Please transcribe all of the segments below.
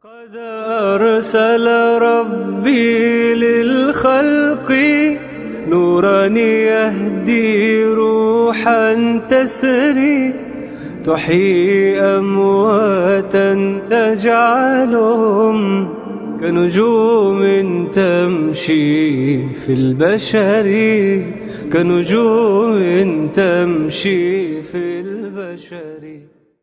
قد أرسل ربي للخلق نورا يهدي روحا تسري تحيي أمواتا تجعلهم كنجوم تمشي في البشر كنجوم تمشي في البشر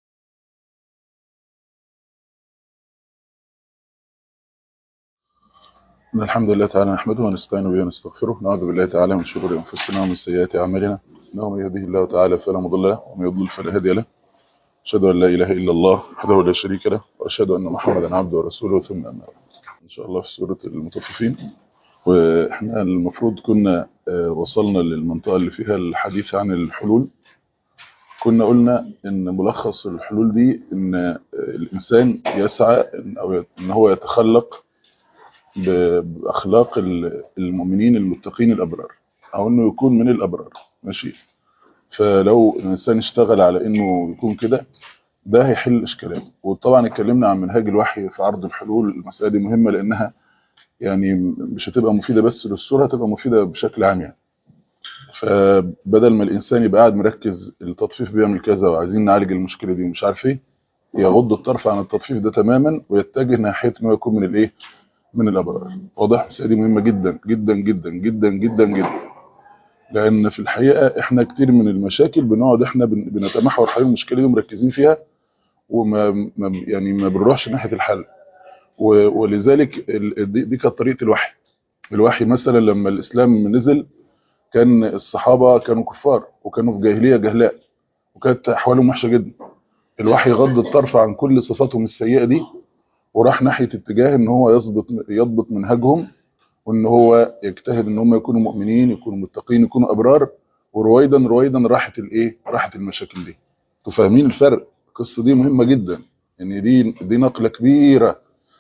إن الحمد لله تعالى نحمده ونستعين به ونستغفره نعوذ بالله تعالى من شرور أنفسنا ومن سيئات أعمالنا إنه من يهده الله تعالى فلا مضل له ومن يضلل فلا هادي له أشهد أن لا إله إلا الله وحده لا شريك له وأشهد أن محمدا عبده ورسوله ثم أما بعد إن شاء الله في سورة المطففين وإحنا المفروض كنا آه، وصلنا للمنطقة اللي فيها الحديث عن الحلول كنا قلنا إن ملخص الحلول دي إن آه، الإنسان يسعى إن أو يت- إن هو يتخلق ب- بأخلاق ال- المؤمنين المتقين الأبرار أو إنه يكون من الأبرار ماشي فلو الإنسان اشتغل على إنه يكون كده ده هيحل إشكالات وطبعا اتكلمنا عن منهاج الوحي في عرض الحلول المسألة دي مهمة لأنها يعني مش هتبقى مفيدة بس للصورة هتبقى مفيدة بشكل عام يعني فبدل ما الإنسان يبقى قاعد مركز التطفيف بيعمل كذا وعايزين نعالج المشكلة دي ومش عارف إيه يغض الطرف عن التطفيف ده تماما ويتجه ناحية إنه يكون من الإيه من الأبرار واضح المسألة دي مهمة جدا جدا جدا جدا جدا جدا لأن في الحقيقة إحنا كتير من المشاكل بنقعد إحنا بن- بنتمحور حوالين المشكلة دي ومركزين فيها وما ما يعني ما بنروحش ناحية الحل و- ولذلك ال- دي, دي كانت طريقة الوحي الوحي مثلا لما الإسلام نزل كان الصحابة كانوا كفار وكانوا في جاهلية جهلاء وكانت أحوالهم وحشة جدا الوحي غض الطرف عن كل صفاتهم السيئة دي وراح ناحية اتجاه ان هو يضبط يضبط منهجهم وان هو يجتهد ان هم يكونوا مؤمنين يكونوا متقين يكونوا ابرار ورويدا رويدا راحت الايه راحت المشاكل دي انتوا فاهمين الفرق القصه دي مهمه جدا ان دي دي نقله كبيره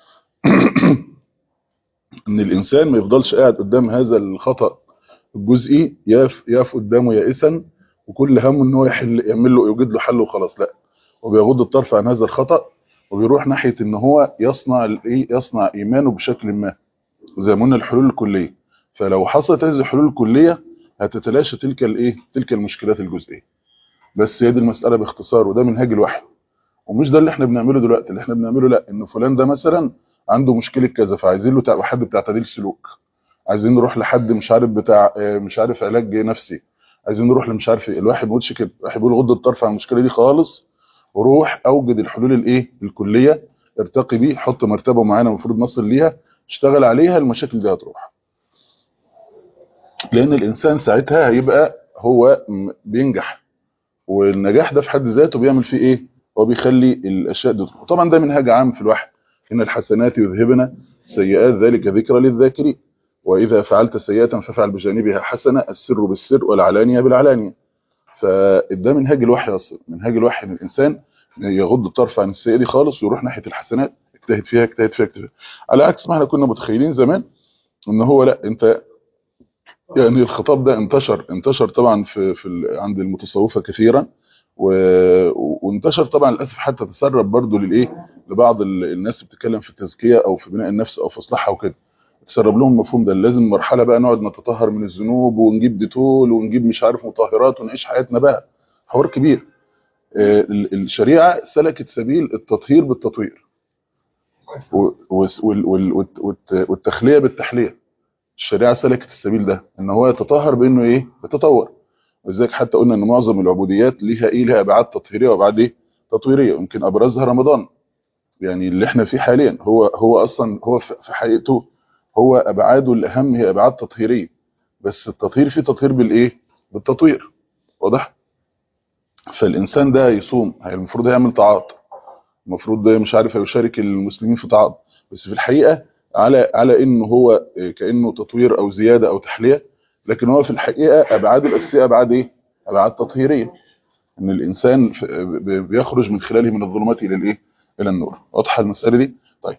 ان الانسان ما يفضلش قاعد قدام هذا الخطا الجزئي يقف يقف قدامه يائسا وكل همه ان هو يحل يعمل له يوجد له حل وخلاص لا وبيغض الطرف عن هذا الخطا وبيروح ناحيه ان هو يصنع الايه يصنع ايمانه بشكل ما زي ما قلنا الحلول الكليه فلو حصلت هذه الحلول الكليه هتتلاشى تلك الايه تلك المشكلات الجزئيه بس هي دي المساله باختصار وده منهاج الوحي ومش ده اللي احنا بنعمله دلوقتي اللي احنا بنعمله لا ان فلان ده مثلا عنده مشكله كذا فعايزين له تع- حد بتاع تعديل سلوك عايزين نروح لحد مش عارف بتاع آه، مش عارف علاج نفسي عايزين نروح لمش عارف ايه الواحد ما بيقولش كده الواحد بيقول غض الطرف عن المشكله دي خالص وروح اوجد الحلول الايه الكليه ارتقي بيه حط مرتبه معينه المفروض نصل ليها اشتغل عليها المشاكل دي هتروح لان الانسان ساعتها هيبقى هو م- بينجح والنجاح ده في حد ذاته بيعمل فيه ايه هو بيخلي الاشياء دي تروح طبعا ده منهاج عام في الوحي ان الحسنات يذهبن سيئات ذلك ذكرى للذاكرين واذا فعلت سيئه فافعل بجانبها حسنه السر بالسر والعلانيه بالعلانيه فده منهاج الوحي اصلا منهاج الوحي ان الانسان يغض الطرف عن السيئه دي خالص ويروح ناحيه الحسنات يجتهد فيها يجتهد فيها يجتهد فيها. على عكس ما احنا كنا متخيلين زمان ان هو لا انت يعني الخطاب ده انتشر انتشر طبعا في في ال- عند المتصوفه كثيرا و- وانتشر طبعا للاسف حتى تسرب برضو للايه لبعض ال- الناس اللي بتتكلم في التزكيه او في بناء النفس او في اصلاحها وكده تسرب لهم المفهوم ده لازم مرحله بقى نقعد نتطهر من الذنوب ونجيب ديتول ونجيب مش عارف مطهرات ونعيش حياتنا بقى حوار كبير آه، ال- الشريعه سلكت سبيل التطهير بالتطوير و- وس- وال- وال- والت- والت- والتخليه بالتحليه الشريعه سلكت السبيل ده ان هو يتطهر بانه ايه يتطور ولذلك حتى قلنا ان معظم العبوديات ليها ايه ليها ابعاد تطهيريه وابعاد ايه تطويريه يمكن ابرزها رمضان يعني اللي احنا فيه حاليا هو هو اصلا هو في في حقيقته هو ابعاده الاهم هي ابعاد تطهيريه بس التطهير فيه تطهير بالايه بالتطوير واضح فالانسان ده يصوم هي المفروض يعمل طاعات المفروض ده مش عارف يشارك المسلمين في طاعات بس في الحقيقه على على انه هو كانه تطوير او زياده او تحليه لكن هو في الحقيقه ابعاد الاساسيه ابعاد ايه ابعاد تطهيريه ان الانسان ف- ب- بيخرج من خلاله من الظلمات الى الايه الى النور واضحه المساله دي طيب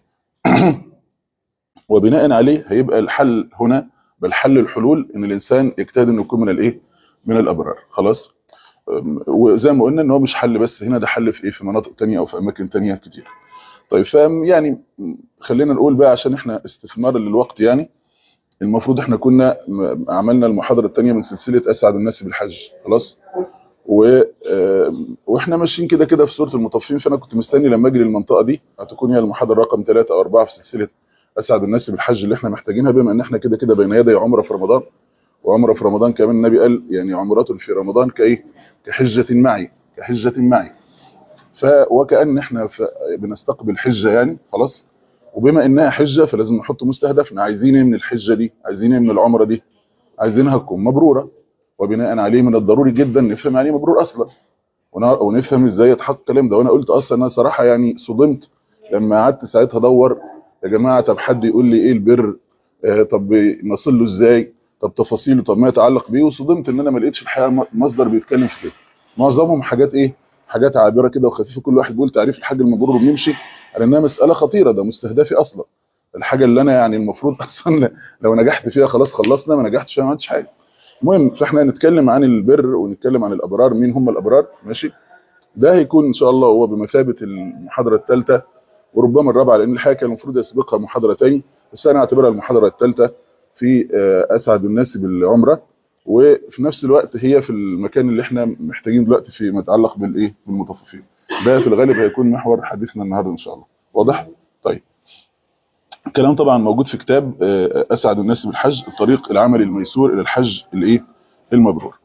وبناء عليه هيبقى الحل هنا بل حل الحلول ان الانسان يجتهد انه يكون من الايه من الابرار خلاص أم، وزي ما قلنا ان هو مش حل بس هنا ده حل في ايه في مناطق تانية او في اماكن تانية كتير طيب فاهم يعني خلينا نقول بقى عشان احنا استثمار للوقت يعني المفروض احنا كنا م- عملنا المحاضرة الثانية من سلسلة أسعد الناس بالحج خلاص و... آه، واحنا ماشيين كده كده في سورة المطففين فانا كنت مستني لما اجي للمنطقة دي هتكون هي المحاضرة رقم ثلاثة او أربعة في سلسلة أسعد الناس بالحج اللي احنا محتاجينها بما ان احنا كده كده بين يدي عمرة في رمضان وعمرة في رمضان كمان النبي قال يعني عمرة في رمضان كايه كحجة معي كحجة معي ف وكأن احنا ف... بنستقبل حجة يعني خلاص وبما انها حجة فلازم نحط مستهدفنا عايزين ايه من الحجة دي عايزين ايه من العمرة دي عايزينها تكون مبرورة وبناء عليه من الضروري جدا نفهم يعني إيه مبرور اصلا ون- ونفهم ازاي يتحقق الكلام ده وانا قلت اصلا انا صراحة يعني صدمت لما قعدت ساعتها ادور يا جماعة طب حد يقول لي ايه البر آه طب نصل له ازاي طب تفاصيله طب ما يتعلق بيه وصدمت ان انا ما لقيتش الحقيقة م- مصدر بيتكلم في كده معظمهم حاجات ايه حاجات عابرة كده وخفيفة كل واحد بيقول تعريف الحاج المبرور وبيمشي على انها مسألة خطيرة ده مستهدفي اصلا الحاجة اللي انا يعني المفروض اصلا لو نجحت فيها خلاص خلصنا ما نجحتش فيها ما عملتش حاجة المهم فاحنا هنتكلم عن البر ونتكلم عن الابرار مين هم الابرار ماشي ده هيكون ان شاء الله هو بمثابة المحاضرة الثالثة وربما الرابعة لان الحقيقة كان المفروض يسبقها محاضرتين بس انا اعتبرها المحاضرة الثالثة في آه، اسعد الناس بالعمرة وفي نفس الوقت هي في المكان اللي احنا محتاجين دلوقتي في ما يتعلق بالايه بالمطففين ده في الغالب هيكون محور حديثنا النهارده ان شاء الله واضح طيب الكلام طبعا موجود في كتاب آه، اسعد الناس بالحج الطريق العملي الميسور الى الحج الايه المبرور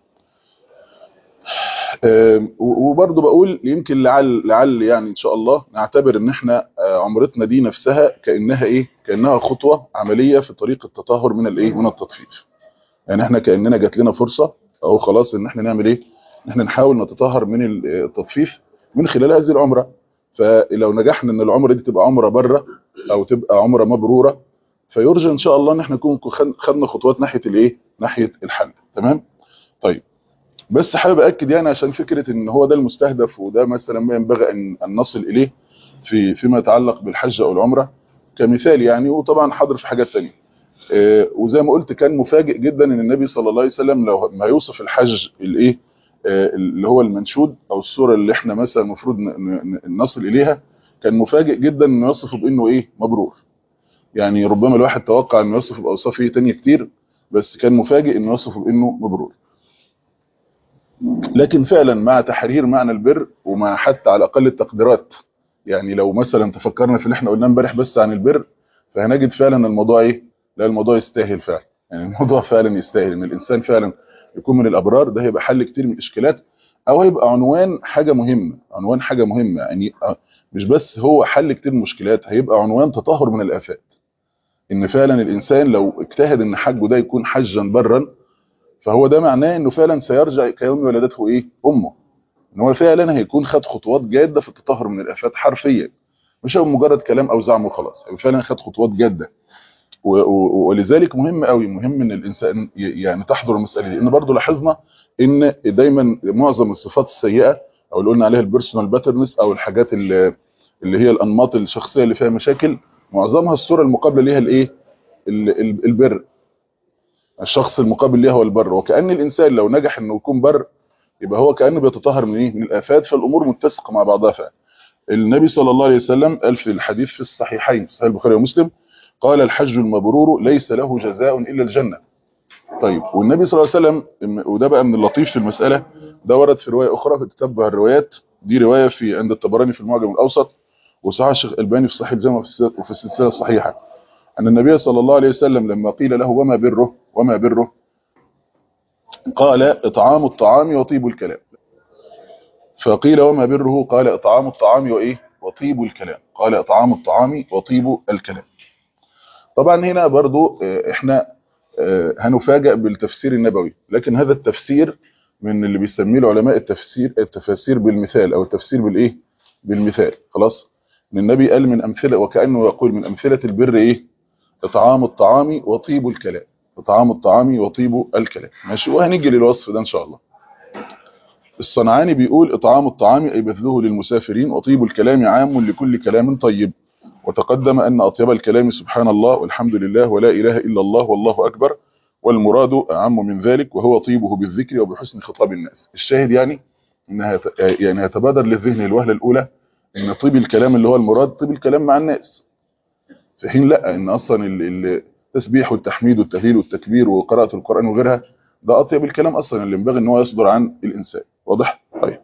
آم، و- وبرضه بقول يمكن لعل لعل يعني ان شاء الله نعتبر ان احنا آه، عمرتنا دي نفسها كانها ايه كانها خطوه عمليه في طريق التطهر من الايه من التطفيف يعني احنا كاننا جات لنا فرصه او خلاص ان احنا نعمل ايه ان احنا نحاول نتطهر من التطفيف من خلال هذه العمره فلو نجحنا ان العمره دي تبقى عمره بره او تبقى عمره مبروره فيرجى ان شاء الله ان احنا نكون خد- خدنا خطوات ناحيه الايه ناحيه الحل تمام طيب بس حابب اكد يعني عشان فكره ان هو ده المستهدف وده مثلا ما ينبغي ان ان نصل اليه في فيما يتعلق بالحج او العمره كمثال يعني وطبعا حاضر في حاجات تانية آه، وزي ما قلت كان مفاجئ جدا ان النبي صلى الله عليه وسلم لو ما يوصف الحج الايه آه، اللي هو المنشود او الصوره اللي احنا مثلا المفروض ن- ن- نصل اليها كان مفاجئ جدا انه يوصفه بانه ايه مبرور يعني ربما الواحد توقع انه يوصفه باوصاف ايه تانية كتير بس كان مفاجئ انه يوصفه بانه مبرور لكن فعلا مع تحرير معنى البر ومع حتى على اقل التقديرات يعني لو مثلا تفكرنا في اللي احنا قلناه امبارح بس عن البر فهنجد فعلا الموضوع ايه لا الموضوع يستاهل فعلا يعني الموضوع فعلا يستاهل ان الانسان فعلا يكون من الابرار ده هيبقى حل كتير من الاشكالات او هيبقى عنوان حاجه مهمه عنوان حاجه مهمه يعني آه، مش بس هو حل كتير من المشكلات هيبقى عنوان تطهر من الافات ان فعلا الانسان لو اجتهد ان حجه ده يكون حجا برا فهو ده معناه انه فعلا سيرجع كيوم ولدته ايه امه ان هو فعلا هيكون خد خطوات جاده في التطهر من الافات حرفيا مش هو مجرد كلام او زعم وخلاص هو فعلا خد خطوات جاده و- و- ولذلك مهم قوي مهم ان الانسان ي- يعني تحضر المساله دي ان برضو لاحظنا ان دايما معظم الصفات السيئه او اللي قلنا عليها البيرسونال باترنس او الحاجات اللي اللي هي الانماط الشخصيه اللي فيها مشاكل معظمها الصوره المقابله ليها الايه ال- ال- البر الشخص المقابل ليها هو البر وكأن الإنسان لو نجح إنه يكون بر يبقى هو كأنه بيتطهر من إيه؟ من الآفات فالأمور متسقة مع بعضها فعلا. النبي صلى الله عليه وسلم قال في الحديث في الصحيحين صحيح البخاري ومسلم قال الحج المبرور ليس له جزاء إلا الجنة طيب والنبي صلى الله عليه وسلم وده بقى من اللطيف في المسألة ده ورد في رواية أخرى في تتبع الروايات دي رواية في عند الطبراني في المعجم الأوسط وصحيح الشيخ الألباني في صحيح الجامع وفي السلسلة- وفي السلسلة الصحيحة أن النبي صلى الله عليه وسلم لما قيل له وما بره وما بره قال إطعام الطعام وطيب الكلام فقيل وما بره قال إطعام الطعام وإيه وطيب الكلام قال إطعام الطعام وطيب الكلام طبعا هنا برضو آه، احنا آه، هنفاجأ بالتفسير النبوي لكن هذا التفسير من اللي بيسميه العلماء التفسير التفاسير بالمثال او التفسير بالايه بالمثال خلاص ان النبي قال من امثله وكانه يقول من امثله البر ايه اطعام الطعام وطيب الكلام اطعام الطعام وطيب الكلام ماشي وهنيجي للوصف ده ان شاء الله الصنعاني بيقول اطعام الطعام اي بذله للمسافرين وطيب الكلام عام لكل كلام طيب وتقدم ان اطيب الكلام سبحان الله والحمد لله ولا اله الا الله والله اكبر والمراد اعم من ذلك وهو طيبه بالذكر وبحسن خطاب الناس الشاهد يعني انها يت- يعني يتبادر للذهن الوهله الاولى ان طيب الكلام اللي هو المراد طيب الكلام مع الناس في حين لا ان اصلا التسبيح والتحميد والتهليل والتكبير وقراءه القران وغيرها ده اطيب الكلام اصلا اللي ينبغي ان هو يصدر عن الانسان واضح طيب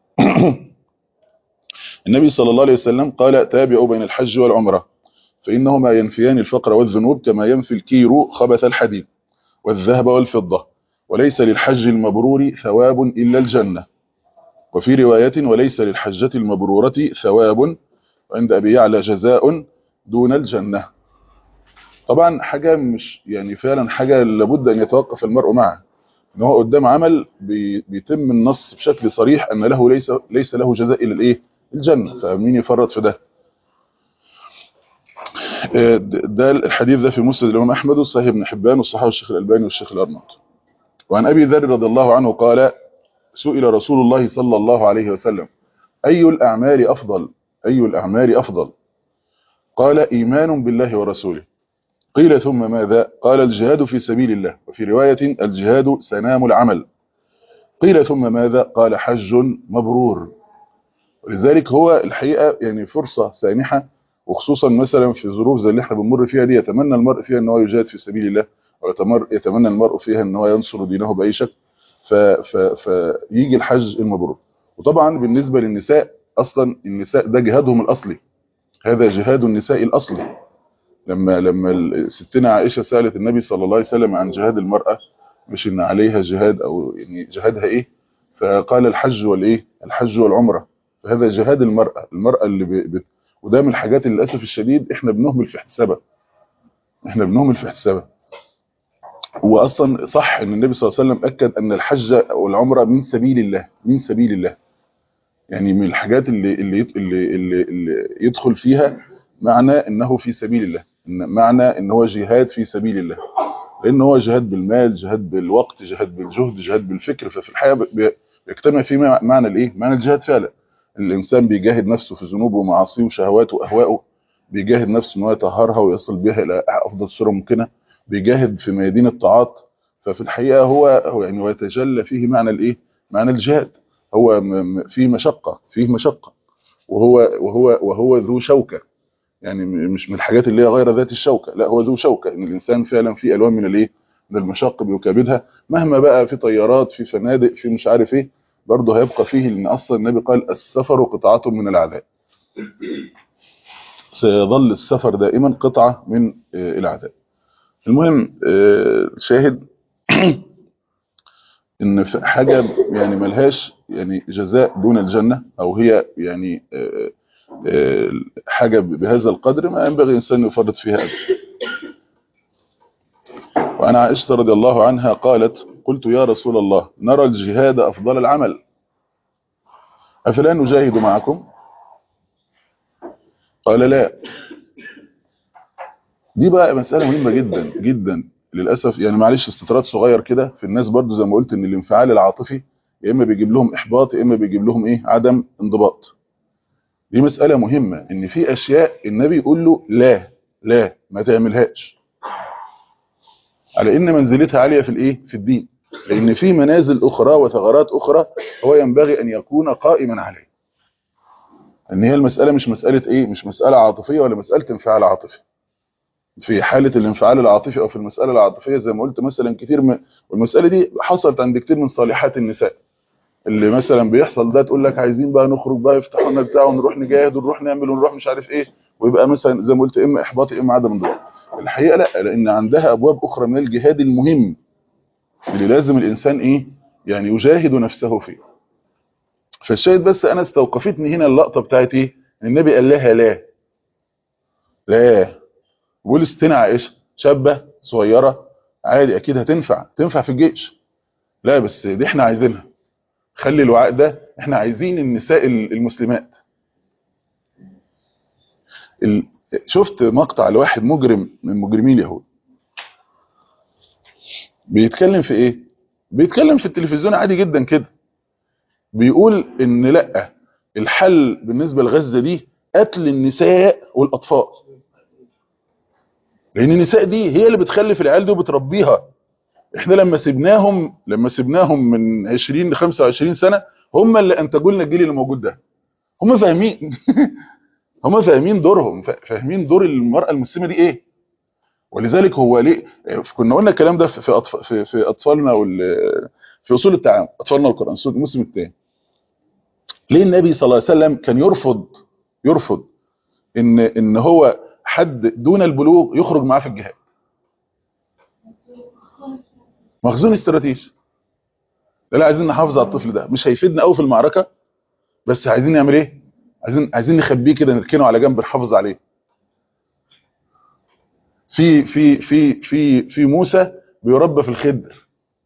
النبي صلى الله عليه وسلم قال تابعوا بين الحج والعمره فانهما ينفيان الفقر والذنوب كما ينفي الكير خبث الحديد والذهب والفضه وليس للحج المبرور ثواب الا الجنه وفي روايه وليس للحجه المبروره ثواب عند ابي يعلى جزاء دون الجنه طبعا حاجه مش يعني فعلا حاجه لابد ان يتوقف المرء معها ان هو قدام عمل بيتم النص بشكل صريح ان له ليس ليس له جزاء الا الايه الجنه فمين يفرط في ده ده الحديث ده في مسند الامام احمد وصحيح ابن حبان والصحابه الشيخ الالباني والشيخ الارناؤوط وعن ابي ذر رضي الله عنه قال سئل رسول الله صلى الله عليه وسلم اي الاعمال افضل اي الاعمال افضل قال ايمان بالله ورسوله قيل ثم ماذا قال الجهاد في سبيل الله وفي روايه الجهاد سنام العمل قيل ثم ماذا قال حج مبرور ولذلك هو الحقيقه يعني فرصه سانحه وخصوصا مثلا في ظروف زي اللي احنا بنمر فيها دي يتمنى المرء فيها ان هو يجاهد في سبيل الله ويتمنى المرء فيها ان هو ينصر دينه باي شكل فيجي الحج المبرور وطبعا بالنسبه للنساء اصلا النساء ده جهادهم الاصلي هذا جهاد النساء الاصلي لما لما ستنا عائشه سالت النبي صلى الله عليه وسلم عن جهاد المراه مش ان عليها جهاد او يعني جهادها ايه فقال الحج والايه الحج والعمره فهذا جهاد المراه المراه اللي بت وده من الحاجات اللي للاسف الشديد احنا بنهمل في احتسابها احنا بنهمل في احتسابها واصلا صح ان النبي صلى الله عليه وسلم اكد ان الحج والعمره من سبيل الله من سبيل الله يعني من الحاجات اللي اللي اللي, اللي, اللي يدخل فيها معنى انه في سبيل الله إن معنى ان هو جهاد في سبيل الله لان هو جهاد بالمال جهاد بالوقت جهاد بالجهد جهاد بالفكر ففي الحقيقه بيجتمع فيه معنى الايه معنى الجهاد فعلا الانسان بيجاهد نفسه في ذنوبه ومعاصيه وشهواته واهوائه بيجاهد نفسه ان هو يطهرها ويصل بها الى افضل صوره ممكنه بيجاهد في ميادين الطاعات ففي الحقيقه هو هو يعني ويتجلى فيه معنى الايه معنى الجهاد هو فيه مشقه فيه مشقه وهو وهو وهو ذو شوكه يعني مش من الحاجات اللي هي غير ذات الشوكه لا هو ذو شوكه ان الانسان فعلا في الوان من الايه من المشق بيكابدها مهما بقى في طيارات في فنادق في مش عارف ايه برضه هيبقى فيه لان اصلا النبي قال السفر قطعه من العذاب سيظل السفر دائما قطعه من العذاب المهم شاهد ان حاجه يعني ملهاش يعني جزاء دون الجنه او هي يعني حاجه بهذا القدر ما ينبغي الانسان يفرط فيها ابدا وعن عائشه رضي الله عنها قالت قلت يا رسول الله نرى الجهاد افضل العمل افلا نجاهد معكم قال لا دي بقى مسألة مهمة جدا جدا للأسف يعني معلش استطراد صغير كده في الناس برضو زي ما قلت ان الانفعال العاطفي يا اما بيجيب لهم احباط يا اما بيجيب لهم ايه عدم انضباط دي مسألة مهمة ان في اشياء النبي يقول له لا لا ما تعملهاش على ان منزلتها عالية في الايه في الدين لان في منازل اخرى وثغرات اخرى هو ينبغي ان يكون قائما عليه ان هي المسألة مش مسألة ايه مش مسألة عاطفية ولا مسألة انفعال عاطفي في حالة الانفعال العاطفي او في المسألة العاطفية زي ما قلت مثلا كتير من والمسألة دي حصلت عند كتير من صالحات النساء اللي مثلا بيحصل ده تقول لك عايزين بقى نخرج بقى يفتحوا لنا بتاع ونروح نجاهد ونروح نعمل ونروح مش عارف ايه ويبقى مثلا زي ما قلت اما احباط اما عدم انضباط الحقيقة لا لان عندها ابواب اخرى من الجهاد المهم اللي لازم الانسان ايه يعني يجاهد نفسه فيه فالشاهد بس انا استوقفتني هنا اللقطة بتاعت ايه النبي قال لها لا لا بقول ستنا عائشة شابة صغيرة عادي اكيد هتنفع تنفع في الجيش لا بس دي احنا عايزينها خلي الوعاء ده احنا عايزين النساء المسلمات ال... شفت مقطع لواحد مجرم من مجرمين اليهود بيتكلم في ايه بيتكلم في التلفزيون عادي جدا كده بيقول ان لا الحل بالنسبة لغزة دي قتل النساء والاطفال لان النساء دي هي اللي بتخلف العيال دي وبتربيها احنا لما سبناهم لما سبناهم من 20 ل 25 سنه هم اللي انتجوا لنا الجيل اللي موجود ده هم فاهمين هم فاهمين دورهم فا- فاهمين دور المرأة المسلمة دي ايه ولذلك هو ليه كنا قلنا الكلام ده في في أطف- في, في اطفالنا وال في اصول التعامل اطفالنا والقران سورة المسلم الثاني ليه النبي صلى الله عليه وسلم كان يرفض يرفض ان ان هو حد دون البلوغ يخرج معاه في الجهاد مخزون استراتيجي لا لا عايزين نحافظ على الطفل ده مش هيفيدنا قوي في المعركه بس عايزين نعمل ايه عايزين عايزين نخبيه كده نركنه على جنب نحافظ عليه في في في في في موسى بيربى في الخدر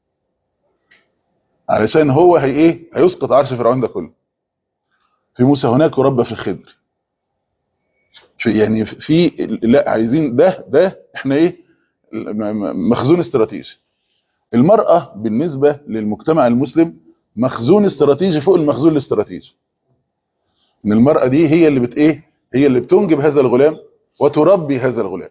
علشان هو هي ايه هيسقط عرش فرعون ده كله في موسى هناك يربى في الخدر في يعني في لا عايزين ده ده احنا ايه م- م- مخزون استراتيجي المرأة بالنسبة للمجتمع المسلم مخزون استراتيجي فوق المخزون الاستراتيجي ان المرأة دي هي اللي بت ايه هي اللي بتنجب هذا الغلام وتربي هذا الغلام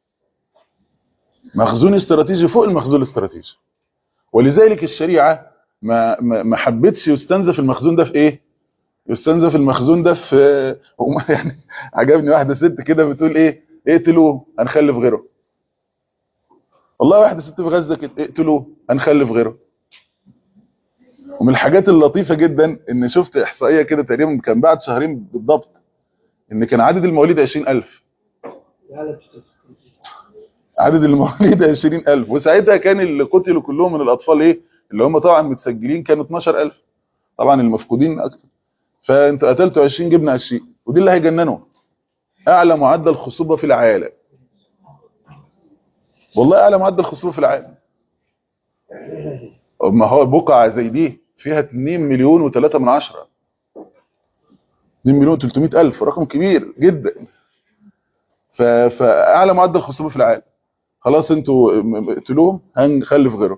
مخزون استراتيجي فوق المخزون الاستراتيجي ولذلك الشريعة ما ما ما حبتش يستنزف المخزون ده في ايه يستنزف المخزون ده في وما- يعني عجبني واحدة ست كده بتقول ايه اقتلوه هنخلف غيره والله واحدة ست في غزة كده اقتلوه هنخلف غيره ومن الحاجات اللطيفة جدا ان شفت احصائية كده تقريبا كان بعد شهرين بالضبط ان كان عدد المواليد 20000 عدد المواليد 20000 وساعتها كان اللي قتلوا كلهم من الاطفال ايه اللي هم طبعا متسجلين كانوا 12000 طبعا المفقودين اكتر فانت قتلتوا 20 جبنا 20 ودي اللي هيجننوا اعلى معدل خصوبة في العالم والله اعلى معدل خصوبة في العالم ما هو بقعة زي دي فيها 2 مليون و3 من عشرة 2 مليون 300 الف رقم كبير جدا ف... فاعلى معدل خصوبة في العالم خلاص انتوا م- م- اقتلوهم هنخلف غيره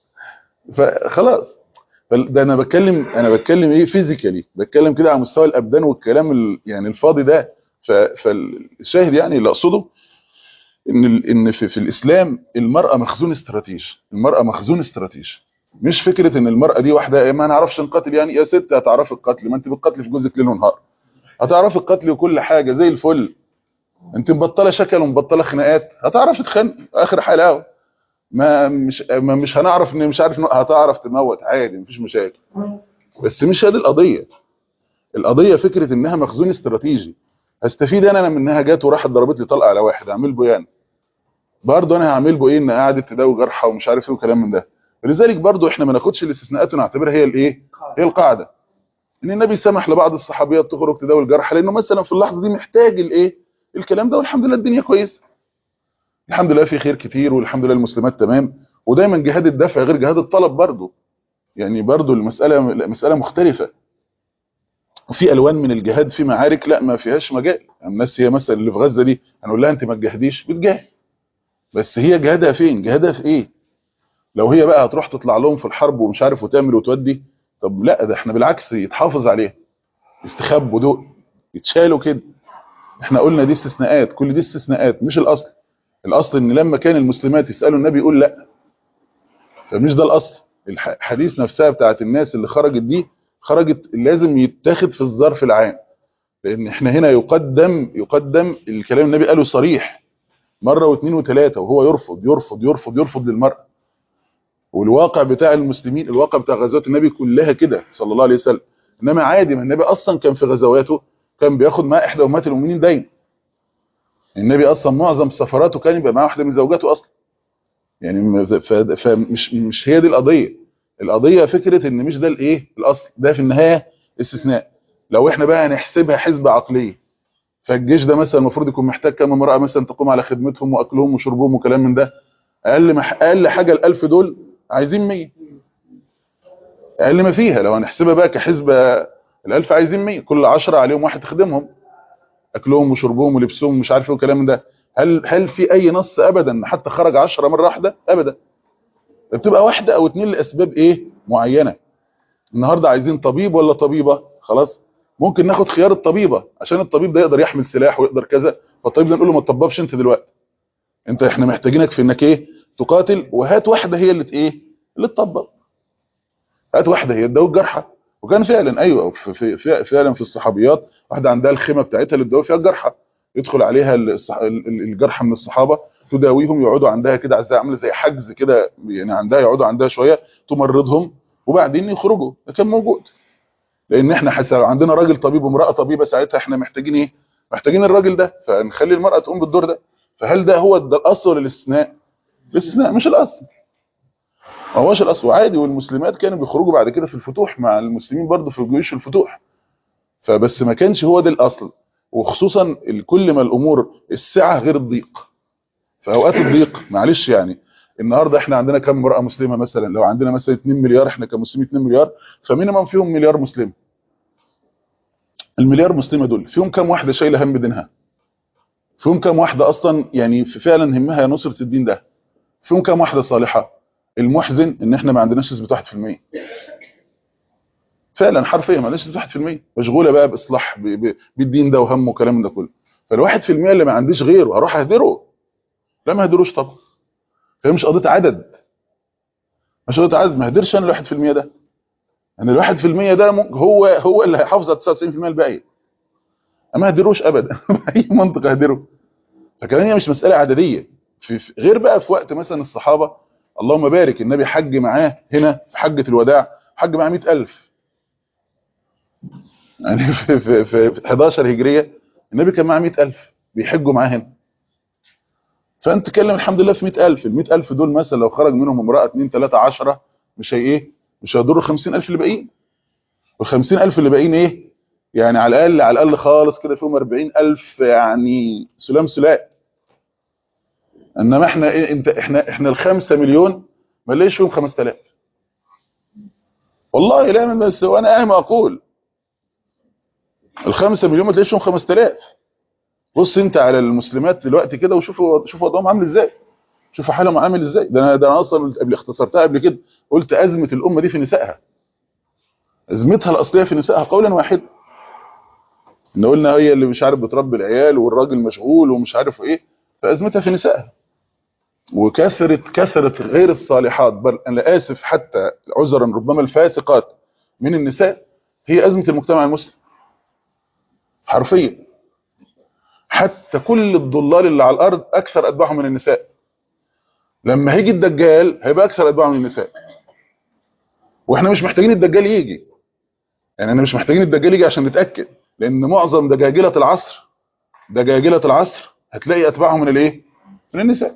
فخلاص فال- ده انا بتكلم انا بتكلم ايه فيزيكالي بتكلم كده على مستوى الابدان والكلام ال... يعني الفاضي ده ف... فالشاهد يعني اللي اقصده ان ال... ان في... في الاسلام المرأة مخزون استراتيجي المرأة مخزون استراتيجي مش فكرة ان المرأة دي واحدة إيه ما نعرفش نقاتل يعني يا ست هتعرفي القتل ما انت بتقاتلي في جوزك ليل ونهار هتعرفي القتل وكل حاجة زي الفل انت مبطلة شكل ومبطلة خناقات هتعرفي تخنق اخر حلاوة ما مش ما مش هنعرف ان مش عارف إن هتعرف تموت عادي مفيش مشاكل بس مش هذه القضية القضية فكرة انها مخزون استراتيجي هستفيد انا من انها جت وراحت ضربت لي طلقة على واحد اعمل به يعني برضه انا هعمل به ايه ان قعدت تداوي جرحى ومش عارف ايه وكلام من ده ولذلك برضه احنا ما ناخدش الاستثناءات ونعتبرها هي الايه هي القاعدة ان النبي سمح لبعض الصحابيات تخرج تداوي الجرحى لانه مثلا في اللحظة دي محتاج الايه الكلام ده والحمد لله الدنيا كويسه الحمد لله في خير كتير والحمد لله المسلمات تمام ودايما جهاد الدفع غير جهاد الطلب برضه يعني برضه المسألة مسألة مختلفة وفي الوان من الجهاد في معارك لا ما فيهاش مجال يعني الناس هي مثلا اللي في غزة دي هنقول لها انت ما تجاهديش بتجاهد بس هي جهادها فين جهادها في ايه لو هي بقى هتروح تطلع لهم في الحرب ومش عارف وتعمل وتودي طب لا ده احنا بالعكس يتحافظ عليها يستخبوا دول يتشالوا كده احنا قلنا دي استثناءات كل دي استثناءات مش الاصل الاصل ان لما كان المسلمات يسالوا النبي يقول لا فمش ده الاصل الحديث نفسها بتاعت الناس اللي خرجت دي خرجت لازم يتاخد في الظرف العام لان احنا هنا يقدم يقدم الكلام النبي قاله صريح مره واثنين وثلاثه وهو يرفض يرفض يرفض يرفض للمرأة والواقع بتاع المسلمين الواقع بتاع غزوات النبي كلها كده صلى الله عليه وسلم انما عادي ما النبي اصلا كان في غزواته كان بياخد معاه احدى امهات المؤمنين دايما النبي اصلا معظم سفراته كان يبقى معاه واحده من زوجاته اصلا يعني فمش مش هي دي القضيه القضيه فكره ان مش ده الايه الاصل ده في النهايه استثناء لو احنا بقى هنحسبها حسبه عقليه فالجيش ده مثلا المفروض يكون محتاج كام امراه مثلا تقوم على خدمتهم واكلهم وشربهم وكلام من ده اقل مح... اقل حاجه ال1000 دول عايزين 100 اقل ما فيها لو هنحسبها بقى كحسبه ال1000 عايزين 100 كل 10 عليهم واحد تخدمهم اكلهم وشربهم ولبسهم ومش عارف ايه وكلام من ده هل هل في اي نص ابدا حتى خرج 10 مره واحده ابدا بتبقى واحده او اتنين لاسباب ايه معينه النهارده عايزين طبيب ولا طبيبه خلاص ممكن ناخد خيار الطبيبه عشان الطبيب ده يقدر يحمل سلاح ويقدر كذا فالطبيب ده نقول له ما تطببش انت دلوقتي انت احنا محتاجينك في انك ايه تقاتل وهات واحده هي اللي ايه اللي تطبب هات واحده هي تداوي الجرحى وكان فعلا ايوه في في في فعلا في الصحابيات واحده عندها الخيمه بتاعتها اللي تداوي فيها الجرحى يدخل عليها الصح... الجرحى من الصحابه تداويهم يقعدوا عندها كده زي عامله زي حجز كده يعني عندها يقعدوا عندها شويه تمرضهم وبعدين يخرجوا ده كان موجود لان احنا حتى لو عندنا راجل طبيب وامراه طبيبه ساعتها احنا محتاجين ايه محتاجين الراجل ده فنخلي المراه تقوم بالدور ده فهل ده هو ده الاصل ولا الاستثناء الاستثناء مش الاصل ما هوش الاصل وعادي والمسلمات كانوا بيخرجوا بعد كده في الفتوح مع المسلمين برضه في جيوش الفتوح فبس ما كانش هو ده الاصل وخصوصا كل ما الامور السعه غير الضيق في اوقات الضيق معلش يعني النهارده احنا عندنا كم امراه مسلمه مثلا لو عندنا مثلا 2 مليار احنا كمسلمين 2 مليار فمينيمم فيهم مليار مسلم المليار مسلمه دول فيهم كم واحده شايله هم دينها فيهم كم واحده اصلا يعني فعلا همها نصره الدين ده فيهم كم واحده صالحه المحزن ان احنا ما عندناش نسبه 1% فعلا حرفيا ما عندناش نسبه 1% مشغوله بقى باصلاح بالدين ده وهم وكلام ده كله فال1% اللي ما عنديش غيره اروح اهدره لا ما اهدروش طبعا هي مش قضيه عدد مش قضيه عدد ما اهدرش انا ال1% ده ان ال1% ده هو هو اللي هيحافظ على 99% الباقي ما اهدروش ابدا اي منطق اهدره فكمان هي مش مساله عدديه في غير بقى في وقت مثلا الصحابه اللهم بارك النبي حج معاه هنا في حجه الوداع حج معاه 100000 يعني في, في, في 11 هجريه النبي كان معاه 100000 بيحجوا معاه هنا فانت تتكلم الحمد لله في 100000 ال 100000 دول مثلا لو خرج منهم امراه 2 3 10 مش هي ايه مش هيضروا 50000 اللي باقيين وال 50000 اللي باقيين ايه يعني على الاقل على الاقل خالص كده فيهم 40000 يعني سلام سلام انما احنا إيه انت احنا احنا الخمسة مليون ما نلاقيش فيهم 5000 والله لا بس وانا اهم اقول الخمسة مليون ما تلاقيش فيهم 5000 بص انت على المسلمات دلوقتي كده وشوفوا شوفوا وضعهم عامل ازاي شوفوا حالهم عامل ازاي ده انا ده انا اصلا قبل اختصرتها قبل كده قلت ازمه الامه دي في نسائها ازمتها الاصليه في نسائها قولا واحدا ان قلنا هي اللي مش عارف بتربي العيال والراجل مشغول ومش عارف ايه فازمتها في نسائها وكثرة كثرة غير الصالحات بل انا اسف حتى عذرا ربما الفاسقات من النساء هي ازمه المجتمع المسلم حرفيا حتى كل الضلال اللي على الارض اكثر اتباعهم من النساء لما هيجي الدجال هيبقى اكثر اتباعه من النساء واحنا مش محتاجين الدجال يجي يعني احنا مش محتاجين الدجال يجي عشان نتاكد لان معظم دجاجله العصر دجاجله العصر هتلاقي اتباعهم من الايه من النساء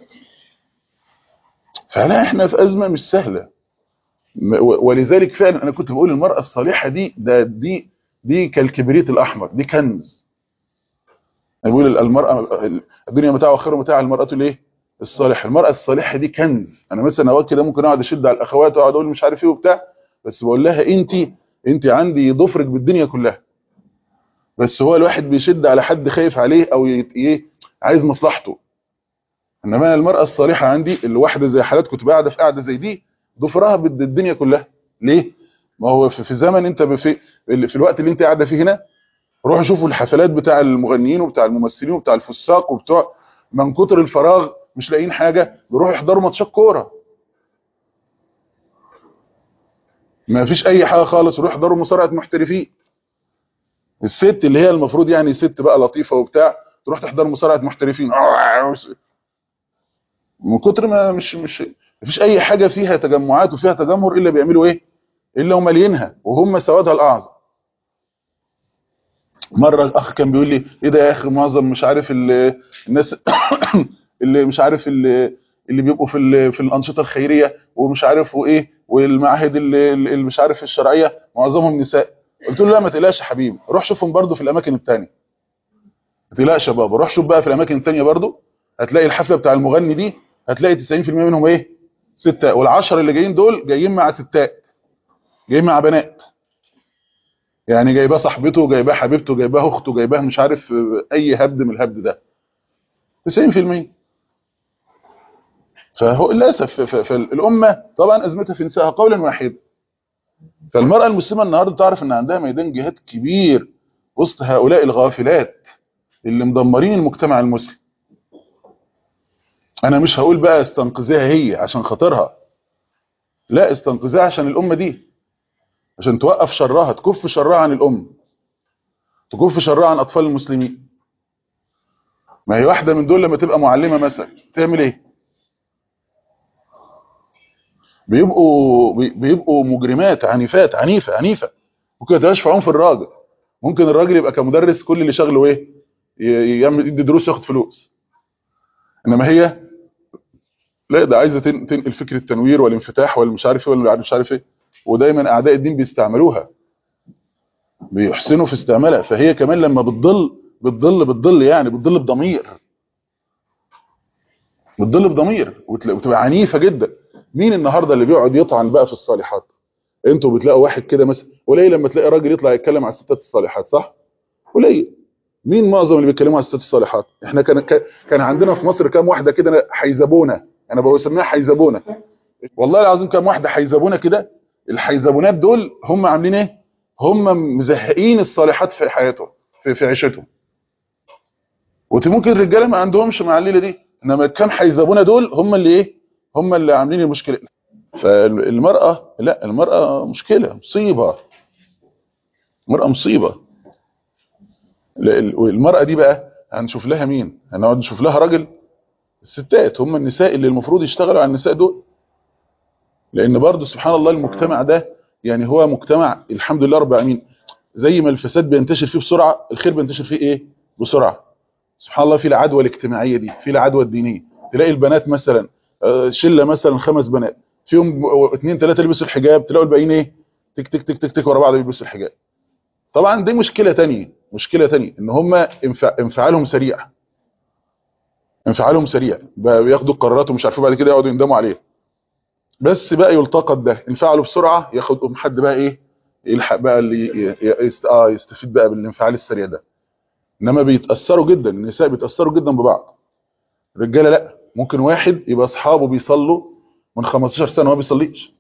فلا احنا في ازمه مش سهله ولذلك فعلا انا كنت بقول المراه الصالحه دي ده دي دي كالكبريت الاحمر دي كنز بقول المراه الدنيا متاع وخير متاع المراه الايه الصالحه المراه الصالحه دي كنز انا مثلا اوقات كده ممكن اقعد اشد على الاخوات واقعد اقول مش عارف ايه وبتاع بس بقول لها انت انت عندي ضفرك بالدنيا كلها بس هو الواحد بيشد على حد خايف عليه او ايه عايز مصلحته انما انا المراه الصالحه عندي اللي واحده زي حالات كنت قاعده في قاعده زي دي ضفرها بالدنيا كلها ليه ما هو في زمن انت في في الوقت اللي انت قاعده فيه هنا روحوا شوفوا الحفلات بتاع المغنيين وبتاع الممثلين وبتاع الفساق وبتوع من كتر الفراغ مش لاقيين حاجه بيروحوا يحضروا ماتشات كوره ما فيش اي حاجه خالص يروحوا يحضروا مصارعه محترفين الست اللي هي المفروض يعني ست بقى لطيفه وبتاع تروح تحضر مصارعه محترفين من كتر ما مش مش مفيش اي حاجه فيها تجمعات وفيها تجمهر الا بيعملوا ايه الا هم مالينها وهم سوادها الاعظم مره الاخ كان بيقول لي ايه ده يا اخي معظم مش عارف الناس اللي مش عارف اللي اللي بيبقوا في في الانشطه الخيريه ومش عارف وايه والمعاهد اللي, اللي مش عارف الشرعيه معظمهم نساء قلت له لا ما تقلقش يا حبيبي روح شوفهم برضو في الاماكن الثانيه ما تقلقش يا بابا روح شوف بقى في الاماكن الثانيه برضو هتلاقي الحفله بتاع المغني دي هتلاقي 90% منهم ايه ستات والعشر اللي جايين دول جايين مع ستات جايين مع بنات يعني جايباه صاحبته جايباه حبيبته جايباه اخته جايباه مش عارف اي هبد من الهبد ده 90% فهو للاسف فالامه طبعا ازمتها في نسائها قولا واحدا فالمراه المسلمه النهارده تعرف ان عندها ميدان جهاد كبير وسط هؤلاء الغافلات اللي مدمرين المجتمع المسلم انا مش هقول بقى استنقذيها هي عشان خاطرها لا استنقذيها عشان الامه دي عشان توقف شرها تكف شرها عن الام تكف شرها عن اطفال المسلمين ما هي واحده من دول لما تبقى معلمه مثلا تعمل ايه بيبقوا بي- بيبقوا مجرمات عنيفات عنيفه عنيفه ممكن ما تبقاش في عنف الراجل ممكن الراجل يبقى كمدرس كل اللي شغله ايه ي- يعمل يدي دروس ياخد فلوس انما هي لا ده عايزه تن- تنقل فكره التنوير والانفتاح والمش عارف ايه ولا مش عارف ايه ودايما اعداء الدين بيستعملوها بيحسنوا في استعمالها فهي كمان لما بتضل بتضل بتضل يعني بتضل بضمير بتضل بضمير وتلا- وتبقى عنيفه جدا مين النهارده اللي بيقعد يطعن بقى في الصالحات انتوا بتلاقوا واحد كده مثلا قليل لما تلاقي راجل يطلع يتكلم على الستات الصالحات صح قليل مين معظم اللي بيتكلموا على الستات الصالحات احنا كان كان- كان عندنا في مصر كام واحده كده حيزبونه انا بسميها حيزبونه والله العظيم كام واحده حيزبونه كده الحيزبونات دول هم عاملين ايه هم مزهقين الصالحات في حياتهم في في عيشتهم وممكن الرجاله ما عندهمش مع الليله دي انما كام حيزبونه دول هم اللي ايه هم اللي عاملين المشكله فالمراه لا المراه مشكله مصيبه المراه مصيبه لا، ال- والمراه دي بقى هنشوف لها مين هنقعد نشوف لها راجل الستات هم النساء اللي المفروض يشتغلوا على النساء دول لان برضه سبحان الله المجتمع ده يعني هو مجتمع الحمد لله رب العالمين زي ما الفساد بينتشر فيه بسرعه الخير بينتشر فيه ايه بسرعه سبحان الله في العدوى الاجتماعيه دي في العدوى الدينيه تلاقي البنات مثلا آه، شله مثلا خمس بنات فيهم ب- اثنين ثلاثه لبسوا الحجاب تلاقوا الباقيين ايه تك تك تك تك تك ورا بعض بيلبسوا الحجاب طبعا دي مشكله تانية مشكله تانية ان هم انفع- انفعالهم سريع انفعالهم سريع بقى بياخدوا قرارات ومش عارفين بعد كده يقعدوا يندموا عليها بس بقى يلتقط ده انفعلوا بسرعه ياخد حد بقى ايه يلحق بقى اللي ي- ي- يست... اه يستفيد بقى بالانفعال السريع ده انما بيتاثروا جدا النساء بيتاثروا جدا ببعض الرجاله لا ممكن واحد يبقى اصحابه بيصلوا من 15 سنه ما بيصليش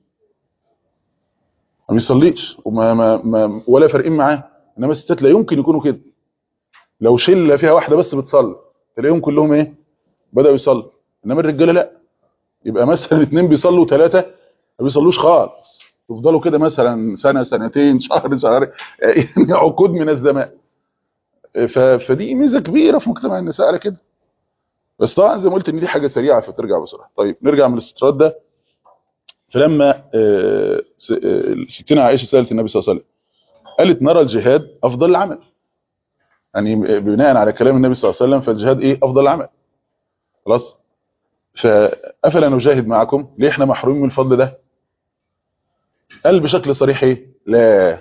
ما بيصليش وما ما ما ولا فارقين معاه انما الستات لا يمكن يكونوا كده لو شله فيها واحده بس بتصلي تلاقيهم كلهم ايه بداوا يصلوا انما الرجاله لا يبقى مثلا اثنين بيصلوا ثلاثه ما بيصلوش خالص يفضلوا كده مثلا سنه سنتين شهر شهر يعني عقود من الزمان ف- فدي ميزه كبيره في مجتمع النساء على كده بس طبعا زي ما قلت ان دي حاجه سريعه فترجع بسرعه طيب نرجع من الاستطراد ده فلما آه، س- آه، ستنا عائشه سالت النبي صلى الله عليه وسلم قالت نرى الجهاد افضل العمل يعني بناء على كلام النبي صلى الله عليه وسلم فالجهاد ايه افضل العمل خلاص فافلا نجاهد معكم ليه احنا محرومين من الفضل ده قال بشكل صريح ايه لا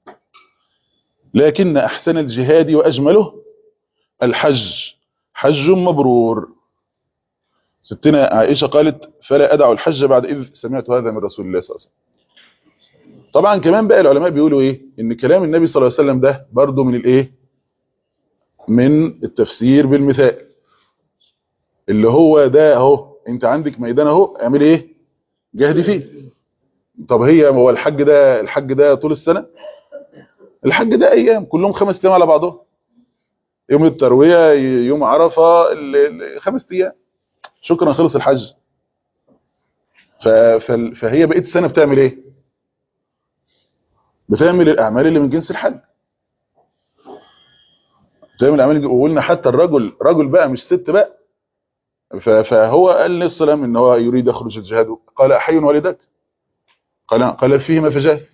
لكن احسن الجهاد واجمله الحج حج مبرور ستنا عائشه قالت فلا ادع الحج بعد اذ سمعت هذا من رسول الله صلى الله عليه وسلم طبعا كمان بقى العلماء بيقولوا ايه ان كلام النبي صلى الله عليه وسلم ده برضو من الايه من التفسير بالمثال اللي هو ده اهو انت عندك ميدان اهو اعمل ايه جهدي فيه طب هي هو الحج ده الحج ده طول السنه الحج ده ايام كلهم خمس ايام على بعضهم يوم الترويه يوم عرفه ال- ال- خمس ايام شكرا خلص الحج ف- فال- فهي بقيت السنه بتعمل ايه بتعمل الاعمال اللي من جنس الحج بتعمل الاعمال اللي- وقلنا حتى الرجل رجل بقى مش ست بقى ف- فهو قال عليه السلام ان هو يريد يخرج الجهاد قال احي والدك قال قال فيهما فجاهد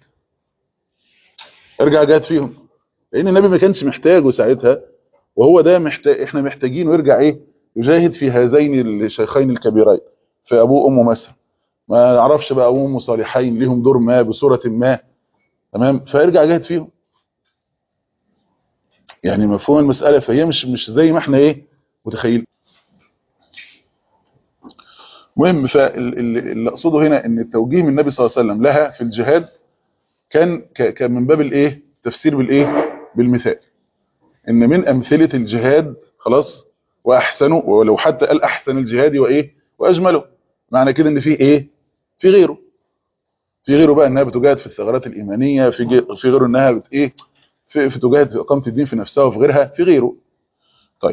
ارجع جاهد فيهم لان النبي ما كانش محتاجه ساعتها وهو ده محتاج احنا محتاجينه يرجع ايه يجاهد في هذين الشيخين الكبيرين في ابوه وامه مثلا ما نعرفش بقى ابوه وامه صالحين ليهم دور ما بصوره ما تمام فيرجع جاهد فيهم يعني مفهوم المساله فهي مش مش زي ما احنا ايه متخيل مهم فاللي اقصده هنا ان التوجيه من النبي صلى الله عليه وسلم لها في الجهاد كان ك- كان من باب الايه تفسير بالايه بالمثال ان من امثله الجهاد خلاص واحسنه ولو حتى قال احسن الجهاد وايه واجمله معنى كده ان في ايه في غيره في غيره بقى انها بتجاهد في الثغرات الايمانيه في جي- في غيره انها بت ايه في, في تجاهد في اقامه الدين في نفسها وفي غيرها في غيره طيب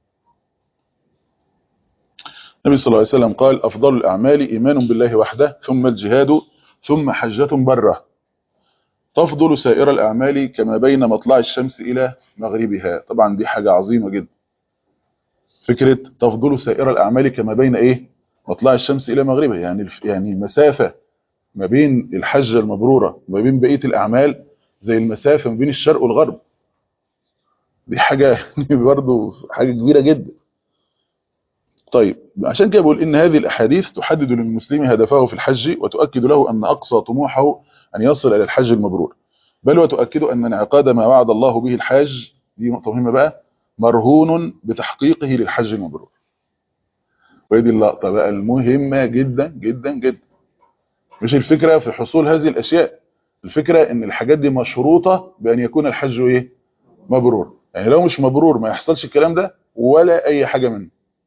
النبي صلى الله عليه وسلم قال افضل الاعمال ايمان بالله وحده ثم الجهاد ثم حجه بره تفضل سائر الأعمال كما بين مطلع الشمس إلى مغربها طبعا دي حاجة عظيمة جدا فكرة تفضل سائر الأعمال كما بين إيه مطلع الشمس إلى مغربها يعني يعني المسافة ما بين الحجة المبرورة وما بين بقية الأعمال زي المسافة ما بين الشرق والغرب دي حاجة برضو حاجة كبيرة جدا طيب عشان كده بقول إن هذه الأحاديث تحدد للمسلم هدفه في الحج وتؤكد له أن أقصى طموحه أن يصل إلى الحج المبرور بل وتؤكد أن انعقاد ما وعد الله به الحاج دي نقطة مهمة بقى مرهون بتحقيقه للحج المبرور ودي اللقطة بقى المهمة جدا جدا جدا مش الفكرة في حصول هذه الأشياء الفكرة ان الحاجات دي مشروطة بأن يكون الحج ايه مبرور يعني لو مش مبرور ما يحصلش الكلام ده ولا أي حاجة منه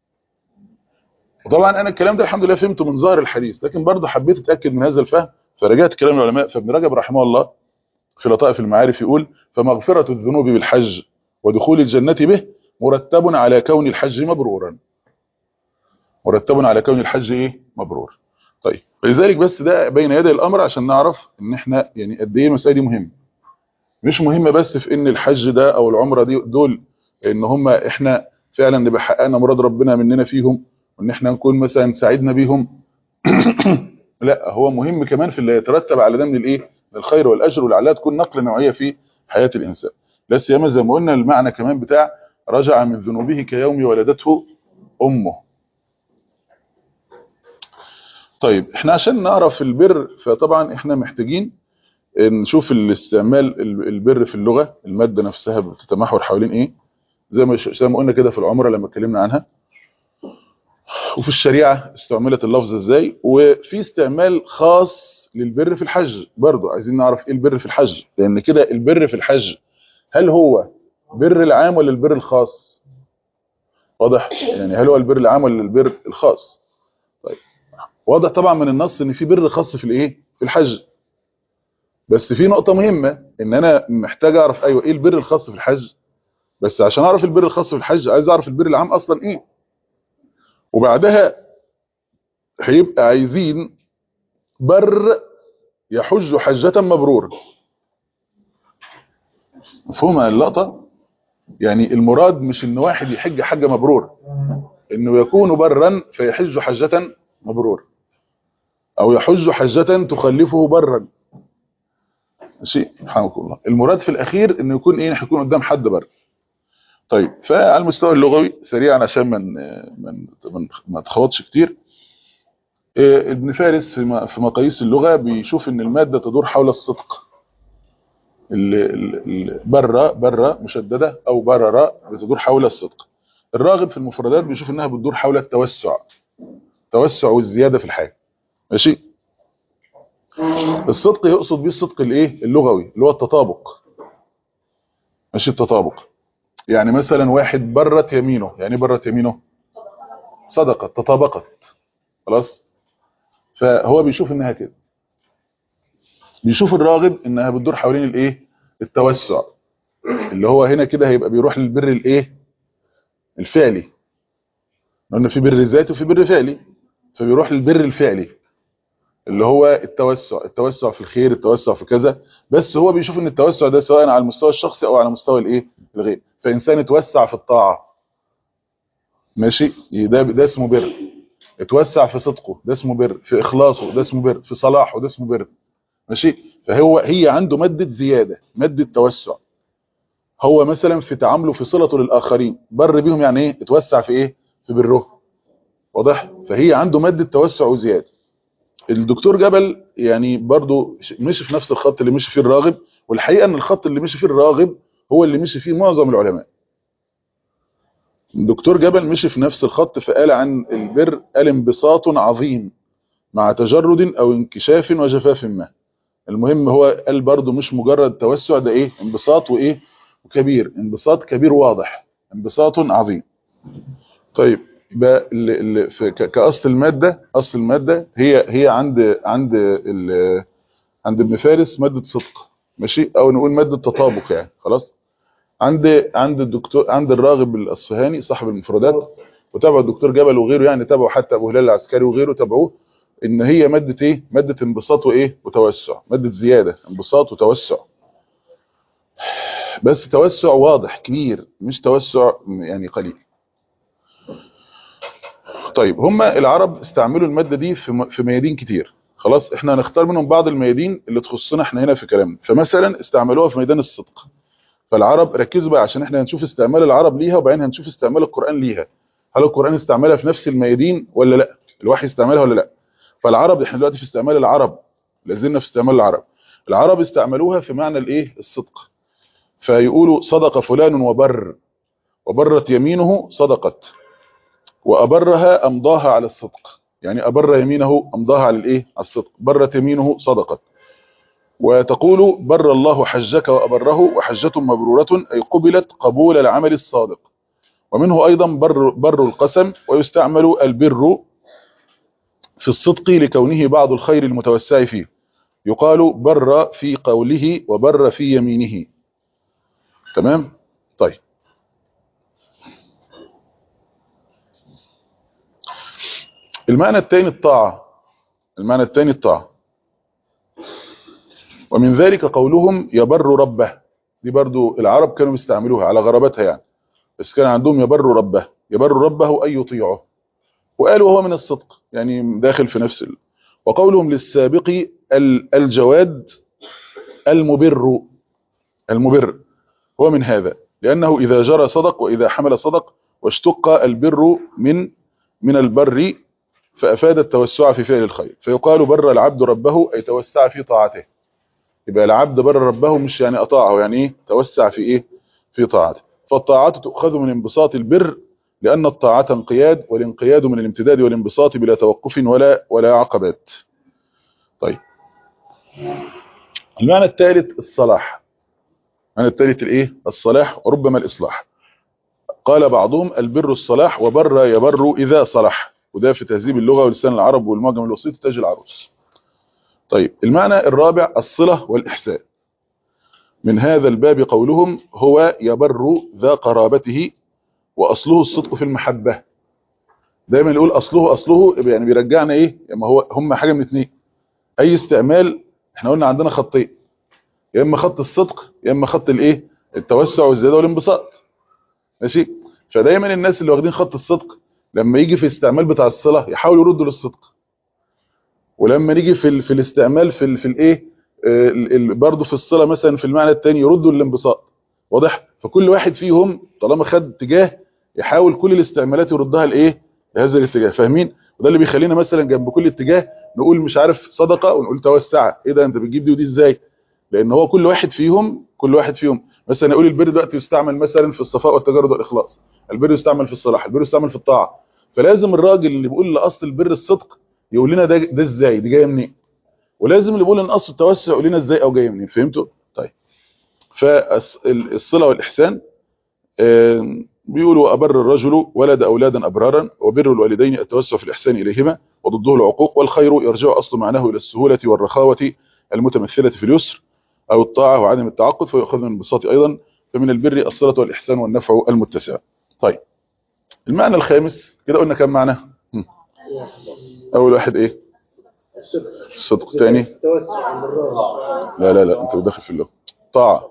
وطبعا أنا الكلام ده الحمد لله فهمته من ظاهر الحديث لكن برضه حبيت أتأكد من هذا الفهم فرجعت كلام العلماء فابن رجب رحمه الله في لطائف المعارف يقول فمغفرة الذنوب بالحج ودخول الجنة به مرتب على كون الحج مبرورا مرتب على كون الحج ايه مبرور طيب فلذلك بس ده بين يدي الامر عشان نعرف ان احنا يعني قد ايه المساله دي مهمه مش مهمه بس في ان الحج ده او العمره دي دول ان هم احنا فعلا نبقى حققنا مراد ربنا مننا فيهم وان احنا نكون مثلا ساعدنا بيهم لا هو مهم كمان في اللي يترتب على ده من الايه من الخير والاجر ولعلها تكون نقله نوعيه في حياه الانسان لا سيما زي ما قلنا المعنى كمان بتاع رجع من ذنوبه كيوم ولدته امه طيب احنا عشان نعرف البر فطبعا احنا محتاجين نشوف الاستعمال البر في اللغة المادة نفسها بتتمحور حوالين ايه زي ما زي ما قلنا كده في العمرة لما اتكلمنا عنها وفي الشريعة استعملت اللفظ ازاي وفي استعمال خاص للبر في الحج برضو عايزين نعرف ايه البر في الحج لان كده البر في الحج هل هو بر العام ولا البر الخاص واضح يعني هل هو البر العام ولا البر الخاص طيب واضح طبعا من النص ان في بر خاص في الايه في الحج بس في نقطة مهمة ان انا محتاج اعرف ايوه ايه البر الخاص في الحج بس عشان اعرف البر الخاص في الحج عايز اعرف البر العام اصلا ايه وبعدها هيبقى عايزين بر يحج حجة مبرورة مفهوم اللقطة يعني المراد مش ان واحد يحج حجة مبرورة انه يكون برا فيحج حجة مبرورة او يحج حجة تخلفه برا ماشي رحمكم الله المراد في الاخير انه يكون ايه هيكون قدام حد بر طيب فعلى المستوى اللغوي سريعا عشان من من ما تخوضش كتير ابن فارس في مقاييس اللغة بيشوف ان المادة تدور حول الصدق برة برة مشددة او بررة بتدور حول الصدق الراغب في المفردات بيشوف انها بتدور حول التوسع التوسع والزيادة في الحاجة ماشي الصدق يقصد بيه الصدق الايه اللغوي اللي هو التطابق ماشي التطابق يعني مثلا واحد برت يمينه يعني برت يمينه صدقت تطابقت خلاص فهو بيشوف انها كده بيشوف الراغب انها بتدور حوالين الايه التوسع اللي هو هنا كده هيبقى بيروح للبر الايه الفعلي قلنا في بر ذاتي وفي بر فعلي فبيروح للبر الفعلي اللي هو التوسع التوسع في الخير التوسع في كذا بس هو بيشوف ان التوسع ده سواء على المستوى الشخصي او على مستوى الايه الغير فانسان اتوسع في الطاعه ماشي ده ده اسمه بر اتوسع في صدقه ده اسمه بر في اخلاصه ده اسمه بر في صلاحه ده اسمه بر ماشي فهو هي عنده ماده زياده ماده توسع هو مثلا في تعامله في صلته للاخرين بر بيهم يعني ايه اتوسع في ايه في بره واضح فهي عنده ماده توسع وزياده الدكتور جبل يعني برضو مشي في نفس الخط اللي مشي فيه الراغب والحقيقه ان الخط اللي مشي فيه الراغب هو اللي مشي فيه معظم العلماء الدكتور جبل مشي في نفس الخط فقال عن البر قال انبساط عظيم مع تجرد او انكشاف وجفاف ما المهم هو قال برضو مش مجرد توسع ده ايه انبساط وايه وكبير انبساط كبير واضح انبساط عظيم طيب يبقى كاصل الماده اصل الماده هي هي عند عند عند ابن فارس ماده صدق ماشي او نقول ماده تطابق يعني خلاص عند عند الدكتور عند الراغب الاصفهاني صاحب المفردات وتابع الدكتور جبل وغيره يعني تابعوا حتى ابو هلال العسكري وغيره تابعوه ان هي مادة ايه مادة انبساط وايه وتوسع مادة زيادة انبساط وتوسع بس توسع واضح كبير مش توسع يعني قليل طيب هما العرب استعملوا المادة دي في م- في ميادين كتير خلاص احنا هنختار منهم بعض الميادين اللي تخصنا احنا هنا في كلامنا فمثلا استعملوها في ميدان الصدق فالعرب ركزوا بقى عشان احنا هنشوف استعمال العرب ليها وبعدين هنشوف استعمال القرآن ليها هل القرآن استعملها في نفس الميادين ولا لا الوحي استعملها ولا لا فالعرب احنا دلوقتي في استعمال العرب لازلنا في استعمال العرب العرب استعملوها في معنى الايه الصدق فيقولوا صدق فلان وبر وبرت يمينه صدقت وأبرها أمضاها على الصدق يعني أبر يمينه أمضاها على الإيه؟ على الصدق برت يمينه صدقت وتقول بر الله حجك وأبره وحجة مبرورة أي قبلت قبول العمل الصادق ومنه أيضا بر, بر القسم ويستعمل البر في الصدق لكونه بعض الخير المتوسع فيه يقال بر في قوله وبر في يمينه تمام طيب المعنى الثاني الطاعة المعنى الثاني الطاعة ومن ذلك قولهم يبر ربه دي برضو العرب كانوا بيستعملوها على غرابتها يعني بس كان عندهم يبر ربه يبر ربه أي يطيعه وقالوا هو من الصدق يعني داخل في نفس ال... وقولهم للسابق ال- الجواد المبر المبر هو من هذا لأنه إذا جرى صدق وإذا حمل صدق واشتق البر من من البر فأفاد التوسع في فعل الخير فيقال بر العبد ربه أي توسع في طاعته يبقى العبد بر ربه مش يعني أطاعه يعني إيه توسع في إيه في طاعته فالطاعات تؤخذ من انبساط البر لأن الطاعة انقياد والانقياد من الامتداد والانبساط بلا توقف ولا ولا عقبات طيب المعنى الثالث الصلاح المعنى الثالث الايه الصلاح وربما الإصلاح قال بعضهم البر الصلاح وبر يبر إذا صلح وده في تهذيب اللغة ولسان العرب والمعجم الوسيط تاج العروس طيب المعنى الرابع الصلة والإحسان من هذا الباب قولهم هو يبر ذا قرابته وأصله الصدق في المحبة دايما يقول أصله أصله يعني بيرجعنا إيه يعني هو هم حاجة من اتنين أي استعمال احنا قلنا عندنا خطين يا إما خط الصدق يا إما خط الإيه التوسع والزيادة والانبساط ماشي فدايما الناس اللي واخدين خط الصدق لما يجي في الاستعمال بتاع الصلة يحاولوا يردوا للصدق ولما نيجي في ال... في الاستعمال في ال... في الايه آه، ال... ال... برضه في الصلة مثلا في المعنى الثاني يردوا للانبساط واضح فكل واحد فيهم طالما خد اتجاه يحاول كل الاستعمالات يردها لايه لهذا الاتجاه فاهمين وده اللي بيخلينا مثلا جنب كل اتجاه نقول مش عارف صدقه ونقول توسعه ايه ده انت بتجيب دي ودي ازاي لان هو كل واحد فيهم كل واحد فيهم مثلا يقول البر دلوقتي يستعمل مثلا في الصفاء والتجرد والاخلاص البر يستعمل في الصلاح البر يستعمل في الطاعه فلازم الراجل اللي بيقول لاصل البر الصدق يقول لنا ده ده ازاي دي جايه منين ولازم اللي بيقول ان اصل التوسع يقول لنا ازاي او جايه منين فهمتوا طيب فالصله والاحسان آم، بيقولوا أبر الرجل ولد أولادا أبرارا وبر الوالدين التوسع في الإحسان إليهما وضده العقوق والخير يرجع أصل معناه إلى السهولة والرخاوة المتمثلة في اليسر أو الطاعة وعدم التعقد فيأخذ من الانبساط أيضا فمن البر الصلة والإحسان والنفع المتسع طيب المعنى الخامس كده قلنا كم معنى هم. أول واحد إيه الصدق تاني التوسع المرار لا لا لا أنت بتدخل في اللغة طاعة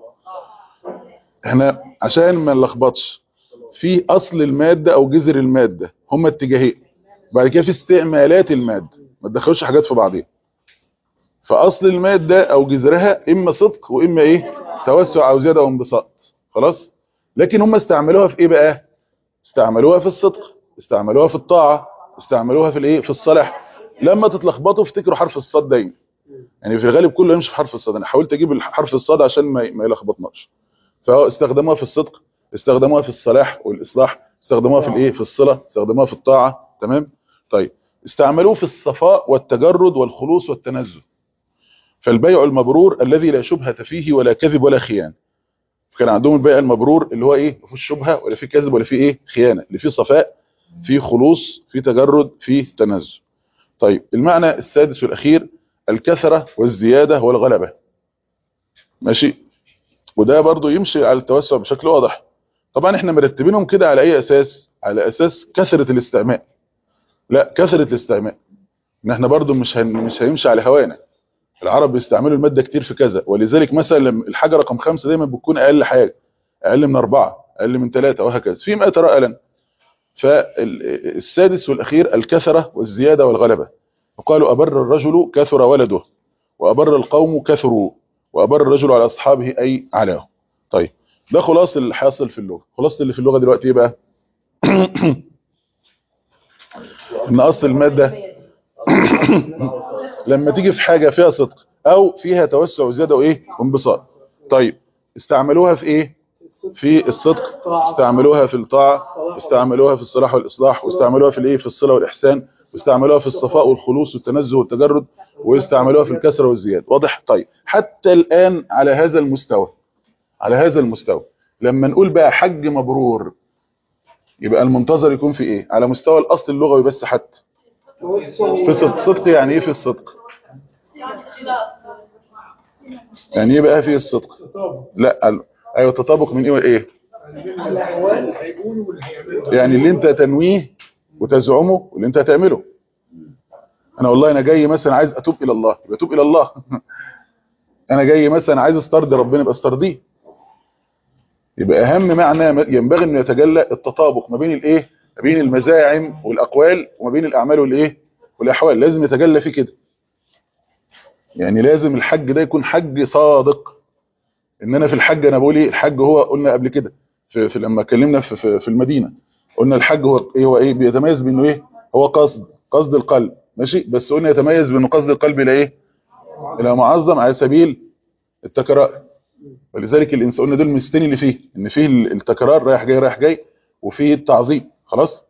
احنا عشان ما نلخبطش في اصل المادة او جذر المادة هما اتجاهين بعد كده في استعمالات المادة ما تدخلوش حاجات في بعضيها فاصل المادة او جذرها اما صدق واما ايه توسع او زيادة او انبساط خلاص لكن هم استعملوها في ايه بقى استعملوها في الصدق استعملوها في الطاعة استعملوها في الايه في الصلاح لما تتلخبطوا افتكروا حرف الصاد دايما يعني في الغالب كله يمشي في حرف الصاد انا حاولت اجيب حرف الصاد عشان ما ما يلخبطناش فاستخدموها في الصدق استخدموها في الصلاح والاصلاح استخدموها في الايه في الصلة استخدموها في الطاعة تمام طيب استعملوه في الصفاء والتجرد والخلوص والتنزه فالبيع المبرور الذي لا شبهة فيه ولا كذب ولا خيانة كان عندهم البيع المبرور اللي هو ايه ما فيهوش شبهة ولا فيه كذب ولا فيه ايه خيانة اللي فيه صفاء فيه خلوص فيه تجرد فيه تنزه طيب المعنى السادس والأخير الكثرة والزيادة والغلبة ماشي وده برضو يمشي على التوسع بشكل واضح طبعا احنا مرتبينهم كده على اي اساس على اساس كثرة الاستعمال لا كثرة الاستعمال ان احنا برضو مش هن... مش هيمشي على هوانا العرب بيستعملوا الماده كتير في كذا ولذلك مثلا لما الحاجه رقم خمسة دايما بتكون اقل حاجه اقل من اربعه اقل من ثلاثه وهكذا فيما ترى الن فالسادس والاخير الكثره والزياده والغلبه وقالوا ابر الرجل كثر ولده وابر القوم كثروا وابر الرجل على اصحابه اي علاه طيب ده خلاص اللي حاصل في اللغه خلاصه اللي في اللغه دلوقتي ايه بقى ان اصل الماده لما تيجي في حاجه فيها صدق او فيها توسع وزياده وايه وانبساط طيب استعملوها في ايه في الصدق استعملوها في الطاعه استعملوها في الصلاح والاصلاح واستعملوها في الايه في الصله والاحسان واستعملوها في الصفاء والخلوص والتنزه والتجرد واستعملوها في الكسره والزياده واضح طيب حتى الان على هذا المستوى على هذا المستوى لما نقول بقى حج مبرور يبقى المنتظر يكون في ايه على مستوى الاصل اللغوي بس حتى في صدق صدق يعني ايه في الصدق يعني ايه بقى في الصدق لا ال- ايوه تطابق من ايه وايه الاحوال هيقولوا واللي هيعملوا يعني اللي انت تنويه وتزعمه واللي انت هتعمله انا والله انا جاي مثلا عايز اتوب الى الله يبقى اتوب الى الله انا جاي مثلا عايز استرضي ربنا يبقى استرضيه يبقى اهم معنى ما- ينبغي انه يتجلى التطابق ما بين الايه ما بين المزاعم والاقوال وما بين الاعمال والايه والاحوال لازم يتجلى فيه كده يعني لازم الحج ده يكون حج صادق ان انا في الحج انا بقول ايه الحج هو قلنا قبل كده في, في لما اتكلمنا في, في, في المدينه قلنا الحج هو ايه هو ايه بيتميز بانه ايه هو قصد قصد القلب ماشي بس قلنا يتميز بانه قصد القلب الى ايه الى معظم على سبيل التكرار ولذلك الانسان قلنا دول المستين اللي فيه ان فيه التكرار رايح جاي رايح جاي وفيه التعظيم خلاص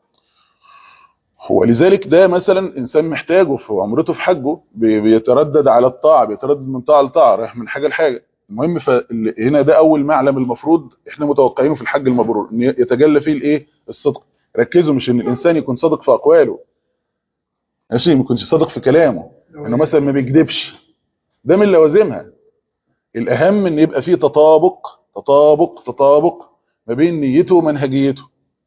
ولذلك ده مثلا انسان محتاجه في عمرته في حجه بي- بيتردد على الطاعه بيتردد من طاعه لطاعه رايح من حاجه لحاجه المهم فهنا ده اول معلم المفروض احنا متوقعينه في الحج المبرور ان يتجلى فيه الايه الصدق ركزوا مش ان الانسان يكون صادق في اقواله ماشي ما يكونش صادق في كلامه انه مثلا ما بيكذبش ده من لوازمها الاهم ان يبقى فيه تطابق تطابق تطابق ما بين نيته ومنهجيته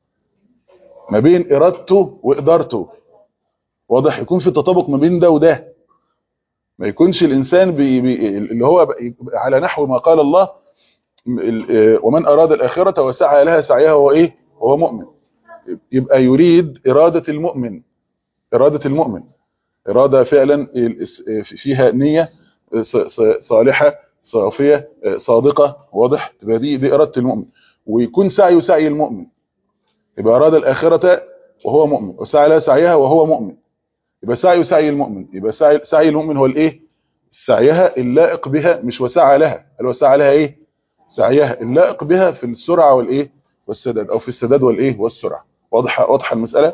ما بين ارادته وادارته واضح يكون في تطابق ما بين ده وده ما يكونش الانسان بي بي اللي هو بقى- يبقى على نحو ما قال الله ال- آه، ومن اراد الاخره وسعى لها سعيها وهو ايه وهو مؤمن يبقى يريد اراده المؤمن اراده المؤمن اراده فعلا ال- فيها نيه ص- ص- صالحه صافيه صادقه واضح تبقى دي دي اراده المؤمن ويكون سعيه سعي المؤمن يبقى اراد الاخره وهو مؤمن وسعى لها سعيها وهو مؤمن يبقى سعيه سعي المؤمن يبقى سعي سعي المؤمن هو الايه سعيها اللائق بها مش وسعى لها هل وسعى لها ايه سعيها اللائق بها في السرعه والايه والسداد او في السداد والايه والسرعه واضحه واضحه المساله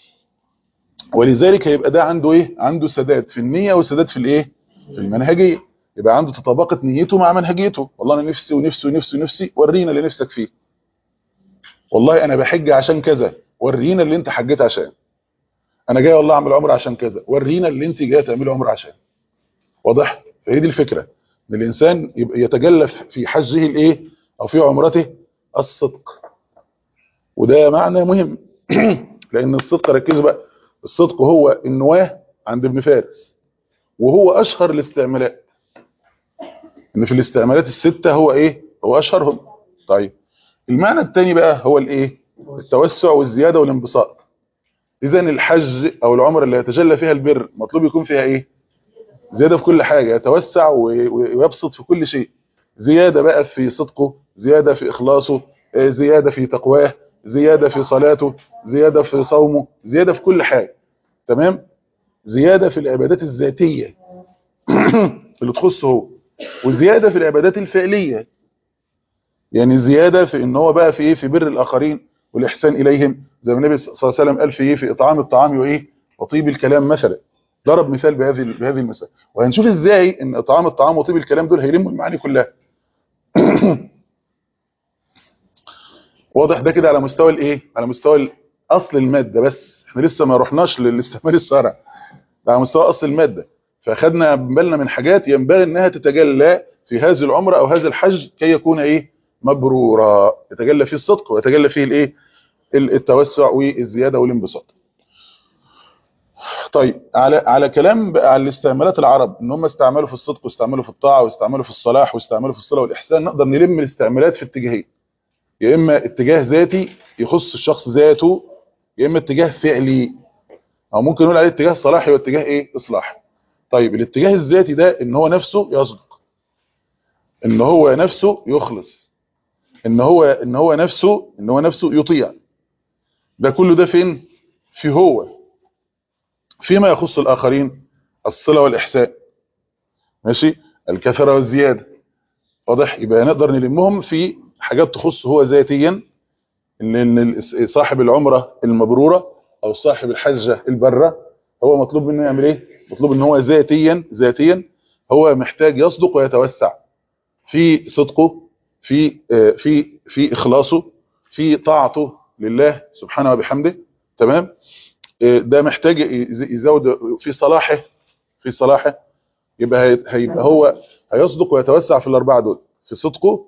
ولذلك هيبقى ده عنده ايه عنده سداد في النيه وسداد في الايه في المنهجيه يبقى عنده تطابقت نيته مع منهجيته والله انا نفسي ونفسي ونفسي ونفسي ورينا اللي نفسك فيه والله انا بحج عشان كذا ورينا اللي انت حجيت عشان انا جاي والله اعمل عمره عشان كذا ورينا اللي انت جاي تعمله عمره عشان واضح فهي دي الفكره ان الانسان يبقى يتجلى في حجه الايه او في عمرته الصدق وده معنى مهم لان الصدق ركزوا بقى الصدق هو النواه عند ابن فارس وهو اشهر الاستعمالات ان في الاستعمالات السته هو ايه هو اشهرهم طيب المعنى الثاني بقى هو الايه التوسع والزياده والانبساط اذا الحج او العمره اللي يتجلى فيها البر مطلوب يكون فيها ايه زياده في كل حاجه يتوسع و- و- ويبسط في كل شيء زياده بقى في صدقه زياده في اخلاصه آه، زياده في تقواه زياده في صلاته زياده في صومه زياده في كل حاجه تمام زياده في العبادات الذاتيه اللي تخصه هو وزياده في العبادات الفعليه يعني زياده في ان هو بقى في ايه في بر الاخرين والاحسان اليهم زي ما النبي صلى الله عليه وسلم قال في ايه في اطعام الطعام وايه وطيب الكلام مثلا ضرب مثال بهذه بهذه المساله وهنشوف ازاي ان اطعام الطعام وطيب الكلام دول هيلموا المعاني كلها واضح ده كده على مستوى الايه على مستوى اصل الماده بس احنا لسه ما رحناش للاستعمال الشرعي ده على مستوى اصل الماده فاخدنا بالنا من حاجات ينبغي انها تتجلى في هذه العمره او هذا الحج كي يكون ايه مبرورا يتجلى فيه الصدق ويتجلى فيه الايه التوسع والزياده والانبساط طيب على على كلام بقى على الاستعمالات العرب ان هم استعملوا في الصدق واستعملوا في الطاعه واستعملوا في الصلاح واستعملوا في الصله والاحسان نقدر نلم الاستعمالات في اتجاهين يا اما اتجاه ذاتي يخص الشخص ذاته يا اما اتجاه فعلي او ممكن نقول عليه اتجاه صلاحي واتجاه ايه اصلاحي طيب الاتجاه الذاتي ده ان هو نفسه يصدق ان هو نفسه يخلص ان هو ان هو نفسه ان هو نفسه يطيع ده كله ده فين في هو فيما يخص الاخرين الصله والاحسان ماشي الكثره والزياده واضح يبقى نقدر نلمهم في حاجات تخص هو ذاتيا ان صاحب العمره المبروره او صاحب الحجه البره هو مطلوب منه يعمل ايه مطلوب ان هو ذاتيا ذاتيا هو محتاج يصدق ويتوسع في صدقه في في في اخلاصه في طاعته لله سبحانه وبحمده تمام ده محتاج يزود في صلاحه في صلاحه يبقى هيبقى هو هيصدق ويتوسع في الاربعه دول في صدقه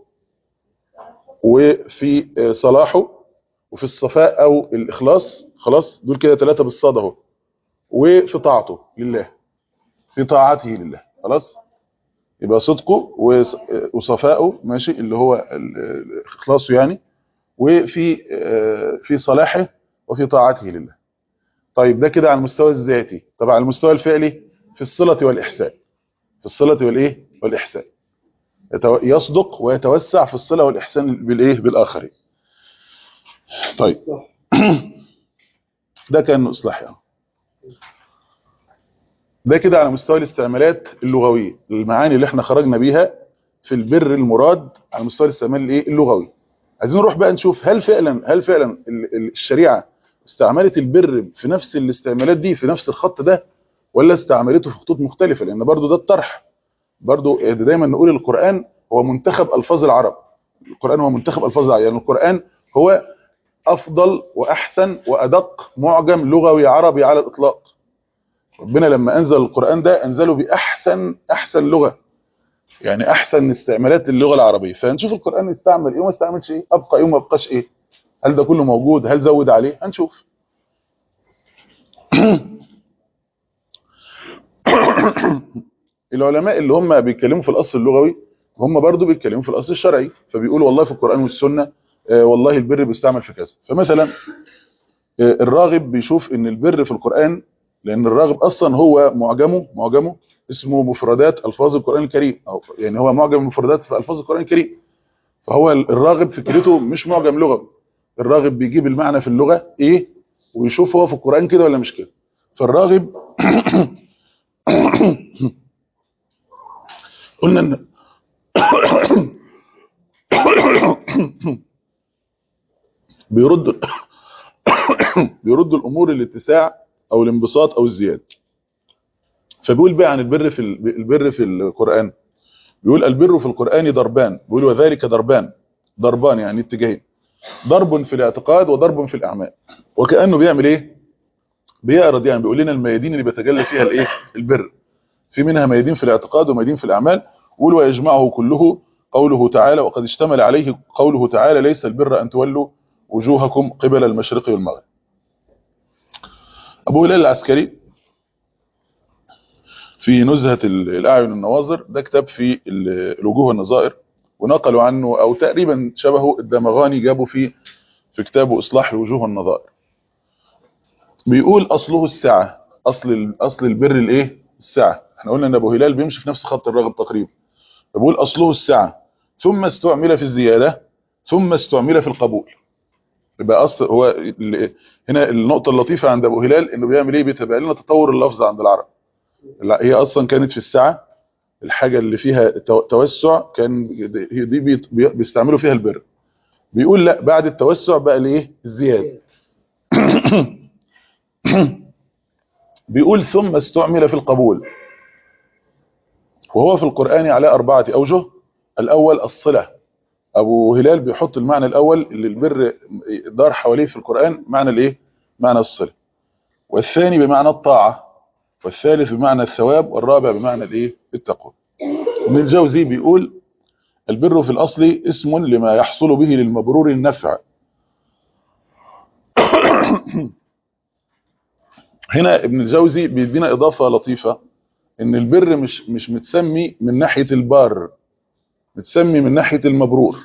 وفي صلاحه وفي الصفاء او الاخلاص خلاص دول كده ثلاثه بالصاد اهو وفي طاعته لله في طاعته لله خلاص يبقى صدقه وصفاءه ماشي اللي هو اخلاصه يعني وفي في صلاحه وفي طاعته لله طيب ده كده على المستوى الذاتي طب على المستوى الفعلي في الصلة والإحسان في الصلة والإيه والإحسان يصدق ويتوسع في الصلة والإحسان بالإيه بالآخرين طيب ده كان إصلاح يعني ده كده على مستوى الاستعمالات اللغوية المعاني اللي احنا خرجنا بيها في البر المراد على مستوى الاستعمال الايه اللغوي عايزين نروح بقى نشوف هل فعلا هل فعلا الشريعه استعملت البر في نفس الاستعمالات دي في نفس الخط ده ولا استعملته في خطوط مختلفه لان برضو ده الطرح برضو دايما نقول القران هو منتخب الفاظ العرب القران هو منتخب الفاظ العرب يعني القران هو افضل واحسن وادق معجم لغوي عربي على الاطلاق ربنا لما انزل القران ده انزله باحسن احسن لغه يعني احسن استعمالات اللغه العربيه فهنشوف القران استعمل ايه وما استعملش ايه ابقى ايه وما بقاش ايه هل ده كله موجود هل زود عليه هنشوف العلماء اللي هم بيتكلموا في الاصل اللغوي هم برضو بيتكلموا في الاصل الشرعي فبيقولوا والله في القران والسنه آه والله البر بيستعمل في كذا فمثلا آه الراغب بيشوف ان البر في القران لان الراغب اصلا هو معجمه معجمه اسمه مفردات الفاظ القران الكريم أو يعني هو معجم مفردات في الفاظ القران الكريم فهو الراغب فكرته مش معجم لغوي الراغب بيجيب المعنى في اللغه ايه ويشوف هو في القران كده ولا مش كده فالراغب قلنا ان بيرد بيرد الامور الاتساع او الانبساط او الزياده فبيقول بقى عن البر في البر في القران بيقول البر في القران ضربان بيقول وذلك ضربان ضربان يعني اتجاهين ضرب في الاعتقاد وضرب في الاعمال وكانه بيعمل ايه بيعرض يعني بيقول لنا الميادين اللي بيتجلى فيها الايه البر في منها ميادين في الاعتقاد وميادين في الاعمال قول ويجمعه كله قوله تعالى وقد اشتمل عليه قوله تعالى ليس البر ان تولوا وجوهكم قبل المشرق والمغرب ابو هلال العسكري في نزهة الأعين النواظر ده كتاب في الوجوه والنظائر ونقلوا عنه أو تقريبا شبهه الدمغاني جابوا فيه في كتابه إصلاح الوجوه والنظائر بيقول أصله السعة أصل أصل البر الإيه السعة احنا قلنا ان ابو هلال بيمشي في نفس خط الرغب تقريبا فبيقول أصله السعة ثم استعمل في الزيادة ثم استعمل في القبول يبقى أصل هو هنا النقطة اللطيفة عند ابو هلال انه بيعمل ايه بيتبع لنا تطور اللفظ عند العرب لا هي اصلا كانت في السعة الحاجة اللي فيها توسع كان دي بيستعملوا فيها البر بيقول لا بعد التوسع بقى الايه الزيادة بيقول ثم استعمل في القبول وهو في القرآن على أربعة أوجه الأول الصلة أبو هلال بيحط المعنى الأول اللي البر دار حواليه في القرآن معنى الإيه؟ معنى الصلة والثاني بمعنى الطاعة والثالث بمعنى الثواب والرابع بمعنى الإيه؟ التقوى ابن الجوزي بيقول البر في الأصل اسم لما يحصل به للمبرور النفع هنا ابن الجوزي بيدينا اضافه لطيفه ان البر مش مش متسمي من ناحيه البار متسمي من ناحيه المبرور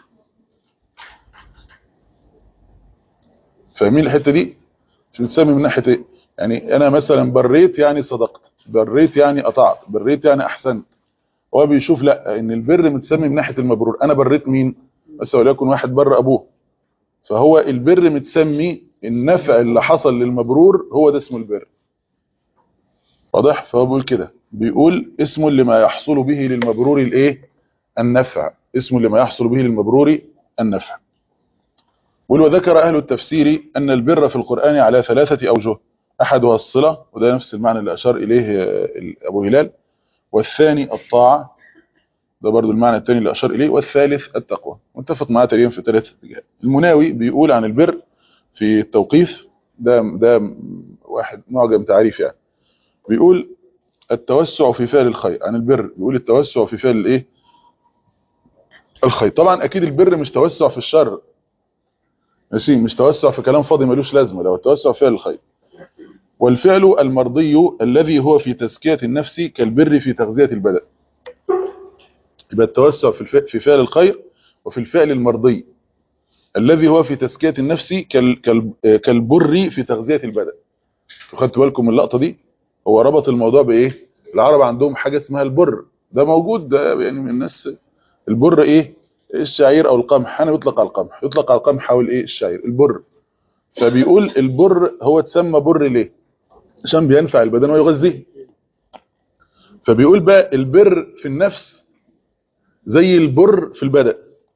فاهمين الحته دي مش متسمي من ناحيه ايه يعني انا مثلا بريت يعني صدقت بريت يعني قطعت بريت يعني احسنت هو بيشوف لا ان البر متسمي من ناحيه المبرور انا بريت مين بس وليكن واحد بر ابوه فهو البر متسمي النفع اللي حصل للمبرور هو ده اسمه البر واضح فهو بيقول كده بيقول اسمه لما يحصل به للمبرور الايه النفع اسمه لما يحصل به للمبرور النفع بيقول وذكر اهل التفسير ان البر في القرآن على ثلاثة اوجه احدها الصلة وده نفس المعنى اللي اشار اليه ابو هلال والثاني الطاعة ده برضو المعنى الثاني اللي اشار اليه والثالث التقوى متفق معاه تقريبا في ثلاث اتجاهات المناوي بيقول عن البر في التوقيف ده ده واحد معجم تعريف يعني بيقول التوسع في فعل الخير عن البر بيقول التوسع في فعل الايه الخير طبعا اكيد البر مش توسع في الشر ماشي مش توسع في كلام فاضي ملوش لازمه لو التوسع في فعل الخير والفعل المرضي الذي هو في تزكية النفس كالبر في تغذية البدن يبقى التوسع في, الف... في فعل الخير وفي الفعل المرضي الذي هو في تزكية النفس كال... كال... كالبر في تغذية البدن خدت بالكم من اللقطة دي هو ربط الموضوع بايه العرب عندهم حاجة اسمها البر ده موجود ده يعني من الناس البر ايه الشعير او القمح انا يطلق على القمح يطلق على القمح او الايه الشعير البر فبيقول البر هو اتسمى بر ليه عشان بينفع البدن ويغذيه فبيقول بقى البر في النفس زي البر في البدن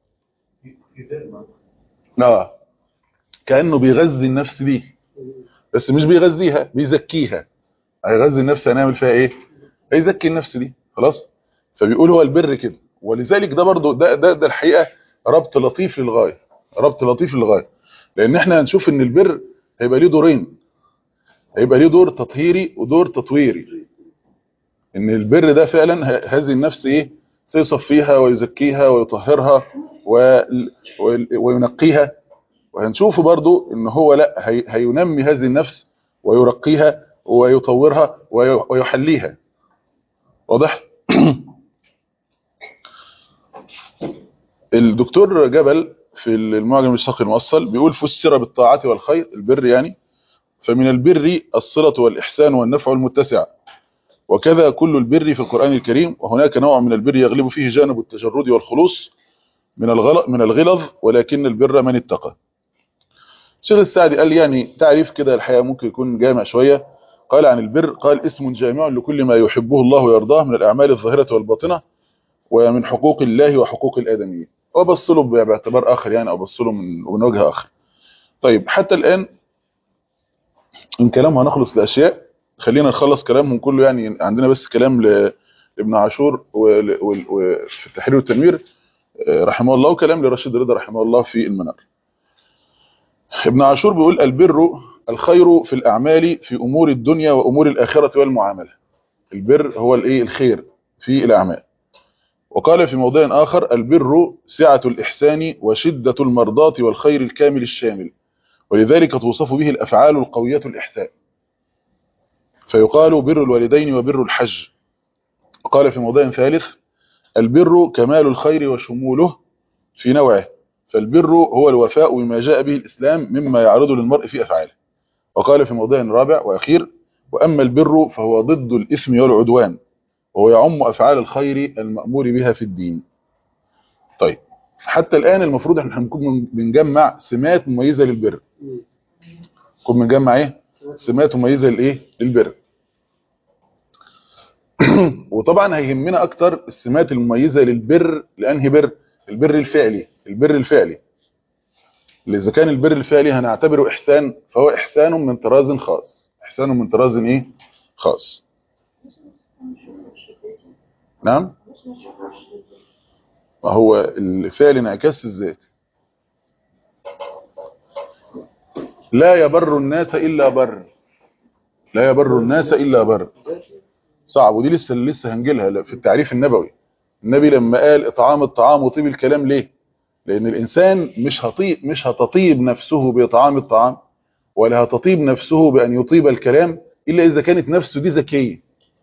اه كانه بيغذي النفس دي بس مش بيغذيها بيزكيها هيغذي النفس هنعمل فيها ايه هيزكي النفس دي خلاص فبيقول هو البر كده ولذلك ده برضو ده ده, ده الحقيقه ربط لطيف للغايه ربط لطيف للغايه لان احنا هنشوف ان البر هيبقى ليه دورين هيبقى ليه دور تطهيري ودور تطويري ان البر ده فعلا هذه النفس ايه سيصفيها ويزكيها ويطهرها و... و... وينقيها وهنشوف برضو ان هو لا هي... هينمي هذه النفس ويرقيها ويطورها وي... ويحليها واضح الدكتور جبل في المعجم الشرقي المؤصل بيقول فسر بالطاعة والخير البر يعني فمن البر الصلة والإحسان والنفع المتسع وكذا كل البر في القرآن الكريم وهناك نوع من البر يغلب فيه جانب التجرد والخلوص من الغلط من الغلظ ولكن البر من اتقى الشيخ السعدي قال يعني تعريف كده الحقيقة ممكن يكون جامع شوية قال عن البر قال اسم جامع لكل ما يحبه الله ويرضاه من الأعمال الظاهرة والباطنة ومن حقوق الله وحقوق الآدميين وبص له باعتبار آخر يعني أو بص له من وجه آخر طيب حتى الآن من كلام هنخلص لأشياء خلينا نخلص كلامهم كله يعني عندنا بس كلام لابن عاشور وفي التحرير والتنوير رحمه الله وكلام لرشيد رضا رحمه الله في المنار ابن عاشور بيقول البر الخير في الأعمال في أمور الدنيا وأمور الآخرة والمعاملة البر هو الايه الخير في الأعمال وقال في موضع آخر البر سعة الإحسان وشدة المرضاة والخير الكامل الشامل ولذلك توصف به الأفعال القوية الإحسان فيقال بر الوالدين وبر الحج وقال في موضع ثالث البر كمال الخير وشموله في نوعه فالبر هو الوفاء بما جاء به الإسلام مما يعرض للمرء في أفعاله وقال في موضع رابع وأخير وأما البر فهو ضد الإثم والعدوان وهو يعم أفعال الخير المأمور بها في الدين طيب حتى الآن المفروض احنا هنكون بنجمع سمات مميزة للبر نكون بنجمع ايه سمات مميزة للايه للبر وطبعا هيهمنا اكتر السمات المميزة للبر لانهي بر البر الفعلي البر الفعلي اللي اذا كان البر الفعلي هنعتبره احسان فهو احسان من طراز خاص احسان من طراز ايه خاص نعم وهو الفعل انعكاس الذات لا يبر الناس إلا بر لا يبر الناس إلا بر صعب ودي لسه لسه هنجيلها في التعريف النبوي النبي لما قال اطعام الطعام وطيب الكلام ليه لان الانسان مش هطيب مش هتطيب نفسه باطعام الطعام ولا هتطيب نفسه بان يطيب الكلام الا اذا كانت نفسه دي ذكيه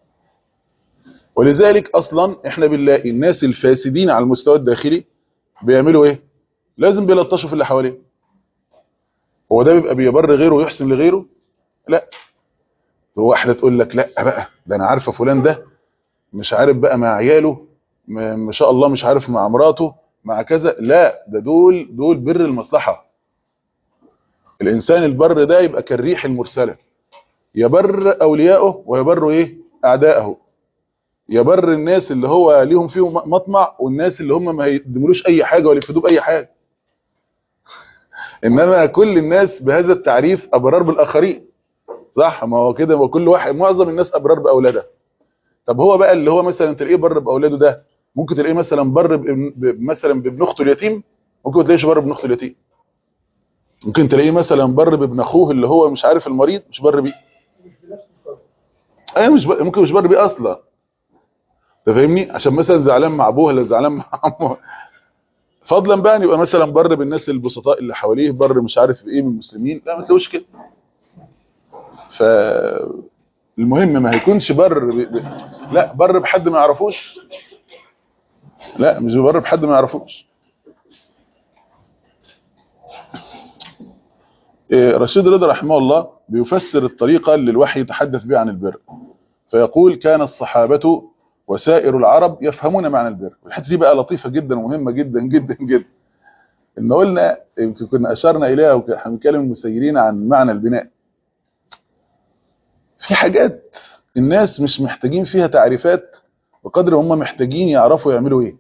ولذلك اصلا احنا بنلاقي الناس الفاسدين على المستوى الداخلي بيعملوا ايه لازم بيلطشوا في اللي حواليه هو ده بيبقى بيبر غيره ويحسن لغيره لا هو واحده تقول لك لا بقى ده انا عارفه فلان ده مش عارف بقى مع عياله ما ما شاء الله مش عارف مع مراته مع كذا لا ده دول دول بر المصلحه الانسان البر ده يبقى كالريح المرسله يبر اولياءه ويبر ايه اعداءه يبر الناس اللي هو ليهم فيهم مطمع والناس اللي هم ما يقدملوش اي حاجه ولا يفيدوه باي حاجه انما كل الناس بهذا التعريف ابرار بالاخرين صح ما هو كده وكل واحد معظم الناس ابرار باولادها طب هو بقى اللي هو مثلا تلاقيه بر باولاده ده ممكن تلاقيه مثلا بر بابن- ب- مثلا بابن اخته اليتيم ممكن ما تلاقيش بر بابن اخته اليتيم ممكن تلاقيه مثلا بر بابن اخوه اللي هو مش عارف المريض مش بر بيه ايوه مش بر... ممكن مش بر بيه اصلا انت فاهمني عشان مثلا زعلان مع ابوه ولا زعلان مع عمه فضلا بقى ان يبقى مثلا بر بالناس البسطاء اللي حواليه بر مش عارف بايه من المسلمين لا ما تلاقوش كده ف المهم ما هيكونش بر ب... ب... لا بر بحد ما يعرفوش لا مش بر بحد ما يعرفوش إيه، رشيد رضا رحمه الله بيفسر الطريقة اللي الوحي يتحدث بها عن البر فيقول كان الصحابة وسائر العرب يفهمون معنى البر والحته دي بقى لطيفة جدا ومهمة جدا جدا جدا ان قلنا يمكن كنا اشرنا اليها واحنا بنتكلم المسيرين عن معنى البناء في حاجات الناس مش محتاجين فيها تعريفات بقدر هم محتاجين يعرفوا يعملوا ايه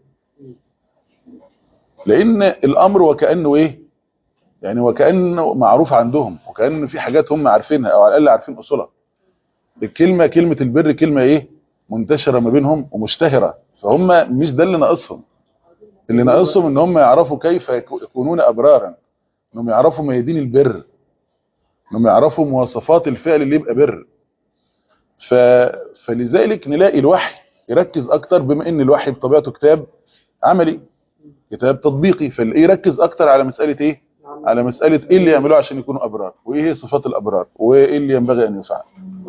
لان الامر وكانه ايه يعني وكانه معروف عندهم وكأن في حاجات هم عارفينها او على الاقل عارفين اصولها الكلمه كلمه البر كلمه ايه منتشره ما بينهم ومشتهره فهم مش ده اللي ناقصهم اللي ناقصهم ان هم يعرفوا كيف يكو- يكونون ابرارا انهم يعرفوا ميادين البر انهم يعرفوا مواصفات الفعل اللي يبقى بر ف... فلذلك نلاقي الوحي يركز اكتر بما ان الوحي بطبيعته كتاب عملي كتاب تطبيقي فيركز اكتر على مساله ايه على مساله ايه اللي يعملوه عشان يكونوا ابرار وايه هي صفات الابرار وايه اللي ينبغي ان يفعل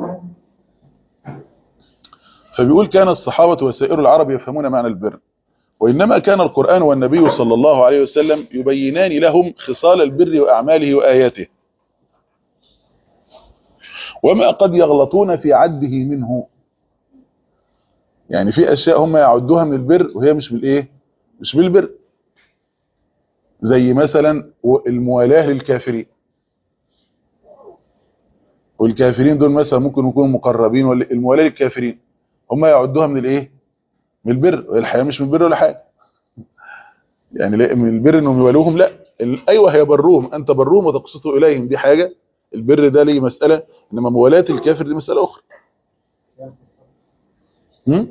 فبيقول كان الصحابه وسائر العرب يفهمون معنى البر وانما كان القران والنبي صلى الله عليه وسلم يبينان لهم خصال البر واعماله واياته وما قد يغلطون في عده منه يعني في اشياء هم يعدوها من البر وهي مش بالايه مش بالبر زي مثلا الموالاه للكافرين والكافرين دول مثلا ممكن يكونوا مقربين ولا الموالاه للكافرين هم يعدوها من الايه من البر والحقيقه مش من البر ولا حاجه يعني لا من البر انهم يوالوهم لا ال- ايوه هيبروهم انت بروهم وتقسطوا اليهم دي حاجه البر ده ليه مساله انما موالاه الكافر دي مساله اخرى هم؟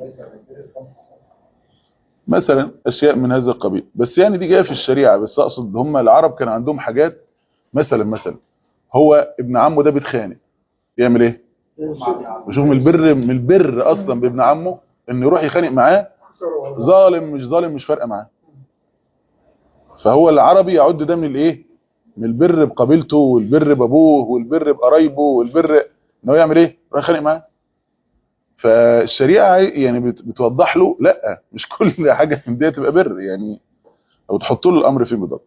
مثلا اشياء من هذا القبيل بس يعني دي جايه في الشريعه بس اقصد هم العرب كان عندهم حاجات مثلا مثلا هو ابن عمه ده بيتخانق يعمل ايه وشوف من البر من البر اصلا بابن عمه انه يروح يخانق معاه ظالم مش ظالم مش فارقه معاه فهو العربي يعد ده من الايه من البر بقبيلته والبر بابوه والبر بقرايبه والبر ان هو يعمل ايه يروح يخانق معاه فالشريعه يعني بت- بتوضح له لا مش كل حاجه من دي تبقى بر يعني او تحط له الامر فين بالضبط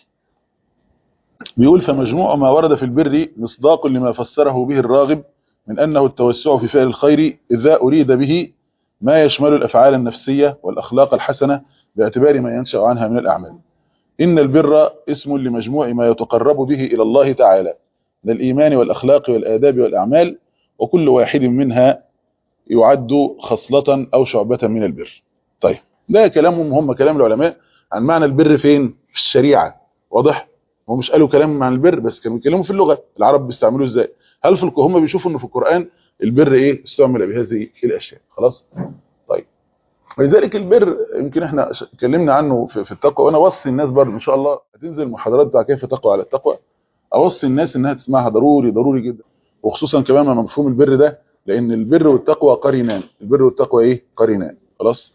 بيقول فمجموع ما ورد في البر مصداق لما فسره به الراغب من انه التوسع في فعل الخير اذا اريد به ما يشمل الافعال النفسيه والاخلاق الحسنه باعتبار ما ينشا عنها من الاعمال ان البر اسم لمجموع ما يتقرب به الى الله تعالى من الايمان والاخلاق والاداب والاعمال وكل واحد منها يعد خصلة أو شعبة من البر طيب ده كلامهم هم كلام العلماء عن معنى البر فين في الشريعة واضح هم مش قالوا كلام عن البر بس كانوا بيتكلموا في اللغة العرب بيستعملوه ازاي هل في الك- هم بيشوفوا انه في القرآن البر ايه استعمل بهذه الاشياء خلاص طيب ولذلك البر يمكن احنا ش- اتكلمنا عنه في, في التقوى وانا وصي الناس برضه ان شاء الله هتنزل المحاضرات بتاع كيف تقوى على التقوى اوصي الناس انها تسمعها ضروري ضروري جدا وخصوصا كمان مع مفهوم البر ده لان البر والتقوى قرينان البر والتقوى ايه قرينان خلاص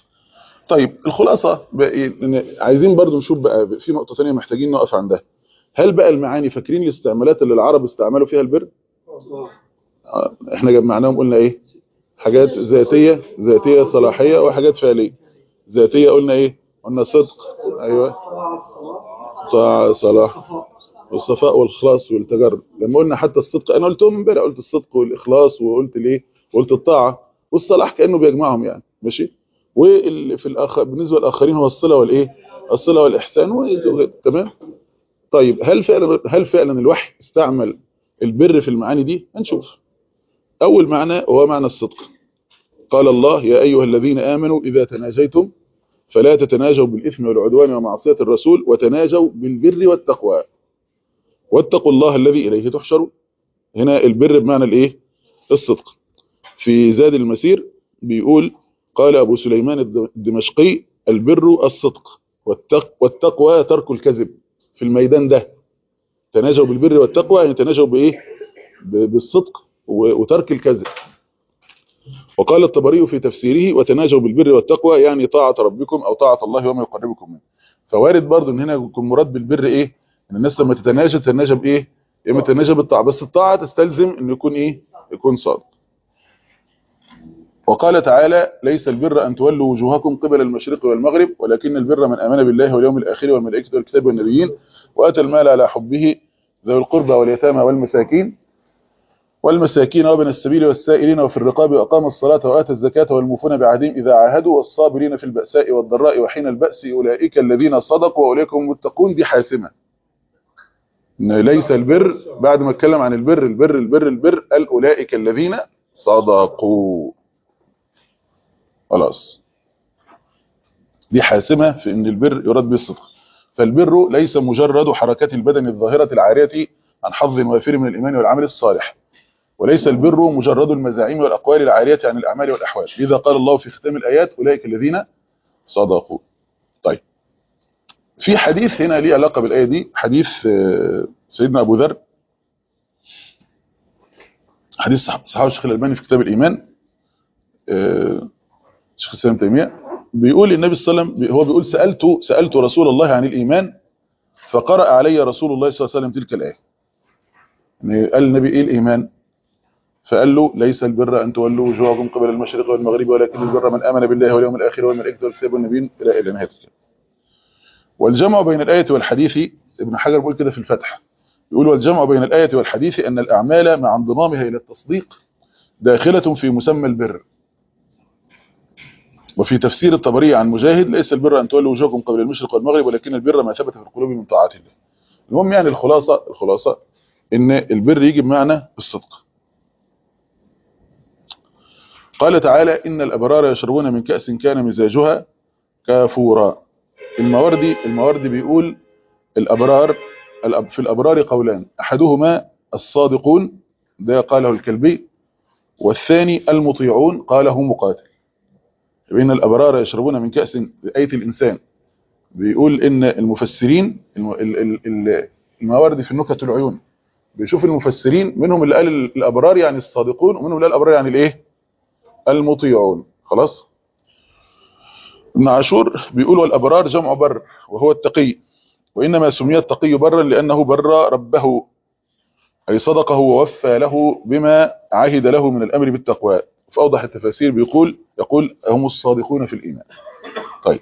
طيب الخلاصه بقى إيه؟ إن عايزين برضو نشوف بقى في نقطه ثانيه محتاجين نقف عندها هل بقى المعاني فاكرين الاستعمالات اللي العرب استعملوا فيها البر آه، احنا جمعناهم قلنا ايه حاجات ذاتية ذاتية صلاحية وحاجات فعلية ذاتية قلنا ايه قلنا صدق ايوه طاعة صلاح والصفاء والإخلاص والتجرد لما قلنا حتى الصدق أنا قلتهم امبارح قلت الصدق والإخلاص وقلت ليه وقلت الطاعة والصلاح كأنه بيجمعهم يعني ماشي وفي الآخر بالنسبة للآخرين هو الصلة والإيه الصلة والإحسان و- تمام طيب هل فعلا هل فعلا الوحي استعمل البر في المعاني دي هنشوف أول معنى هو معنى الصدق قال الله يا أيها الذين آمنوا إذا تناجيتم فلا تتناجوا بالإثم والعدوان ومعصية الرسول وتناجوا بالبر والتقوى واتقوا الله الذي إليه تحشرون هنا البر بمعنى الإيه الصدق في زاد المسير بيقول قال أبو سليمان الدمشقي البر الصدق والتق والتقوى ترك الكذب في الميدان ده تناجوا بالبر والتقوى يعني تناجوا بإيه ب- بالصدق و- وترك الكذب وقال الطبري في تفسيره وتناجوا بالبر والتقوى يعني طاعة ربكم أو طاعة الله وما يقربكم منه فوارد برضو ان هنا يكون مراد بالبر ايه ان الناس لما تتناجى تتناجى بايه يا اما تتناجى بالطاعه بس الطاعه تستلزم انه يكون ايه يكون صادق وقال تعالى ليس البر ان تولوا وجوهكم قبل المشرق والمغرب ولكن البر من امن بالله واليوم الاخر والملائكه والكتاب والنبيين واتى المال على حبه ذوي القربى واليتامى والمساكين والمساكين وابن السبيل والسائلين وفي الرقاب وأقام الصلاة وآتى الزكاة والموفون بعهدهم إذا عاهدوا والصابرين في البأساء والضراء وحين البأس أولئك الذين صدقوا وأولئك هم المتقون دي حاسمة إن ليس البر بعد ما اتكلم عن البر البر البر البر قال أولئك الذين صدقوا خلاص دي حاسمة في أن البر يراد بالصدق فالبر ليس مجرد حركات البدن الظاهرة العارية عن حظ وافر من الإيمان والعمل الصالح وليس البر مجرد المزاعيم والأقوال العارية عن الأعمال والأحوال لذا قال الله في ختام الآيات أولئك الذين صدقوا طيب في حديث هنا ليه علاقة بالآية دي حديث آه، سيدنا أبو ذر حديث صح- صحابه الشيخ الألباني في كتاب الإيمان آه، شيخ الإسلام تيمية بيقول النبي صلى الله عليه وسلم هو بيقول سألت سألت رسول الله عن الإيمان فقرأ علي رسول الله صلى الله عليه وسلم تلك الآية يعني قال النبي إيه الإيمان فقال له ليس البر أن تولوا وجوهكم قبل المشرق والمغرب ولكن البر من آمن بالله واليوم الآخر والملائكة والكتاب والنبيين إلى إلى نهاية الكلام والجمع بين الآية والحديث ابن حجر بيقول كده في الفتح يقول والجمع بين الآية والحديث أن الأعمال مع انضمامها إلى التصديق داخلة في مسمى البر وفي تفسير الطبري عن مجاهد ليس البر أن تولوا وجوهكم قبل المشرق والمغرب ولكن البر ما ثبت في القلوب من طاعة الله المهم يعني الخلاصة الخلاصة إن البر يجي بمعنى الصدق قال تعالى إن الأبرار يشربون من كأس كان مزاجها كافورا المواردي المواردي بيقول الأبرار الأب- في الأبرار قولان أحدهما الصادقون ده قاله الكلبي والثاني المطيعون قاله مقاتل بين الأبرار يشربون من كأس آية الإنسان بيقول إن المفسرين الم- ال- ال- ال- المواردي في النكت العيون بيشوف المفسرين منهم اللي قال الأبرار يعني الصادقون ومنهم اللي قال الأبرار يعني الإيه المطيعون خلاص ابن عاشور بيقول والأبرار جمع بر وهو التقي وإنما سمي التقي برا لأنه بر ربه أي صدقه ووفى له بما عهد له من الأمر بالتقوى في أوضح التفاسير بيقول يقول هم الصادقون في الإيمان طيب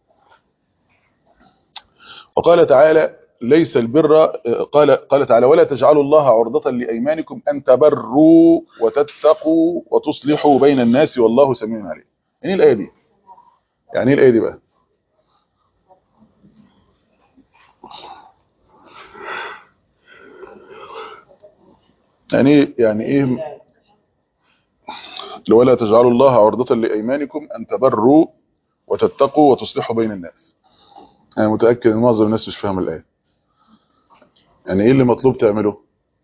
وقال تعالى ليس البر قال قال تعالى ولا تجعلوا الله عرضة لأيمانكم أن تبروا وتتقوا وتصلحوا بين الناس والله سميع عليم يعني إيه الآية دي يعني ايه الآية دي بقى يعني ايه يعني ايه ولا تجعلوا الله عرضة لأيمانكم أن تبروا وتتقوا وتصلحوا بين الناس أنا متأكد أن معظم الناس مش فاهم الآية يعني إيه اللي مطلوب تعمله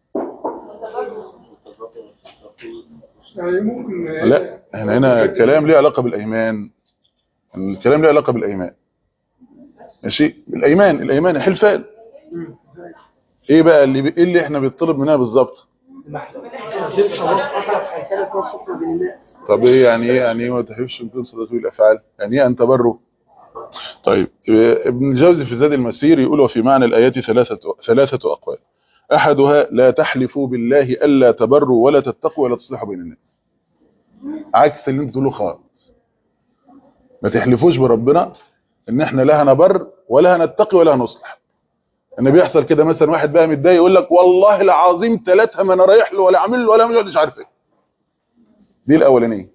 يعني ممكن لا احنا هنا الكلام ليه علاقة بالأيمان الكلام ليه علاقة بالأيمان ماشي الأيمان الأيمان حلفان ايه بقى اللي ايه اللي احنا بيطلب منها بالظبط طب ايه يعني ايه يعني ايه ما تحبش يمكن صدقوا الافعال يعني ايه ان تبروا طيب ابن الجوزي في زاد المسير يقول وفي معنى الآيات ثلاثة ثلاثة أقوال أحدها لا تحلفوا بالله ألا تبروا ولا تتقوا ولا تصلحوا بين الناس عكس اللي انتوا بتقولوه خالص ما تحلفوش بربنا ان احنا لا هنبر ولا هنتقي ولا هنصلح ان بيحصل كده مثلا واحد بقى متضايق يقول لك والله العظيم ثلاثه ما انا رايح له ولا عامل له ولا مش عارف ايه دي الاولانيه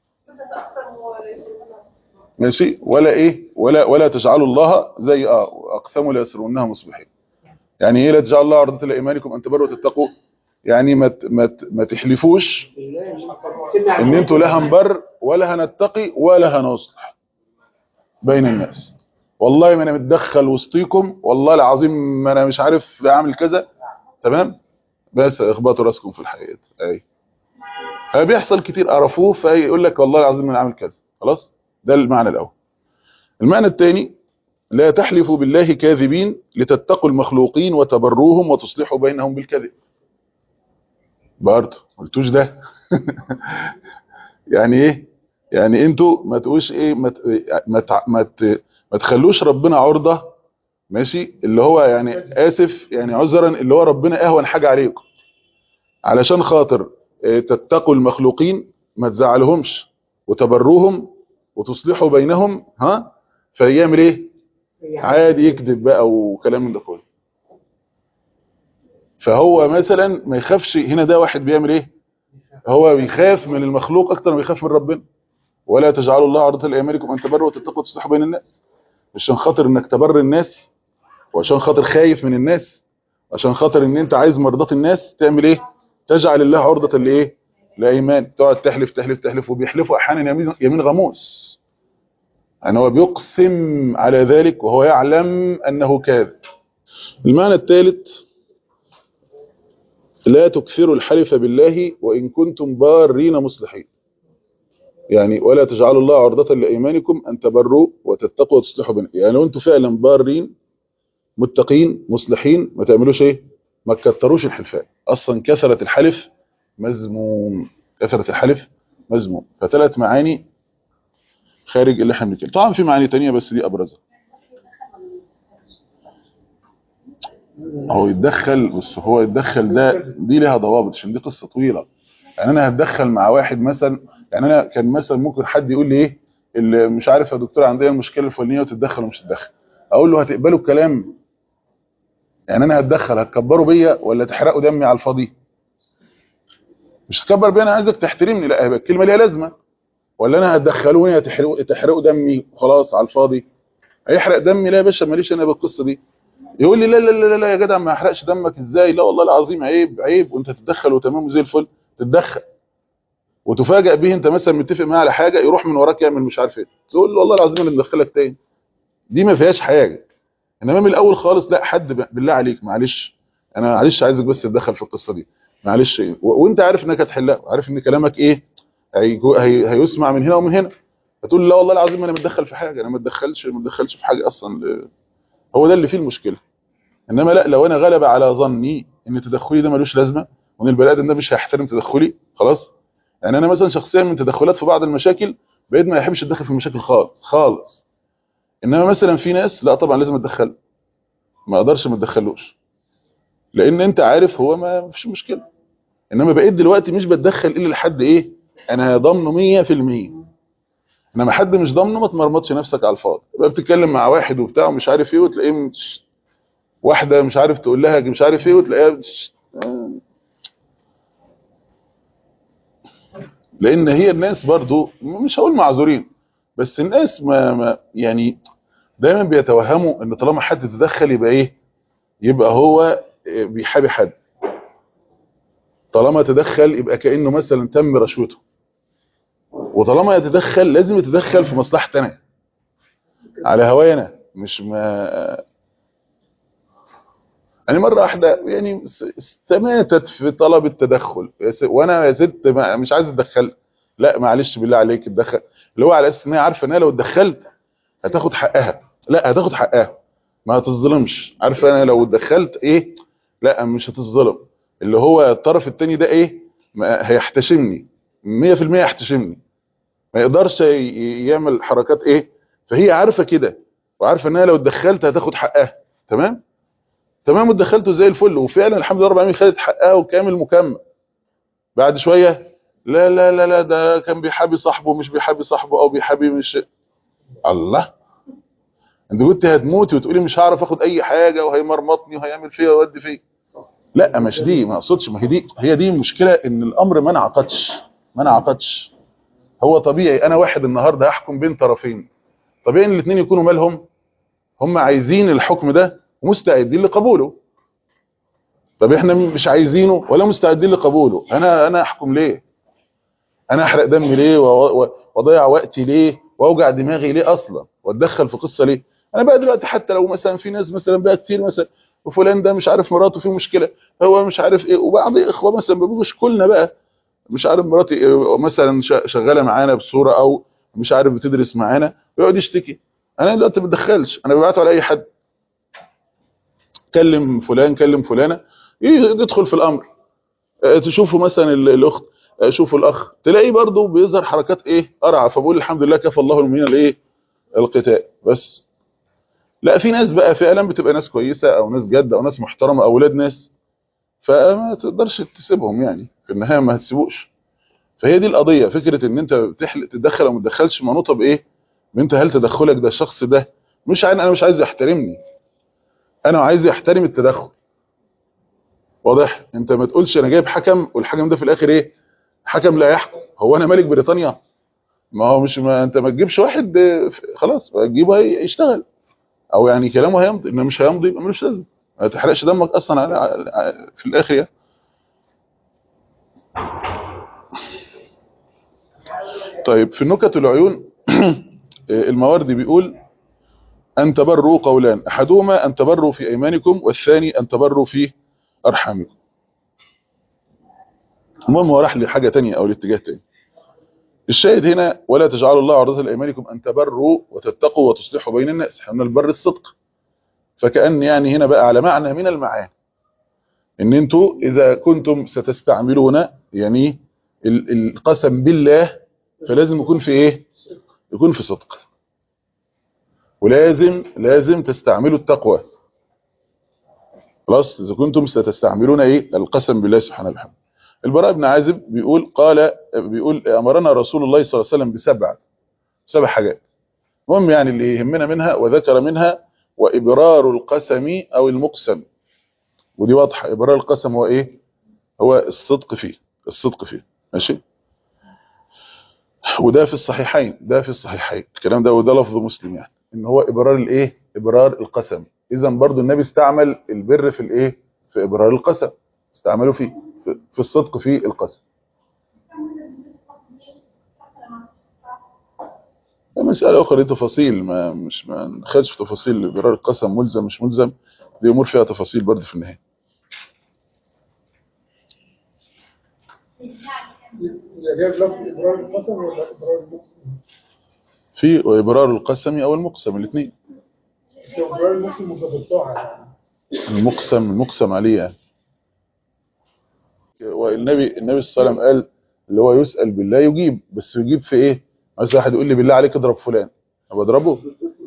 ماشي ولا ايه ولا ولا تجعلوا الله زي اه اقسموا لا يسرونها مصبحين يعني ايه لا تجعلوا الله عرضة لايمانكم ان تبروا وتتقوا يعني ما ت- ما ت- ما تحلفوش ان انتوا لا هنبر ولا هنتقي ولا هنصلح بين الناس والله ما انا متدخل وسطيكم والله العظيم ما انا مش عارف اعمل كذا تمام بس اخبطوا راسكم في الحقيقه اي آه بيحصل كتير قرفوه فيقول لك والله العظيم انا عامل كذا خلاص ده المعنى الاول المعنى الثاني لا تحلفوا بالله كاذبين لتتقوا المخلوقين وتبروهم وتصلحوا بينهم بالكذب برضه قلتوش ده يعني ايه يعني انتوا ما تقولوش ايه ما ت- ما تع- ما ت- ما تخلوش ربنا عرضة ماشي اللي هو يعني اسف يعني عذرا اللي هو ربنا اهون حاجة عليكم علشان خاطر اه، تتقوا المخلوقين ما تزعلهمش وتبروهم وتصلحوا بينهم ها فيعمل ايه عادي يكذب بقى وكلام من ده كله فهو مثلا ما يخافش هنا ده واحد بيعمل ايه هو بيخاف من المخلوق اكتر ما بيخاف من ربنا ولا تجعلوا الله عرضة لايمانكم ان تبروا وتتقوا وتصلحوا بين الناس مش عشان خاطر انك تبر الناس وعشان خاطر خايف من الناس عشان خاطر ان انت عايز مرضات الناس تعمل ايه تجعل الله عرضة لايه لايمان تقعد تحلف تحلف تحلف وبيحلفوا احيانا يمين- يمين غموس يعني هو بيقسم على ذلك وهو يعلم انه كاذب المعنى الثالث لا تكثروا الحلف بالله وإن كنتم بارين مصلحين يعني ولا تجعلوا الله عرضة لأيمانكم أن تبروا وتتقوا وتصلحوا بين يعني لو أنتم فعلا بارين متقين مصلحين ما تعملوش إيه ما تكتروش الحلفان أصلا كثرة الحلف مذموم كثرة الحلف مذموم فثلاث معاني خارج اللي احنا بنتكلم طبعا في معاني تانية بس دي أبرزها هو يتدخل بص هو يتدخل ده دي لها ضوابط عشان دي قصة طويلة يعني انا هتدخل مع واحد مثلا يعني انا كان مثلا ممكن حد يقول لي ايه اللي مش عارف يا دكتور عندنا المشكله الفلانيه وتتدخل ومش تتدخل اقول له هتقبلوا الكلام يعني انا هتدخل هتكبروا بيا ولا تحرقوا دمي على الفاضي مش تكبر بيا انا عايزك تحترمني لا يبقى الكلمه ليها لازمه ولا انا هتدخلوني هتحرقوا تحرقوا دمي خلاص على الفاضي هيحرق دمي لا يا باشا ماليش انا بالقصه دي يقول لي لا لا لا لا يا جدع ما احرقش دمك ازاي لا والله العظيم عيب عيب وانت تتدخل وتمام وزي الفل تتدخل وتفاجئ به انت مثلا متفق معاه على حاجه يروح من وراك يعمل مش عارف ايه تقول له والله العظيم انا مدخلك تاني دي ما فيهاش حاجه انما من الاول خالص لا حد ب- بالله عليك معلش انا معلش عايزك بس تتدخل في القصه دي معلش ايه و- وانت عارف انك هتحلها وعارف ان كلامك ايه هيجو- هي هيسمع من هنا ومن هنا فتقول له لا والله العظيم انا متدخل في حاجه انا ما اتدخلش ما اتدخلش في حاجه اصلا هو ده اللي فيه المشكله انما لا لو انا غلب على ظني ان تدخلي ده ملوش لازمه وان البني ادم ده مش هيحترم تدخلي خلاص يعني انا مثلا شخصيا من تدخلات في بعض المشاكل بقيت ما يحبش اتدخل في المشاكل خالص خالص انما مثلا في ناس لا طبعا لازم اتدخل ما اقدرش ما اتدخلوش لان انت عارف هو ما فيش مشكله انما بقيت دلوقتي مش بتدخل الا لحد ايه انا ضامنه 100% انما حد مش ضامنه ما تمرمطش نفسك على الفاضي يبقى بتتكلم مع واحد وبتاع ومش عارف ايه وتلاقيه مش- واحده مش عارف تقول لها مش عارف ايه وتلاقيها مش- آه. لان هي الناس برضو مش هقول معذورين بس الناس ما, ما يعني دايما بيتوهموا ان طالما حد تدخل يبقى ايه يبقى هو بيحابي حد طالما تدخل يبقى كانه مثلا تم رشوته وطالما يتدخل لازم يتدخل في مصلحتي انا على هواي انا مش ما يعني مرة واحدة يعني س- استماتت في طلب التدخل يا س- وانا يا ست ما- مش عايز اتدخل لا معلش بالله عليك اتدخل اللي هو على اساس ان هي عارفه ان هي لو اتدخلت هتاخد حقها لا هتاخد حقها ما هتظلمش عارفه انا لو اتدخلت ايه لا مش هتظلم اللي هو الطرف التاني ده ايه ما هيحتشمني 100% يحتشمني ما يقدرش ي- يعمل حركات ايه فهي عارفه كده وعارفه انها لو اتدخلت هتاخد حقها تمام تمام اتدخلته زي الفل وفعلا الحمد لله رب العالمين خدت حقها وكامل مكمل بعد شويه لا لا لا لا ده كان بيحابي صاحبه مش بيحابي صاحبه او بيحابي مش الله انت كنت هتموتي وتقولي مش هعرف اخد اي حاجه وهيمرمطني وهيعمل فيا ويودي فيا لا مش دي ما اقصدش ما هي دي هي دي المشكله ان الامر ما انعقدش ما انعقدش هو طبيعي انا واحد النهارده هحكم بين طرفين طبيعي ان الاثنين يكونوا مالهم هم عايزين الحكم ده ومستعدين لقبوله طب احنا مش عايزينه ولا مستعدين لقبوله انا انا احكم ليه انا احرق دمي ليه و- و- واضيع وقتي ليه واوجع دماغي ليه اصلا واتدخل في قصه ليه انا بقى دلوقتي حتى لو مثلا في ناس مثلا بقى كتير مثلا وفلان ده مش عارف مراته فيه مشكله هو مش عارف ايه وبعض اخوه مثلا بيبقوا يشكوا بقى مش عارف مراتي إيه، مثلا شا- شغاله معانا بصوره او مش عارف بتدرس معانا ويقعد يشتكي انا دلوقتي ما بتدخلش انا ببعته على اي حد كلم فلان كلم فلانه يدخل في الامر آه، تشوفوا مثلا ال- الاخت آه، شوفوا الاخ تلاقيه برضه بيظهر حركات ايه قرعه فبقول الحمد لله كفى الله المؤمنين الايه القتال بس لا في ناس بقى فعلا بتبقى ناس كويسه او ناس جد او ناس محترمه او اولاد ناس فما تقدرش تسيبهم يعني في النهايه ما هتسيبوش فهي دي القضيه فكره ان انت بتحلق تتدخل او ما تدخلش منوطه بايه انت هل تدخلك ده الشخص ده مش عايز انا مش عايز يحترمني انا عايز يحترم التدخل واضح انت ما تقولش انا جايب حكم والحكم ده في الاخر ايه حكم لا يحكم هو انا ملك بريطانيا ما هو مش ما انت ما تجيبش واحد آه، خلاص تجيبه هي- يشتغل او يعني كلامه هيمضي انه مش هيمضي يبقى ملوش لازمه ما تحرقش دمك اصلا على على- في الاخر يعني طيب في نكت العيون المواردي بيقول أن تبروا قولان أحدهما أن تبروا في أيمانكم والثاني أن تبروا في أرحامكم المهم هو راح لحاجة تانية أو لاتجاه تاني الشاهد هنا ولا تجعلوا الله عرضة لأيمانكم أن تبروا وتتقوا وتصلحوا بين الناس احنا البر الصدق فكأن يعني هنا بقى على معنى من المعاني ان انتوا اذا كنتم ستستعملون يعني ال- القسم بالله فلازم يكون في ايه يكون في صدق ولازم لازم تستعملوا التقوى خلاص اذا كنتم ستستعملون ايه القسم بالله سبحانه وتعالى البراء بن عازب بيقول قال بيقول امرنا رسول الله صلى الله عليه وسلم بسبع سبع حاجات المهم يعني اللي يهمنا منها وذكر منها وابرار القسم او المقسم ودي واضحه ابرار القسم هو ايه هو الصدق فيه الصدق فيه ماشي وده في الصحيحين ده في الصحيحين الكلام ده وده لفظ مسلم يعني ان هو ابرار الايه ابرار القسم اذا برضو النبي استعمل البر في الايه في ابرار القسم استعمله في في- في الصدق في القسم مسألة أخرى دي تفاصيل ما مش ما ندخلش في تفاصيل ابرار القسم ملزم مش ملزم دي أمور فيها تفاصيل برضه في النهاية اللي جايب لفظ إبرار القسم ولا إبرار المقسم؟ في وإبرار القسم أو المقسم الاثنين بس إبرار المقسم متقطعة يعني المقسم المقسم عليه يعني والنبي النبي صلى الله عليه وسلم قال اللي هو يسأل بالله يجيب بس يجيب في ايه مثلا واحد يقول لي بالله عليك اضرب فلان طب اضربه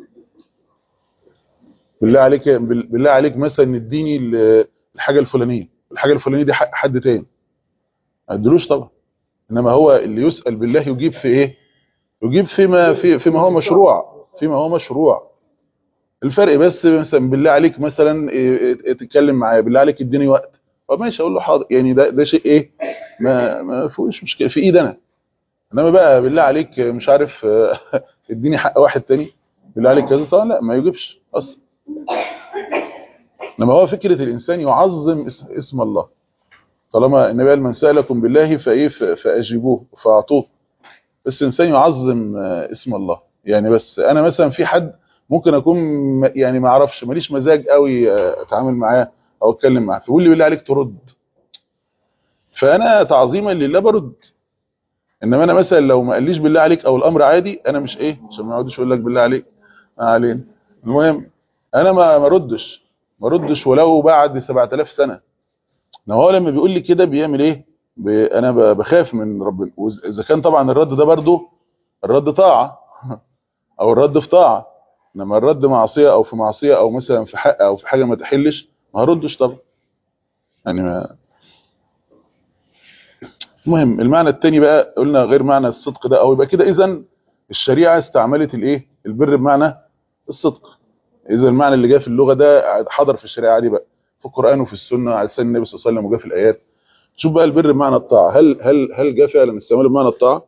بالله عليك بالله عليك مثلا اديني ال- الحاجه الفلانيه الحاجه الفلانيه دي حق حد تاني ما ادلوش طبعا انما هو اللي يسأل بالله يجيب في ايه يجيب فيما في فيما هو مشروع فيما هو مشروع الفرق بس مثلا بالله عليك مثلا إيه، إيه، تتكلم معايا بالله عليك اديني وقت طب ماشي اقول له حاضر يعني ده ده شيء ايه ما ما فيهوش مشكله في ايدي انا انما بقى بالله عليك مش عارف آه، اديني حق واحد تاني بالله عليك كذا طبعا لا ما يجيبش اصلا انما هو فكره الانسان يعظم اس- اسم الله طالما النبي قال من سالكم بالله فايه ف- فاجيبوه فاعطوه بس الانسان يعظم آه، اسم الله يعني بس انا مثلا في حد ممكن اكون م- يعني ما اعرفش ماليش مزاج قوي آه، اتعامل معاه او اتكلم معاه فيقول لي بالله عليك ترد فانا تعظيما لله برد انما انا مثلا لو ما قاليش بالله عليك او الامر عادي انا مش ايه عشان ما يقعدش يقول لك بالله عليك ما علينا المهم انا ما ما ردش ما ردش ولو بعد 7000 سنه ان هو لما بيقول لي كده بيعمل ايه ب... انا ب- بخاف من ربنا واذا كان طبعا الرد ده برضو الرد طاعه او الرد في طاعه انما الرد معصيه او في معصيه او مثلا في حق او في حاجه ما تحلش ما هردش طبعا يعني ما المهم المعنى الثاني بقى قلنا غير معنى الصدق ده او يبقى كده اذا الشريعه استعملت الايه البر بمعنى الصدق اذا المعنى اللي جاء في اللغه ده حضر في الشريعه دي بقى في القران وفي السنه على لسان النبي صلى الله عليه وسلم وجاء في الايات شوف بقى البر بمعنى الطاعه هل هل هل جاء فعلا استعماله بمعنى الطاعه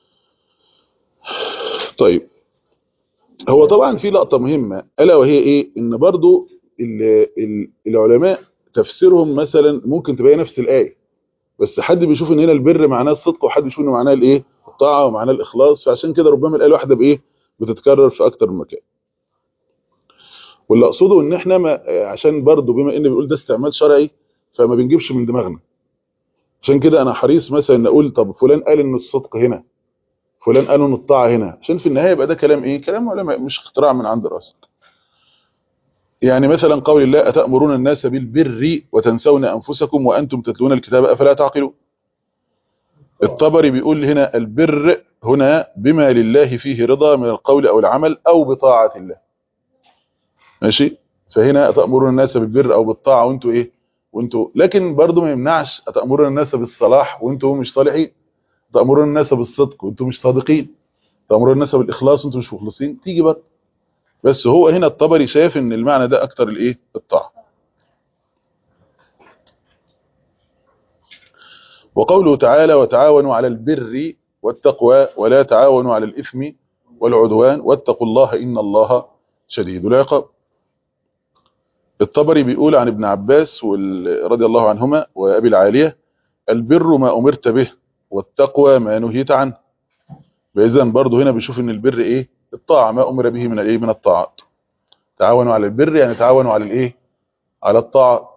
طيب هو طبعا في لقطه مهمه الا وهي ايه ان برضو ال- ال- العلماء تفسيرهم مثلا ممكن تبقى نفس الايه بس حد بيشوف ان هنا البر معناه الصدق وحد بيشوف ان معناه الايه الطاعه ومعناه الاخلاص فعشان كده ربما الايه الواحده بايه بتتكرر في اكتر من مكان واللي اقصده ان احنا ما عشان برضو بما ان بنقول ده استعمال شرعي فما بنجيبش من دماغنا عشان كده انا حريص مثلا اقول طب فلان قال ان الصدق هنا فلان قال ان الطاعه هنا عشان في النهايه يبقى ده كلام ايه كلام علماء مش اختراع من عند راسك يعني مثلا قول الله اتامرون الناس بالبر وتنسون انفسكم وانتم تتلون الكتاب افلا تعقلون الطبري بيقول هنا البر هنا بما لله فيه رضا من القول او العمل او بطاعه الله ماشي فهنا اتامرون الناس بالبر او بالطاعه وانتوا ايه وانتوا لكن برضو ما يمنعش اتامرون الناس بالصلاح وانتوا مش صالحين تأمرون الناس بالصدق وانتم مش صادقين تأمرون الناس بالإخلاص وانتم مش مخلصين تيجي برضه بس هو هنا الطبري شايف ان المعنى ده اكتر الايه الطاعه وقوله تعالى وتعاونوا على البر والتقوى ولا تعاونوا على الإثم والعدوان واتقوا الله إن الله شديد العقاب الطبري بيقول عن ابن عباس وال- رضي الله عنهما وأبي العالية البر ما أمرت به والتقوى ما نهيت عنه فإذا برضه هنا بيشوف ان البر ايه الطاعة ما أمر به من الايه من الطاعات تعاونوا على البر يعني تعاونوا على الايه على الطاعات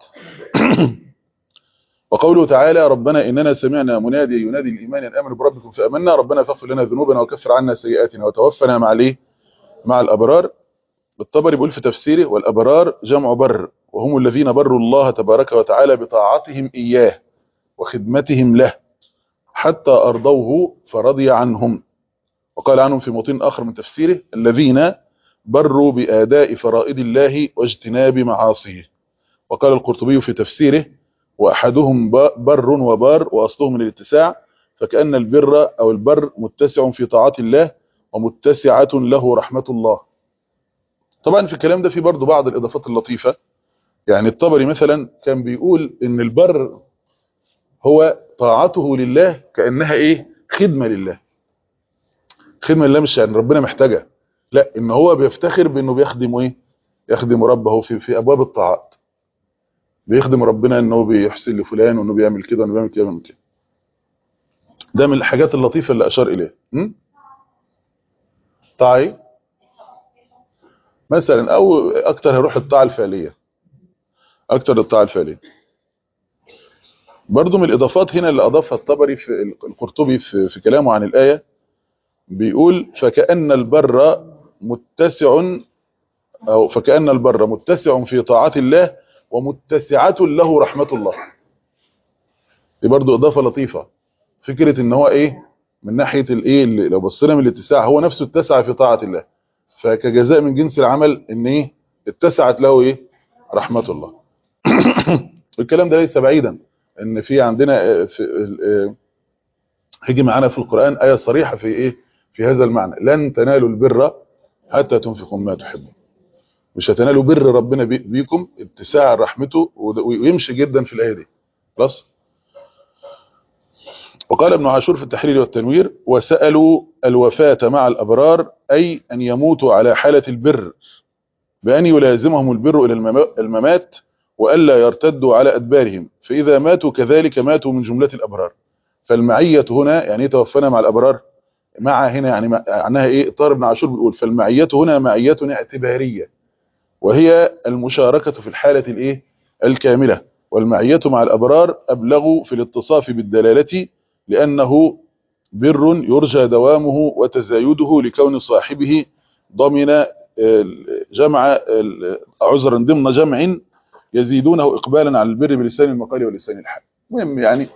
وقوله تعالى ربنا إننا سمعنا منادي ينادي الإيمان أن آمنوا بربكم فأمنا ربنا فاغفر لنا ذنوبنا وكفر عنا سيئاتنا وتوفنا مع الايه مع الأبرار الطبري بيقول في تفسيره والأبرار جمع بر وهم الذين بروا الله تبارك وتعالى بطاعتهم إياه وخدمتهم له حتى أرضوه فرضي عنهم وقال عنهم في موطن آخر من تفسيره الذين بروا بآداء فرائض الله واجتناب معاصيه وقال القرطبي في تفسيره وأحدهم بر وبار وأصله من الاتساع فكأن البر أو البر متسع في طاعات الله ومتسعة له رحمة الله طبعا في الكلام ده في برضو بعض الإضافات اللطيفة يعني الطبري مثلا كان بيقول إن البر هو طاعته لله كأنها إيه خدمة لله خدمة لله مش يعني ربنا محتاجها لا إن هو بيفتخر بإنه بيخدم إيه يخدم ربه في, في أبواب الطاعات بيخدم ربنا إنه بيحسن لفلان وإنه بيعمل كده وإنه بيعمل كده وإنه كده ده من الحاجات اللطيفة اللي أشار إليها م? طاعي مثلا أو أكتر هيروح الطاعة الفعلية أكتر الطاعة الفعلية برضو من الإضافات هنا اللي أضافها الطبري في القرطبي في, في كلامه عن الآية بيقول فكأن البر متسع أو فكأن البر متسع في طاعة الله ومتسعة له رحمة الله دي برضو إضافة لطيفة فكرة إن هو إيه من ناحية الإيه اللي لو بصينا من الاتساع هو نفسه اتسع في طاعة الله فكجزاء من جنس العمل إن إيه اتسعت له إيه رحمة الله الكلام ده ليس بعيدا إن في عندنا في هيجي معانا في القرآن آية صريحة في إيه في هذا المعنى لن تنالوا البر حتى تنفقوا ما تحبون مش هتنالوا بر ربنا بيكم اتساع رحمته ويمشي جدا في الآية دي خلاص وقال ابن عاشور في التحرير والتنوير وسألوا الوفاة مع الأبرار أي أن يموتوا على حالة البر بأن يلازمهم البر إلى الممات وألا يرتدوا على أدبارهم فإذا ماتوا كذلك ماتوا من جملة الأبرار فالمعية هنا يعني توفنا مع الأبرار مع هنا يعني معناها إيه طار ابن عاشور بيقول فالمعية هنا معية اعتبارية وهي المشاركة في الحالة الإيه الكاملة والمعية مع الأبرار أبلغ في الاتصاف بالدلالة لأنه بر يرجى دوامه وتزايده لكون صاحبه ضمن جمع عذرا ضمن جمع يزيدونه إقبالا على البر بلسان المقال ولسان الحال مهم يعني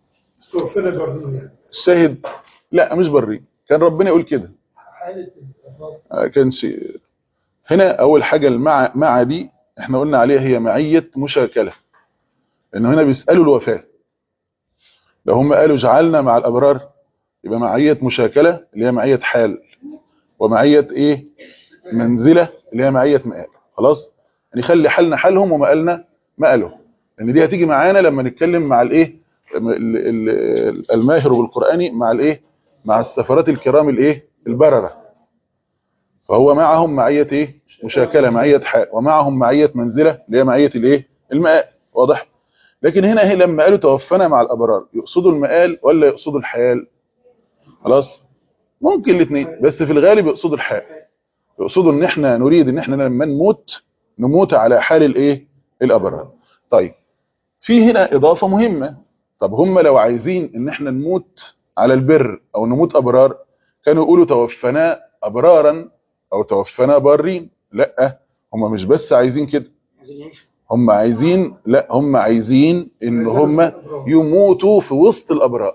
توفنا برضه الشاهد لا مش بري كان ربنا يقول كده حالة آه، كانش هنا اول حاجه المع مع دي احنا قلنا عليها هي معيه مشاكله لانه هنا بيسالوا الوفاه لو هم قالوا جعلنا مع الابرار يبقى معيه مشاكله اللي هي معيه حال ومعيه ايه منزله اللي هي معيه مآل خلاص يعني خلي حالنا حالهم ومآلنا مآلهم لان دي هتيجي معانا لما نتكلم مع الايه ال- ال- الماهر بالقراني مع الايه مع السفرات الكرام الايه البرره فهو معهم معيه ايه مشاكله معيه حال ومعهم معيه منزله اللي هي معيه الايه المآل واضح لكن هنا هي لما قالوا توفنا مع الابرار يقصدوا المآل ولا يقصدوا الحال خلاص ممكن الاثنين بس في الغالب يقصدوا الحال يقصدوا ان احنا نريد ان احنا لما نموت نموت على حال الايه الابرار طيب في هنا اضافه مهمه طب هم لو عايزين ان احنا نموت على البر او نموت ابرار كانوا يقولوا توفنا ابرارا او توفنا بارين لا هم مش بس عايزين كده هم عايزين لا هم عايزين ان هم يموتوا في وسط الابرار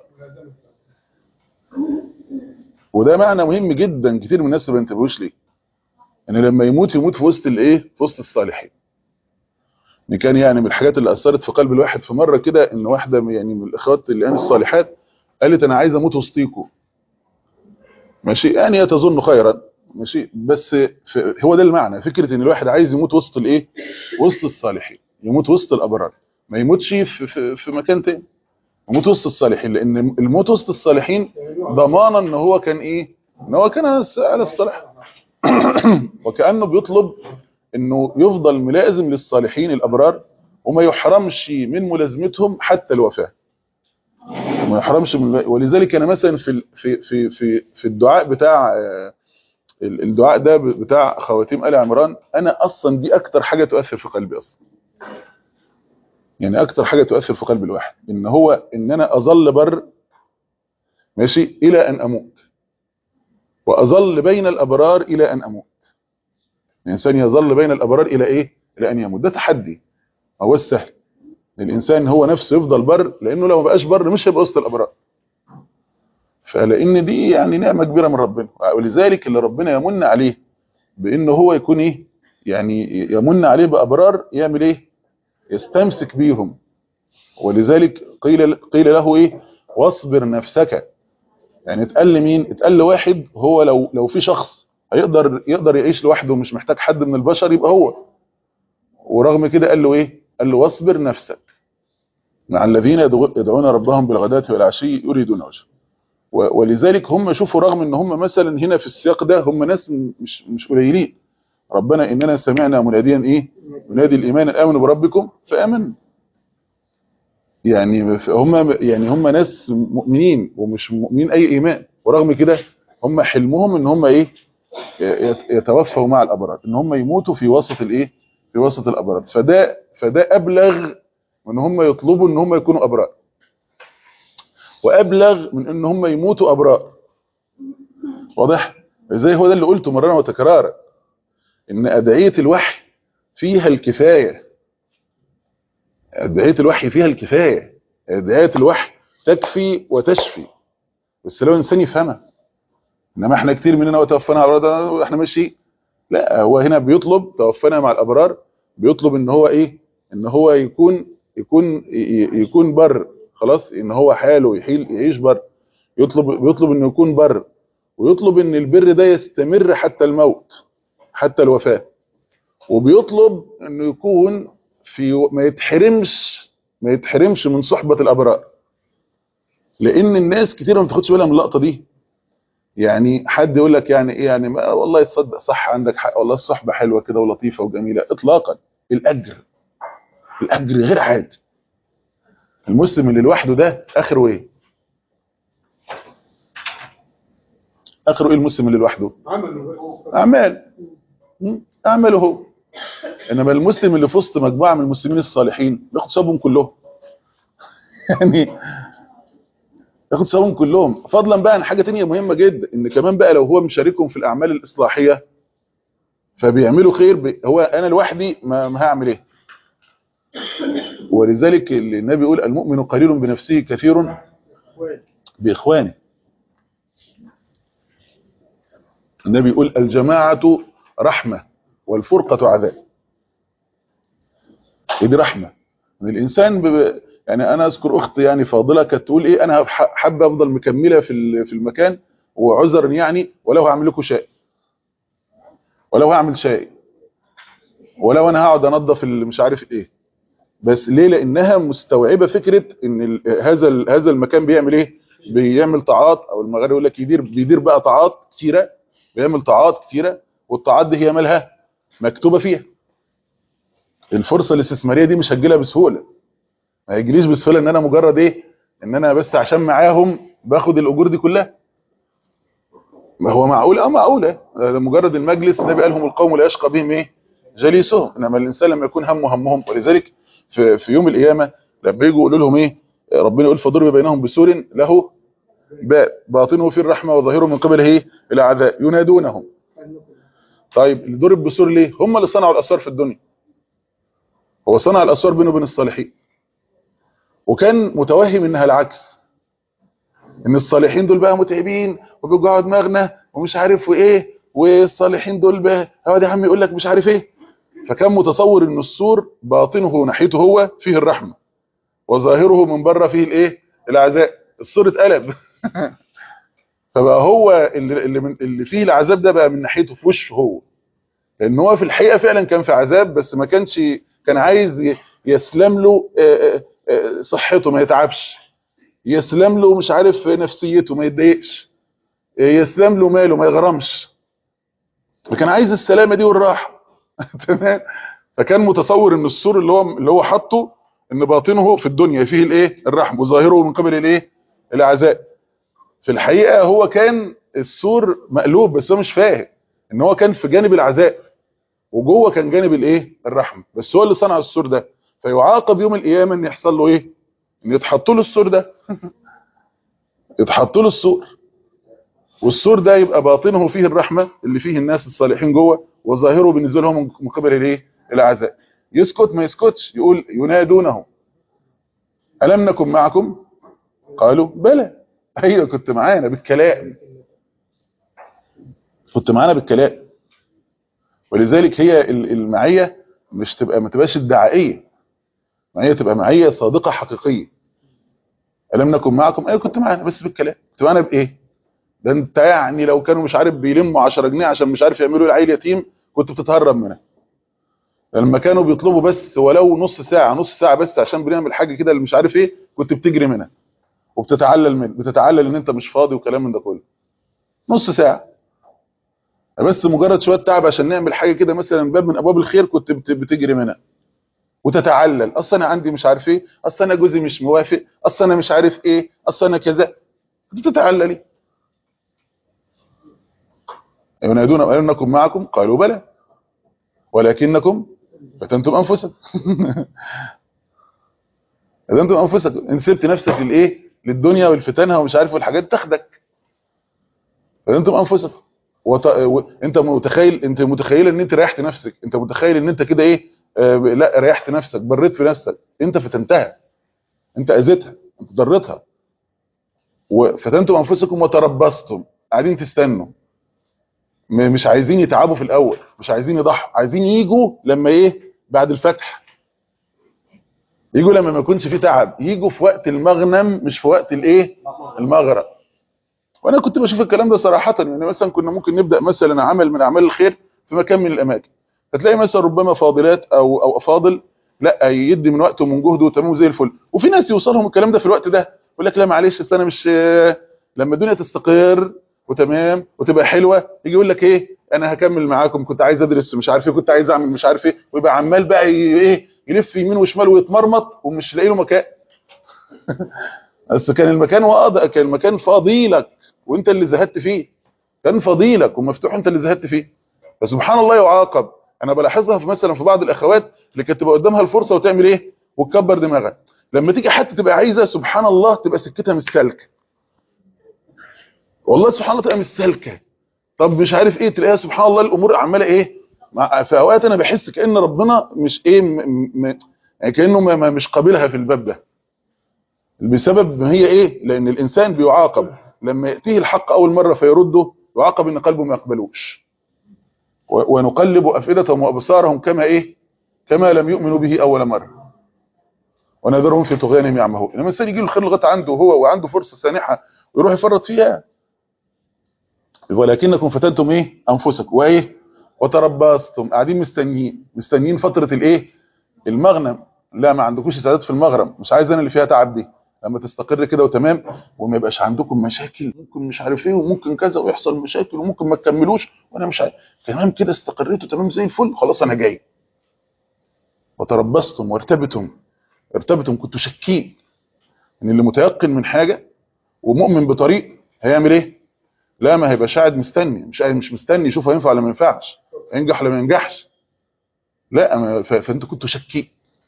وده معنى مهم جدا كتير من الناس ما بينتبهوش ليه ان لما يموت يموت في وسط الايه في وسط الصالحين ان كان يعني من الحاجات اللي اثرت في قلب الواحد في مره كده ان واحده يعني من الاخوات اللي كانت الصالحات قالت انا عايزه اموت وسطيكوا ماشي يعني هي تظن خيرا ماشي بس في هو ده المعنى فكره ان الواحد عايز يموت وسط الايه وسط الصالحين يموت وسط الابرار ما يموتش في في, في مكان تاني يموت وسط الصالحين لان الموت وسط الصالحين ضمانا ان هو كان ايه ان هو كان على الصلاح وكانه بيطلب انه يفضل ملازم للصالحين الابرار وما يحرمش من ملازمتهم حتى الوفاه وما يحرمش من ولذلك انا مثلا في ال- في في في في الدعاء بتاع آه، ال- الدعاء ده بتاع خواتيم ال عمران انا اصلا دي اكتر حاجه تؤثر في قلبي اصلا يعني اكتر حاجه تؤثر في قلب الواحد ان هو ان انا اظل بر ماشي الى ان اموت واظل بين الابرار الى ان اموت الانسان يظل بين الابرار الى ايه الى ان يموت ده تحدي ما هو السهل الانسان هو نفسه يفضل بر لانه لو ما بقاش بر مش هيبقى وسط الابرار فلان دي يعني نعمه كبيره من ربنا ولذلك اللي ربنا يمن عليه بانه هو يكون ايه يعني يمن عليه بابرار يعمل ايه يستمسك بيهم ولذلك قيل قيل له ايه واصبر نفسك يعني اتقال لمين اتقال لواحد هو لو لو في شخص هيقدر يقدر يعيش لوحده ومش محتاج حد من البشر يبقى هو ورغم كده قال له ايه قال له واصبر نفسك مع الذين يدعو- يدعون ربهم بالغداة والعشي يريدون وجهه و- ولذلك هم شوفوا رغم ان هم مثلا هنا في السياق ده هم ناس م- مش مش قليلين ربنا اننا سمعنا مناديا ايه منادي الايمان امنوا بربكم فامنوا يعني ف- هم يعني هم ناس مؤمنين ومش مؤمنين اي ايمان ورغم كده هم حلمهم ان هم ايه يت- يتوفوا مع الابرار ان هم يموتوا في وسط الايه في وسط الابرار فده فده ابلغ من هم يطلبوا ان هم يكونوا ابرار وابلغ من ان هم يموتوا ابرار واضح ازاي هو ده اللي قلته مرارا وتكرارا ان ادعيه الوحي فيها الكفايه ادعيه الوحي فيها الكفايه ادعيه الوحي تكفي وتشفي بس لو الانسان يفهمها انما احنا كتير مننا وتوفانا على الارض احنا ماشي لا هو هنا بيطلب توفانا مع الابرار بيطلب ان هو ايه ان هو يكون يكون ي- ي- يكون بر خلاص ان هو حاله يحيل يعيش بر يطلب بيطلب انه يكون بر ويطلب ان البر ده يستمر حتى الموت حتى الوفاه وبيطلب انه يكون في ما يتحرمش ما يتحرمش من صحبه الابرار لان الناس كتير ما بتاخدش بالها من اللقطه دي يعني حد يقول لك يعني ايه يعني ما والله تصدق صح عندك حق والله الصحبه حلوه كده ولطيفه وجميله اطلاقا الاجر الاجر غير عادي المسلم اللي لوحده ده اخره ايه اخره ايه المسلم اللي لوحده عمله بس اعمال م? اعمله هو انما المسلم اللي في وسط مجموعه من المسلمين الصالحين بياخد ثوابهم كلهم يعني ياخد ثوابهم كلهم فضلا بقى عن حاجه تانية مهمه جدا ان كمان بقى لو هو مشاركهم في الاعمال الاصلاحيه فبيعملوا خير ب... هو انا لوحدي ما, ما هعمل ايه ولذلك النبي يقول المؤمن قليل بنفسه كثير باخوانه النبي يقول الجماعة رحمة والفرقة عذاب دي رحمة ان الانسان ب... يعني انا اذكر اخت يعني فاضله كانت تقول ايه انا ح- حابه افضل مكمله في ال- في المكان وعذرا يعني ولو هعمل لكم شاي ولو هعمل شاي ولو انا هقعد انظف اللي مش عارف ايه بس ليه لانها مستوعبه فكره ان ال- هذا ال- هذا المكان بيعمل ايه بيعمل طاعات او المغرب يقول لك يدير بيدير بقى طاعات كتيره بيعمل طاعات كتيره والطاعات دي هي مالها مكتوبه فيها الفرصه الاستثماريه دي مش هتجيلها بسهوله ما يجيليش بسهوله ان انا مجرد ايه ان انا بس عشان معاهم باخد الاجور دي كلها ما هو معقول اه معقوله ده مجرد المجلس النبي قال هم القوم لا يشقى بهم ايه جليسهم انما الانسان لما يكون همه همهم ولذلك في, في يوم القيامه لما يجوا يقولوا لهم ايه ربنا يقول فضرب بينهم بسور له باب باطنه فيه الرحمه وظاهره من قبله ايه العذاب ينادونهم طيب اللي ضرب بسور ليه هم اللي صنعوا الاسوار في الدنيا هو صنع الاسوار بينه وبين الصالحين وكان متوهم انها العكس ان الصالحين دول بقى متعبين وبيوجعوا دماغنا ومش عارف وايه والصالحين دول بقى هو يا عم يقول لك مش عارف ايه فكان متصور ان السور باطنه ناحيته هو فيه الرحمه وظاهره من بره فيه الايه العذاب السور اتقلب فبقى هو اللي اللي, من اللي فيه العذاب ده بقى من ناحيته في وشه هو لان هو في الحقيقه فعلا كان في عذاب بس ما كانش كان عايز ي- يسلم له آه، آه، آه، صحته ما يتعبش يسلم له مش عارف نفسيته ما يتضايقش آه، يسلم له ماله ما يغرمش فكان عايز السلامه دي والراحه تمام فكان متصور ان السور اللي هو اللي هو حاطه ان باطنه في الدنيا فيه الايه الرحم وظاهره من قبل الايه العذاب في الحقيقه هو كان السور مقلوب بس هو مش فاهم ان هو كان في جانب العذاب وجوه كان جانب الايه الرحمه بس هو اللي صنع السور ده فيعاقب يوم القيامه ان يحصل له ايه ان يتحط له السور ده يتحط له السور والسور ده يبقى باطنه فيه الرحمه اللي فيه الناس الصالحين جوه وظاهره بالنسبه لهم من قبل الايه العذاب يسكت ما يسكتش يقول ينادونه الم نكن معكم قالوا بلى ايوه كنت معانا بالكلام كنت معانا بالكلام ولذلك هي ال- المعيه مش تبقى ما تبقاش ادعائيه معيه تبقى معيه صادقه حقيقيه الم نكن معكم ايوه كنت معانا بس بالكلام كنت معانا بايه ده انت يعني لو كانوا مش عارف بيلموا 10 جنيه عشان مش عارف يعملوا العيل يتيم كنت بتتهرب منها لما كانوا بيطلبوا بس ولو نص ساعه نص ساعه بس عشان بنعمل حاجه كده اللي مش عارف ايه كنت بتجري منها وبتتعلل من بتتعلل ان انت مش فاضي وكلام من ده كله نص ساعه بس مجرد شويه تعب عشان نعمل حاجه كده مثلا باب من ابواب الخير كنت بت- بتجري منها وتتعلل اصل انا عندي مش عارف ايه اصل انا جوزي مش موافق اصل انا مش عارف ايه اصل انا كذا كنت بتتعللي ينادون ألنكم معكم قالوا بلى ولكنكم فتنتم أنفسكم فتنتم أنفسكم إن سبت نفسك للإيه للدنيا والفتنها ومش عارف والحاجات تاخدك فتنتم أنفسكم وط... و... انت متخيل انت متخيل ان انت ريحت نفسك انت متخيل ان انت كده ايه آه لا ريحت نفسك بريت في نفسك انت فتنتها انت اذيتها انت ضرتها وفتنتم انفسكم وتربصتم قاعدين تستنوا م- مش عايزين يتعبوا في الاول مش عايزين يضحوا عايزين يجوا لما ايه بعد الفتح يجوا لما ما يكونش في تعب يجوا في وقت المغنم مش في وقت الايه المغرب وانا كنت بشوف الكلام ده صراحه يعني مثلا كنا ممكن نبدا مثلا عمل من اعمال الخير في مكان من الاماكن فتلاقي مثلا ربما فاضلات او او افاضل لا يدي من وقته ومن جهده وتمام زي الفل وفي ناس يوصلهم الكلام ده في الوقت ده يقول لك لا معلش أصل انا مش لما الدنيا تستقر وتمام وتبقى حلوه يجي يقول لك ايه انا هكمل معاكم كنت عايز ادرس مش عارف ايه كنت عايز اعمل مش عارف ايه ويبقى عمال بقى ي- ايه يلف يمين وشمال ويتمرمط ومش لاقي له مكان بس كان المكان واضح كان المكان فاضي لك وانت اللي زهدت فيه كان فاضي لك ومفتوح انت اللي زهدت فيه فسبحان الله يعاقب انا بلاحظها في مثلا في بعض الاخوات اللي كانت تبقى قدامها الفرصه وتعمل ايه وتكبر دماغها لما تيجي حتى تبقى عايزه سبحان الله تبقى سكتها مش سالكه والله سبحان الله تبقى مش سالكه طب مش عارف ايه تلاقيها سبحان الله الامور عماله ايه مع- في اوقات انا بحس كان ربنا مش ايه م... م... يعني كانه ما ما- مش قابلها في الباب ده بسبب ما هي ايه لان الانسان بيعاقب لما ياتيه الحق اول مره فيرده يعاقب ان قلبه ما يقبلوش و- ونقلب افئدتهم وابصارهم كما ايه كما لم يؤمنوا به اول مره ونذرهم في طغيانهم يعمهون لما الانسان يجي له الخير لغايه عنده هو وعنده فرصه سانحه ويروح يفرط فيها ولكنكم فتنتم ايه انفسكم وايه وتربصتم قاعدين مستنيين مستنيين فتره الايه المغنم لا ما عندكوش سعادات في المغرم مش عايز انا اللي فيها تعب دي لما تستقر كده وتمام وما يبقاش عندكم مشاكل ممكن مش عارف ايه وممكن كذا ويحصل مشاكل وممكن ما تكملوش وانا مش عارف تمام كده استقريتوا تمام زي الفل خلاص انا جاي وتربصتم وارتبتم ارتبتم كنتوا شاكين ان اللي متيقن من حاجه ومؤمن بطريق هيعمل ايه لا ما هيبقى قاعد مستني مش قاعد مش مستني يشوف هينفع ولا ما ينفعش هينجح ولا ما ينجحش لا ما- ف- فانتوا كنتوا شاكين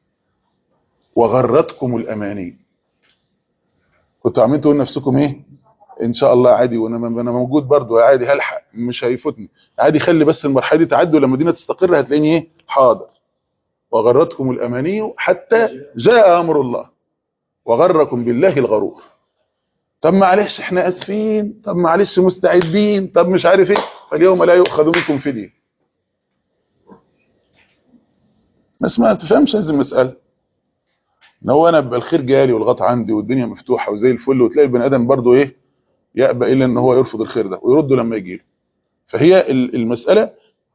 وغرتكم الاماني كنتوا عاملين تقولوا لنفسكم ايه ان شاء الله عادي وانا انا موجود برضو عادي هلحق مش هيفوتني عادي خلي بس المرحله دي تعدي ولما الدنيا تستقر هتلاقيني ايه حاضر وغرتكم الاماني حتى جاء امر الله وغركم بالله الغرور طب معلش احنا اسفين طب معلش مستعدين طب مش عارف ايه فاليوم لا يؤخذ منكم فديه بس ما تفهمش هذه المساله ان هو انا بيبقى الخير جالي والغط عندي والدنيا مفتوحه وزي الفل وتلاقي البني ادم برضه ايه يأبى الا ان هو يرفض الخير ده ويرده لما يجي له فهي ال- المساله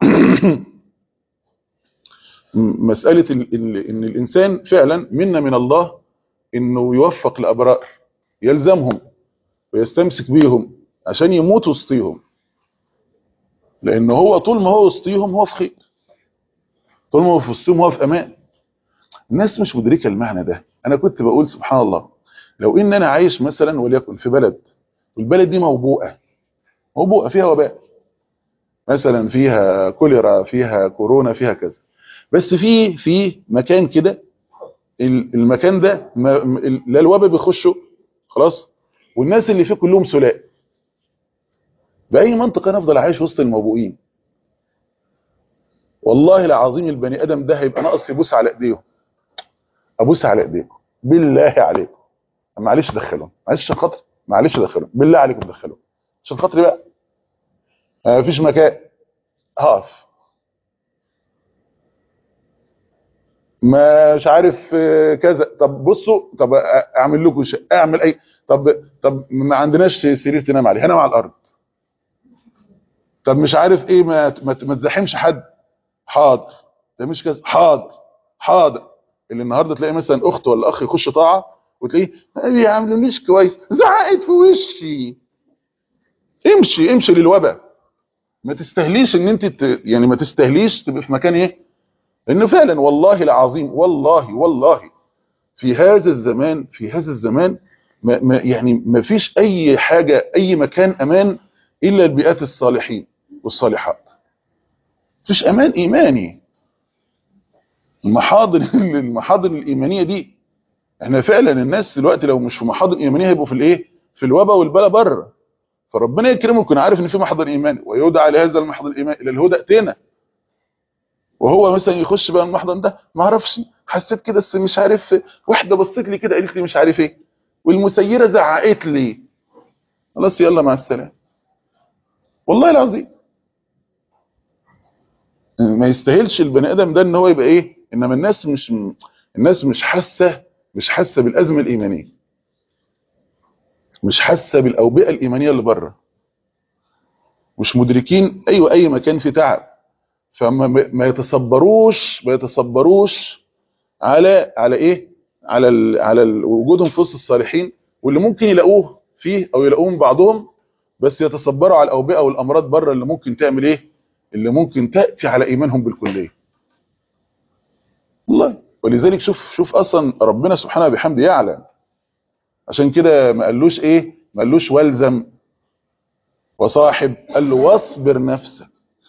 مساله ال- ال- ان الانسان فعلا منا من الله انه يوفق الابرار يلزمهم ويستمسك بيهم عشان يموت وسطيهم لان هو طول ما هو وسطيهم هو في خير طول ما هو في وسطهم هو في امان الناس مش مدركه المعنى ده انا كنت بقول سبحان الله لو ان انا عايش مثلا وليكن في بلد والبلد دي موبوءه موبوءه فيها وباء مثلا فيها كوليرا فيها كورونا فيها كذا بس في في مكان كده ال- المكان ده ما- م- ال- لا الوباء بيخشوا خلاص والناس اللي فيه كلهم سلاء باي منطق انا افضل عايش وسط الموبوئين والله العظيم البني ادم ده هيبقى ناقص يبوس على ايديهم ابوس على ايديكم بالله عليكم معلش دخلهم معلش عشان خاطري معلش دخلهم بالله عليكم دخلهم عشان خاطري بقى ما فيش مكان هقف مش عارف آه، كذا طب بصوا طب أ- اعمل لكم شيء اعمل اي طب طب ما عندناش سرير تنام عليه هنام على الارض طب مش عارف ايه ما ما, ما تزاحمش حد حاضر ده مش كذا حاضر حاضر اللي النهارده تلاقي مثلا اخت ولا اخ يخش طاعه وتلاقيه ما بيعاملونيش كويس زعقت في وشي امشي امشي للوباء ما تستهليش ان انت ت... يعني ما تستهليش تبقى في مكان ايه لان فعلا والله العظيم والله والله في هذا الزمان في هذا الزمان ما ما يعني ما فيش اي حاجه اي مكان امان الا البيئات الصالحين والصالحات مفيش امان ايماني المحاضن المحاضن الايمانيه دي احنا فعلا الناس دلوقتي لو مش في محاضن ايمانيه هيبقوا في الايه في الوباء والبلا بره فربنا يكرمه يكون عارف ان في محضن ايماني ويدعى لهذا المحضن الايماني الى الهدى ائتنا وهو مثلا يخش بقى المحضن ده ما اعرفش حسيت كده بس مش عارف واحده بصت لي كده قالت لي مش عارف ايه والمسيره زعقت لي خلاص يلا مع السلامه والله العظيم ما يستاهلش البني ادم ده ان هو يبقى ايه انما الناس مش الناس مش حاسه مش حاسه بالازمه الايمانيه مش حاسه بالاوبئه الايمانيه اللي بره مش مدركين ايوه اي مكان فيه تعب فما ما يتصبروش ما يتصبروش على على ايه على ال على ال وجودهم في وسط الصالحين واللي ممكن يلاقوه فيه او يلاقوه من بعضهم بس يتصبروا على الاوبئه والامراض بره اللي ممكن تعمل ايه اللي ممكن تاتي على ايمانهم بالكليه والله ولذلك شوف شوف اصلا ربنا سبحانه بحمده يعلم عشان كده ما قالوش ايه ما قالوش والزم وصاحب قال له واصبر نفسك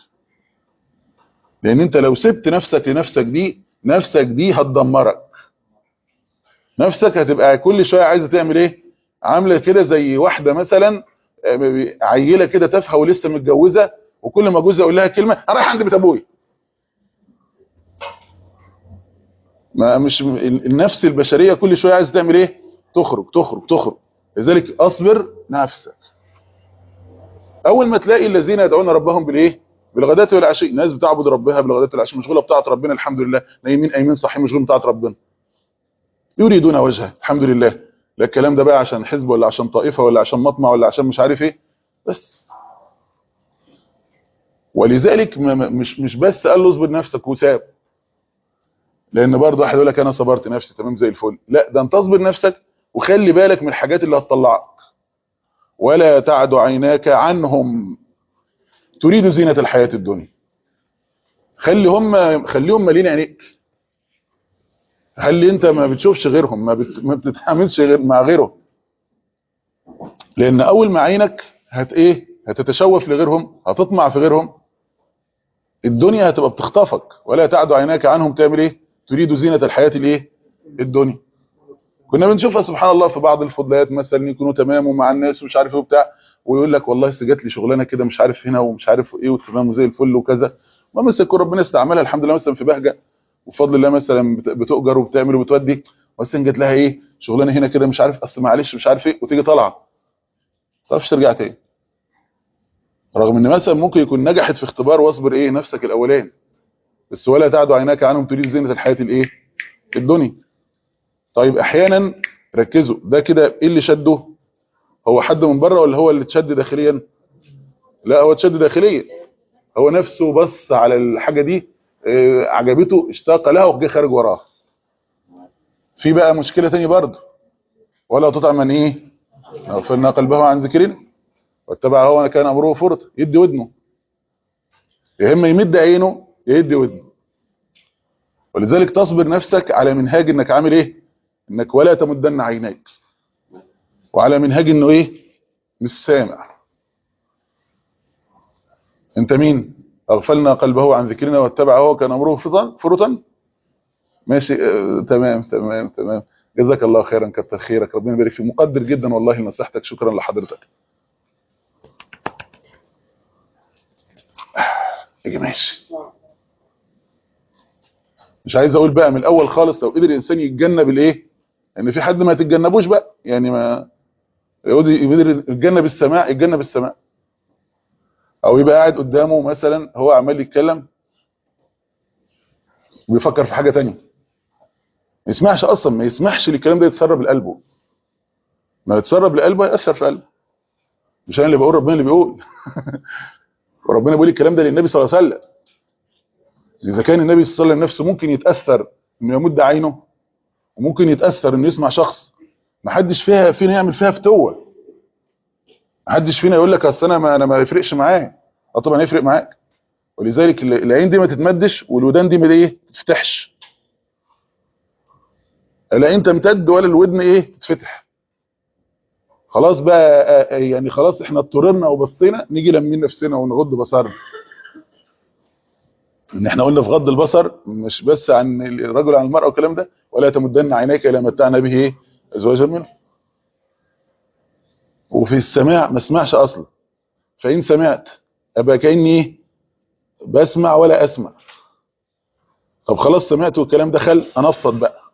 لان انت لو سبت نفسك لنفسك دي نفسك دي هتدمرك نفسك هتبقى كل شويه عايزه تعمل ايه عامله كده زي واحده مثلا عيله كده تافهه ولسه متجوزه وكل ما جوزها يقول لها كلمه انا رايح عند بيت ابويا ما مش النفس البشريه كل شويه عايزه تعمل ايه تخرج تخرج تخرج لذلك اصبر نفسك اول ما تلاقي الذين يدعون ربهم بالايه بالغداة والعشي ناس بتعبد ربها بالغداة والعشي مشغوله بتاعه ربنا الحمد لله نايمين قايمين صاحيين مشغولين بتاعه ربنا يريدون وجهه الحمد لله لا الكلام ده بقى عشان حزب ولا عشان طائفه ولا عشان مطمع ولا عشان مش عارف ايه بس ولذلك ما- ما- مش مش بس قال له اصبر نفسك وساب لان برضه واحد يقول لك انا صبرت نفسي تمام زي الفل لا ده انت اصبر نفسك وخلي بالك من الحاجات اللي هتطلعك ولا تعد عيناك عنهم تريد زينة الحياة الدنيا خلي هم خليهم مالين عينيك خلي انت ما بتشوفش غيرهم ما, بت... ما بتتعاملش غير مع غيره لان اول ما عينك هت ايه هتتشوف لغيرهم هتطمع في غيرهم الدنيا هتبقى بتخطفك ولا تعد عيناك عنهم تعمل ايه تريد زينة الحياة الايه الدنيا كنا بنشوفها سبحان الله في بعض الفضليات مثلا يكونوا تمام ومع الناس ومش عارف ايه وبتاع ويقول لك والله لسه جات لي شغلانه كده مش عارف هنا ومش عارف ايه وتمام وزي الفل وكذا ما مثلا يكون ربنا استعملها الحمد لله مثلا في بهجه وبفضل الله مثلا بت- بتؤجر وبتعمل وبتودي مثلا جات لها ايه شغلانه هنا كده مش عارف اصل معلش مش عارف ايه وتيجي طالعه ما تعرفش ترجع تاني رغم ان مثلا ممكن يكون نجحت في اختبار واصبر ايه نفسك الاولاني بس ولا تعد عيناك عنهم تريد زينه الحياه الايه الدنيا طيب احيانا ركزوا ده كده ايه اللي شده هو حد من بره ولا هو اللي اتشد داخليا لا هو اتشد داخليا هو نفسه بص على الحاجه دي آه، عجبته اشتاق لها وجه خارج وراها في بقى مشكله تاني برضه ولا تطع من ايه غفلنا قلبه عن ذكرنا واتبع هو كان امره فرط يدي ودنه يا اما يمد عينه يا يدي ودنه ولذلك تصبر نفسك على منهاج انك عامل ايه انك ولا تمدن عينيك وعلى منهاج انه ايه مش سامع انت مين اغفلنا قلبه عن ذكرنا واتبع هو كان امره فرطا فرطا ماشي اه تمام تمام تمام جزاك الله خيرا كتر خيرك ربنا يبارك فيك مقدر جدا والله نصيحتك شكرا لحضرتك يجي ماشي مش عايز اقول بقى من الاول خالص لو قدر الانسان يتجنب الايه ان يعني في حد ما يتجنبوش بقى يعني ما يقدر يتجنب السماع يتجنب السماع او يبقى قاعد قدامه مثلا هو عمال يتكلم ويفكر في حاجة تانية ما يسمعش اصلا ما يسمحش للكلام ده يتسرب لقلبه ما يتسرب لقلبه يأثر في قلبه مش انا اللي بقول ربنا اللي بيقول وربنا بيقول الكلام ده للنبي صلى الله عليه وسلم اذا كان النبي صلى الله عليه وسلم نفسه ممكن يتأثر انه يمد عينه وممكن يتأثر انه يسمع شخص ما حدش فيها فينا يعمل فيها فتوه ما حدش فينا يقول لك اصل انا ما انا ما يفرقش معايا اه طبعا يفرق معاك ولذلك العين دي ما تتمدش والودان دي ما ايه تتفتحش العين تمتد ولا الودن ايه تتفتح خلاص بقى يعني خلاص احنا اضطررنا وبصينا نيجي لمين نفسنا ونغض بصرنا ان احنا قلنا في غض البصر مش بس عن الرجل عن المرأة والكلام ده ولا تمدن عينيك الى متعنا به ايه ازواجا منه وفي السماع ما اسمعش اصلا فان سمعت ابقى كاني بسمع ولا اسمع طب خلاص سمعت والكلام دخل انفض بقى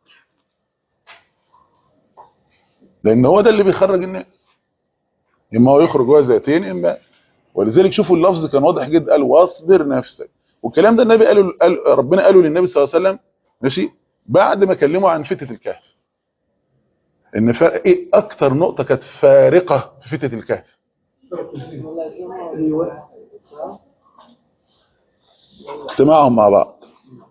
لان هو ده اللي بيخرج الناس اما هو يخرج هو ذاتين اما ولذلك شوفوا اللفظ كان واضح جدا قال واصبر نفسك والكلام ده النبي قاله قال ربنا قاله للنبي صلى الله عليه وسلم ماشي بعد ما كلمه عن فتة الكهف ان فرق ايه اكتر نقطة كانت فارقة في فتة الكهف اجتماعهم مع بعض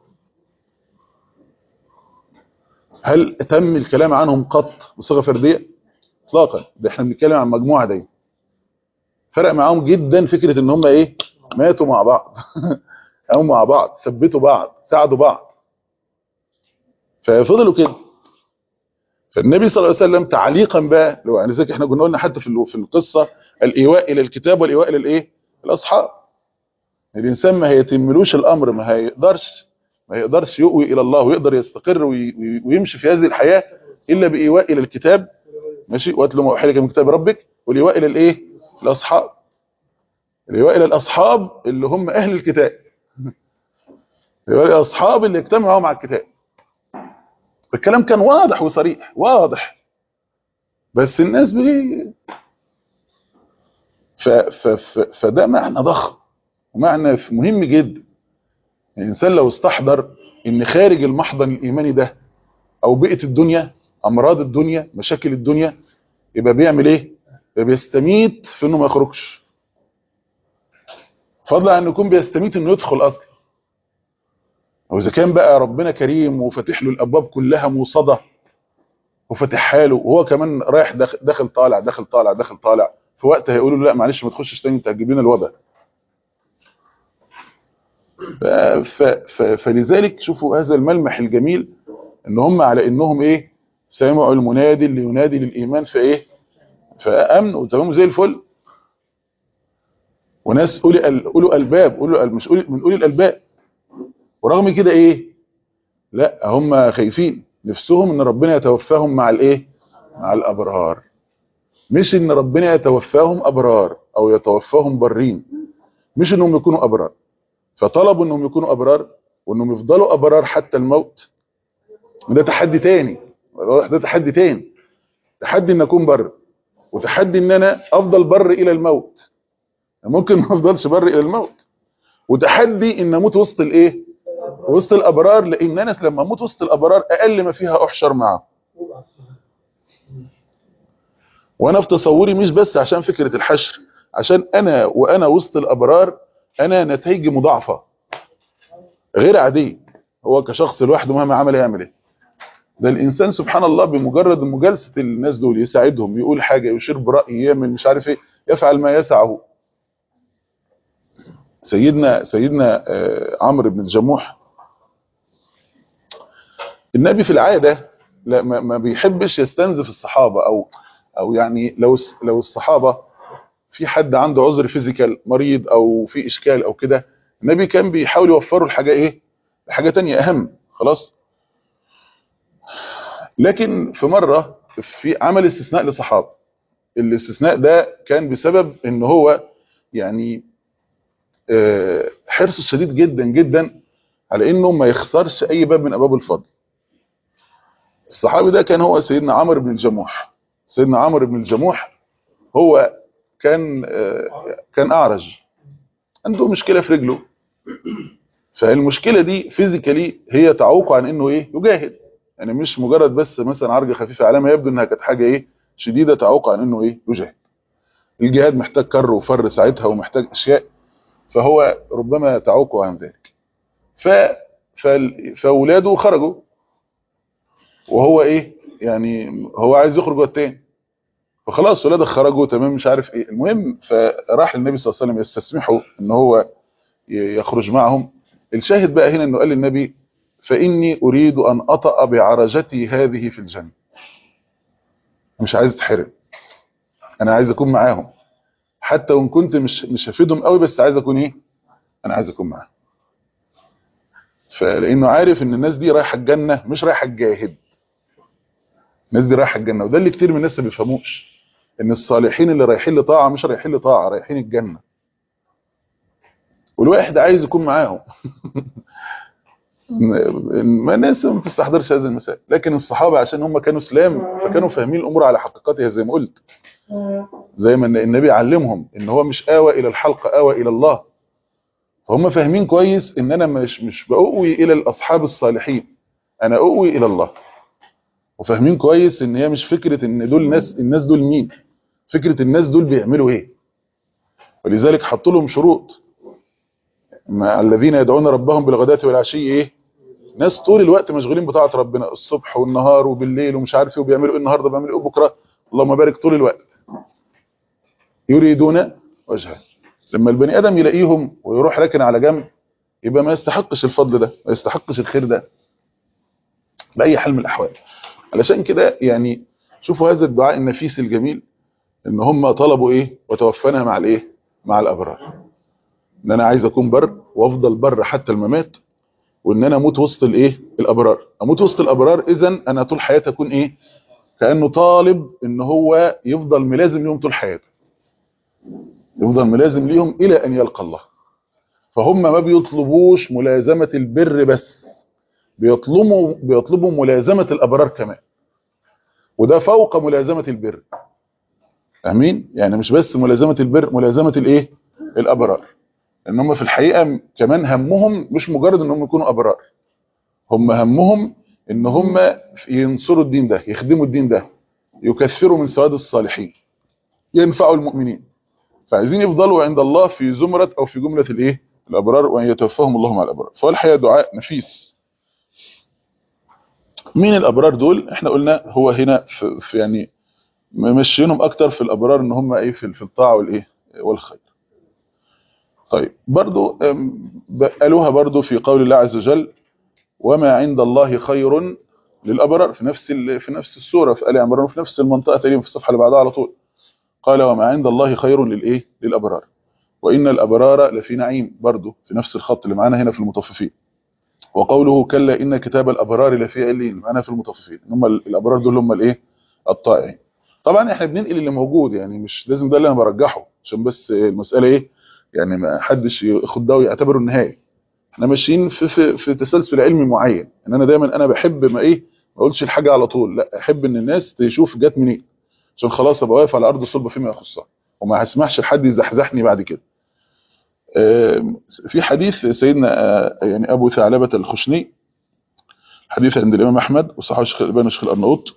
هل تم الكلام عنهم قط بصيغه فرديه اطلاقا ده احنا بنتكلم عن مجموعه دي فرق معاهم جدا فكره ان هم ايه ماتوا مع بعض قاموا مع بعض ثبتوا بعض ساعدوا بعض ففضلوا كده فالنبي صلى الله عليه وسلم تعليقا بقى لو يعني زي احنا كنا قلنا حتى في في القصه الايواء الى الكتاب والايواء الى الايه الاصحاب الانسان ما هيتملوش الامر ما هيقدرش ما يقدرش يؤوي الى الله ويقدر يستقر ويمشي في هذه الحياه الا بايواء الى الكتاب ماشي واتلو ما اوحي لك من كتاب ربك والايواء الى الايه الاصحاب الايواء الى الاصحاب اللي هم اهل الكتاب الايواء الى الاصحاب اللي اجتمعوا مع الكتاب الكلام كان واضح وصريح واضح بس الناس بي ف ف ف فده معنى ضخم ومعنى ف- مهم جدا الانسان لو استحضر ان خارج المحضن الايماني ده او بيئه الدنيا امراض الدنيا مشاكل الدنيا يبقى بيعمل ايه يبقى بيستميت في انه ما يخرجش فضلا عن انه يكون بيستميت انه يدخل اصلا واذا كان بقى ربنا كريم وفاتح له الابواب كلها موصده وفاتحها له وهو كمان رايح داخل, داخل طالع داخل طالع داخل طالع في وقت هيقولوا له لا معلش ما تخشش تاني انت هتجيب لنا الوباء ف- ف- ف- فلذلك شوفوا هذا الملمح الجميل ان هم على انهم ايه سمعوا المنادي اللي ينادي للايمان فايه فامنوا تمام زي الفل وناس اولي ال- اولو الباب اولو ال- مش اولي من اولي الالباب ورغم كده ايه لا هم خايفين نفسهم ان ربنا يتوفاهم مع الايه مع الابرار مش ان ربنا يتوفاهم ابرار او يتوفاهم برين مش انهم يكونوا ابرار فطلبوا انهم يكونوا ابرار وانهم يفضلوا ابرار حتى الموت ده تحدي تاني ده تحدي تاني تحدي ان اكون بر وتحدي ان انا افضل بر الى الموت ممكن ما افضلش بر الى الموت وتحدي ان اموت وسط الايه وسط الابرار لان انا لما اموت وسط الابرار اقل ما فيها احشر معه وانا في تصوري مش بس عشان فكرة الحشر عشان انا وانا وسط الابرار انا نتائجي مضاعفة غير عادية هو كشخص لوحده مهما عمل يعمل ايه ده الانسان سبحان الله بمجرد مجالسة الناس دول يساعدهم يقول حاجة يشير برأي يعمل مش عارف ايه يفعل ما يسعه سيدنا سيدنا آه، عمرو بن الجموح النبي في العادة لا ما ما بيحبش يستنزف الصحابة او او يعني لو الس- لو الصحابة في حد عنده عذر فيزيكال مريض او في اشكال او كده النبي كان بيحاول يوفره الحاجة ايه حاجة تانية اهم خلاص لكن في مرة في عمل استثناء لصحابة الاستثناء ده كان بسبب ان هو يعني آه، حرصه شديد جدا جدا على انه ما يخسرش اي باب من ابواب الفضل الصحابي ده كان هو سيدنا عمرو بن الجموح سيدنا عمرو بن الجموح هو كان آه، كان اعرج عنده مشكله في رجله فالمشكله دي فيزيكالي هي تعوق عن انه ايه يجاهد يعني مش مجرد بس مثلا عرجه خفيفه على ما يبدو انها كانت حاجه ايه شديده تعوق عن انه ايه يجاهد الجهاد محتاج كر وفر ساعتها ومحتاج اشياء فهو ربما تعوق عن ذلك ف فال- فاولاده خرجوا وهو ايه يعني هو عايز يخرج والتاني فخلاص ولاده خرجوا تمام مش عارف ايه المهم فراح للنبي صلى الله عليه وسلم يستسمحه ان هو ي- يخرج معهم الشاهد بقى هنا انه قال للنبي فاني اريد ان اطأ بعرجتي هذه في الجنه مش عايز اتحرم انا عايز اكون معاهم حتى وان كنت مش مش هفيدهم قوي بس عايز اكون ايه انا عايز اكون معاهم فلانه عارف ان الناس دي رايحه الجنه مش رايحه تجاهد الناس دي رايحه الجنه وده اللي كتير من الناس ما بيفهموش ان الصالحين اللي رايحين لطاعه مش رايحين لطاعه رايحين الجنه والواحد عايز يكون معاهم ما الناس ما بتستحضرش هذه المسائل لكن الصحابه عشان هم كانوا اسلام فكانوا فاهمين الامور على حقيقتها زي ما قلت زي ما النبي علمهم ان هو مش آوى الى الحلقه آوى الى الله فهم فاهمين كويس ان انا مش مش بأوي الى الاصحاب الصالحين انا أوي الى الله وفاهمين كويس ان هي مش فكره ان دول ناس الناس دول مين فكره الناس دول بيعملوا ايه ولذلك حطوا لهم شروط مع الذين يدعون ربهم بالغداة والعشي ايه ناس طول الوقت مشغولين بطاعه ربنا الصبح والنهار وبالليل ومش عارف ايه وبيعملوا ايه النهارده بيعملوا ايه بكره اللهم بارك طول الوقت يريدون وجهه لما البني ادم يلاقيهم ويروح راكن على جنب يبقى ما يستحقش الفضل ده ما يستحقش الخير ده باي حال من الاحوال علشان كده يعني شوفوا هذا الدعاء النفيس الجميل ان هم طلبوا ايه وتوفنا مع الايه مع الابرار ان انا عايز اكون بر وافضل بر حتى الممات وان انا اموت وسط الايه الابرار اموت وسط الابرار اذا انا طول حياتي اكون ايه كانه طالب ان هو يفضل ملازم ليهم طول حياته يفضل ملازم ليهم الى ان يلقى الله فهم ما بيطلبوش ملازمه البر بس بيطلبوا بيطلبوا ملازمه الابرار كمان وده فوق ملازمه البر فاهمين يعني مش بس ملازمه البر ملازمه الايه الابرار ان هم في الحقيقه كمان همهم مش مجرد ان هم يكونوا ابرار هم همهم ان هم ينصروا الدين ده يخدموا الدين ده يكثروا من سواد الصالحين ينفعوا المؤمنين فعايزين يفضلوا عند الله في زمرة او في جملة الايه الابرار وان يتوفاهم الله مع الابرار فهو الحقيقه دعاء نفيس مين الابرار دول احنا قلنا هو هنا في, في يعني ممشينهم اكتر في الابرار ان هم ايه في, في الطاعه والايه والخير طيب برضو أم، ب- قالوها برضو في قول الله عز وجل وما عند الله خير للابرار في نفس ال- في نفس السوره في ال عمران في نفس المنطقه تقريبا في الصفحه اللي بعدها على طول قال وما عند الله خير للايه للابرار وان الابرار لفي نعيم برضو في نفس الخط اللي معانا هنا في المطففين وقوله كلا ان كتاب الابرار لفي علين معانا في المطففين هم ال- الابرار دول هم الايه الطائعين طبعا احنا بننقل اللي موجود يعني مش لازم ده اللي انا برجحه عشان بس المساله ايه يعني ما حدش ياخد ده ويعتبره النهايه احنا ماشيين في في في تسلسل علمي معين ان انا دايما انا بحب ما ايه ما اقولش الحاجه على طول لا احب ان الناس تشوف جت منين عشان خلاص ابقى واقف على ارض الصلب فيما يخصها وما هسمحش لحد يزحزحني بعد كده آم، في حديث سيدنا آه، يعني ابو ثعلبه الخشني حديث عند الامام احمد وصححه الشيخ الالباني والشيخ الارناؤوط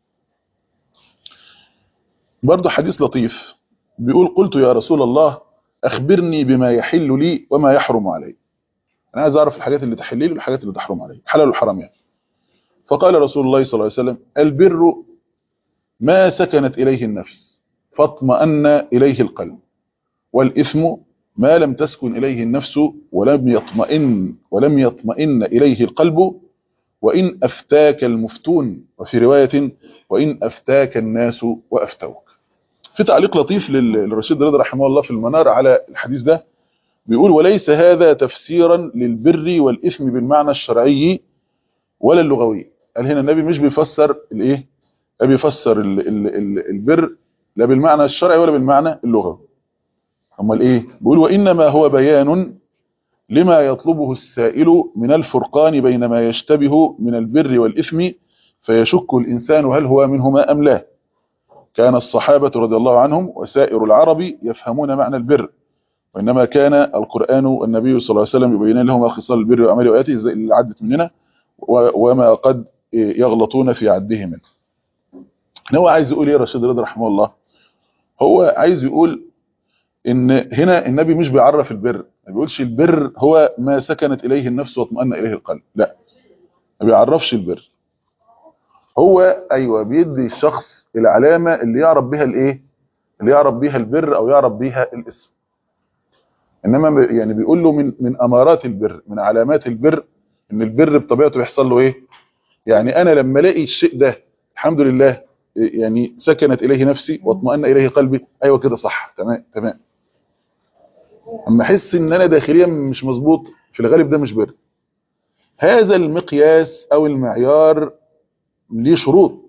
برضه حديث لطيف بيقول قلت يا رسول الله اخبرني بما يحل لي وما يحرم علي انا عايز اعرف الحاجات اللي تحل لي والحاجات اللي تحرم علي الحلال والحرام يعني فقال رسول الله صلى الله عليه وسلم البر ما سكنت اليه النفس فاطمأن اليه القلب والاثم ما لم تسكن اليه النفس ولم يطمئن ولم يطمئن اليه القلب وان افتاك المفتون وفي روايه وان افتاك الناس وافتوك في تعليق لطيف لل- للرشيد رضا رحمه الله في المنار على الحديث ده بيقول وليس هذا تفسيرا للبر والإثم بالمعنى الشرعي ولا اللغوي قال هنا النبي مش بيفسر الايه لا بيفسر ال ال ال البر لا بالمعنى الشرعي ولا بالمعنى اللغوي امال ايه بيقول وانما هو بيان لما يطلبه السائل من الفرقان بين ما يشتبه من البر والإثم فيشك الإنسان هل هو منهما أم لا كان الصحابة رضي الله عنهم وسائر العرب يفهمون معنى البر وإنما كان القرآن والنبي صلى الله عليه وسلم يبين لهم خصال البر وأعمال وآته زي اللي عدت مننا وما قد يغلطون في عده منه هو عايز يقول ايه رشيد رضا رحمه الله هو عايز يقول ان هنا النبي مش بيعرف البر ما بيقولش البر هو ما سكنت اليه النفس واطمأن اليه القلب لا ما بيعرفش البر هو ايوه بيدي الشخص العلامه اللي يعرف بها الايه اللي يعرف بها البر او يعرف بها الاسم انما يعني بيقول له من من امارات البر من علامات البر ان البر بطبيعته بيحصل له ايه يعني انا لما الاقي الشيء ده الحمد لله يعني سكنت اليه نفسي واطمأن اليه قلبي ايوه كده صح تمام تمام اما احس ان انا داخليا مش مظبوط في الغالب ده مش بر هذا المقياس او المعيار ليه شروط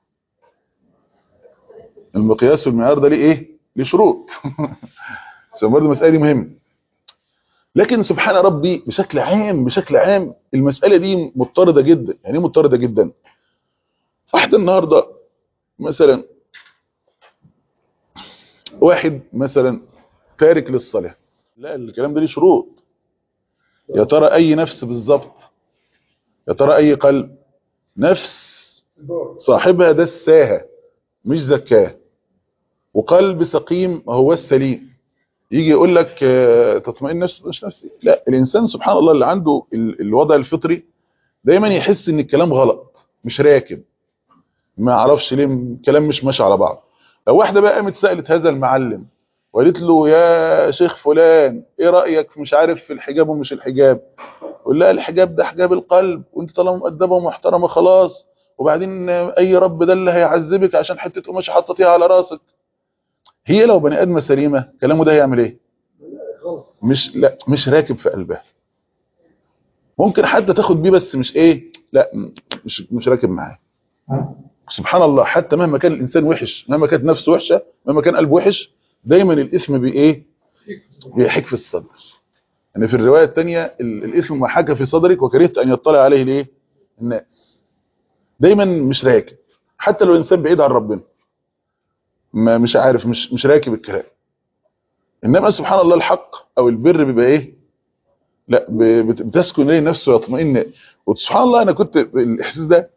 المقياس والمعيار ده ليه ايه ليه شروط عشان برضه المساله دي مهمه لكن سبحان ربي بشكل عام بشكل عام المساله دي مضطرده جدا يعني ايه مضطرده جدا واحد النهارده مثلا واحد مثلا تارك للصلاه لا الكلام ده ليه شروط يا ترى اي نفس بالظبط يا ترى اي قلب نفس صاحبها ده الساهه مش زكاه وقلب سقيم هو السليم يجي يقول لك تطمئن نفس مش نفسي لا الانسان سبحان الله اللي عنده الوضع الفطري دايما يحس ان الكلام غلط مش راكب ما اعرفش ليه الكلام مش ماشي على بعض لو واحده بقى قامت سالت هذا المعلم وقالت له يا شيخ فلان ايه رايك في مش عارف في الحجاب ومش الحجاب يقول لها الحجاب ده حجاب القلب وانت طالما مؤدبه ومحترمه خلاص وبعدين اي رب ده اللي هيعذبك عشان حته قماشه حطيتيها على راسك هي لو بني ادمه سليمه كلامه ده هيعمل ايه مش لا مش راكب في قلبها ممكن حتى تاخد بيه بس مش ايه لا مش مش راكب معاه سبحان الله حتى مهما كان الانسان وحش مهما كانت نفسه وحشه مهما كان قلبه وحش دايما الاثم بايه بيحك في الصدر يعني في الروايه الثانيه الاثم ما حك في صدرك وكرهت ان يطلع عليه الايه الناس دايما مش راكب حتى لو الانسان بعيد عن ربنا ما مش عارف مش مش راكب الكلام انما سبحان الله الحق او البر بيبقى ايه لا ب- بت- بتسكن اليه نفسه ويطمئن وسبحان الله انا كنت الاحساس ده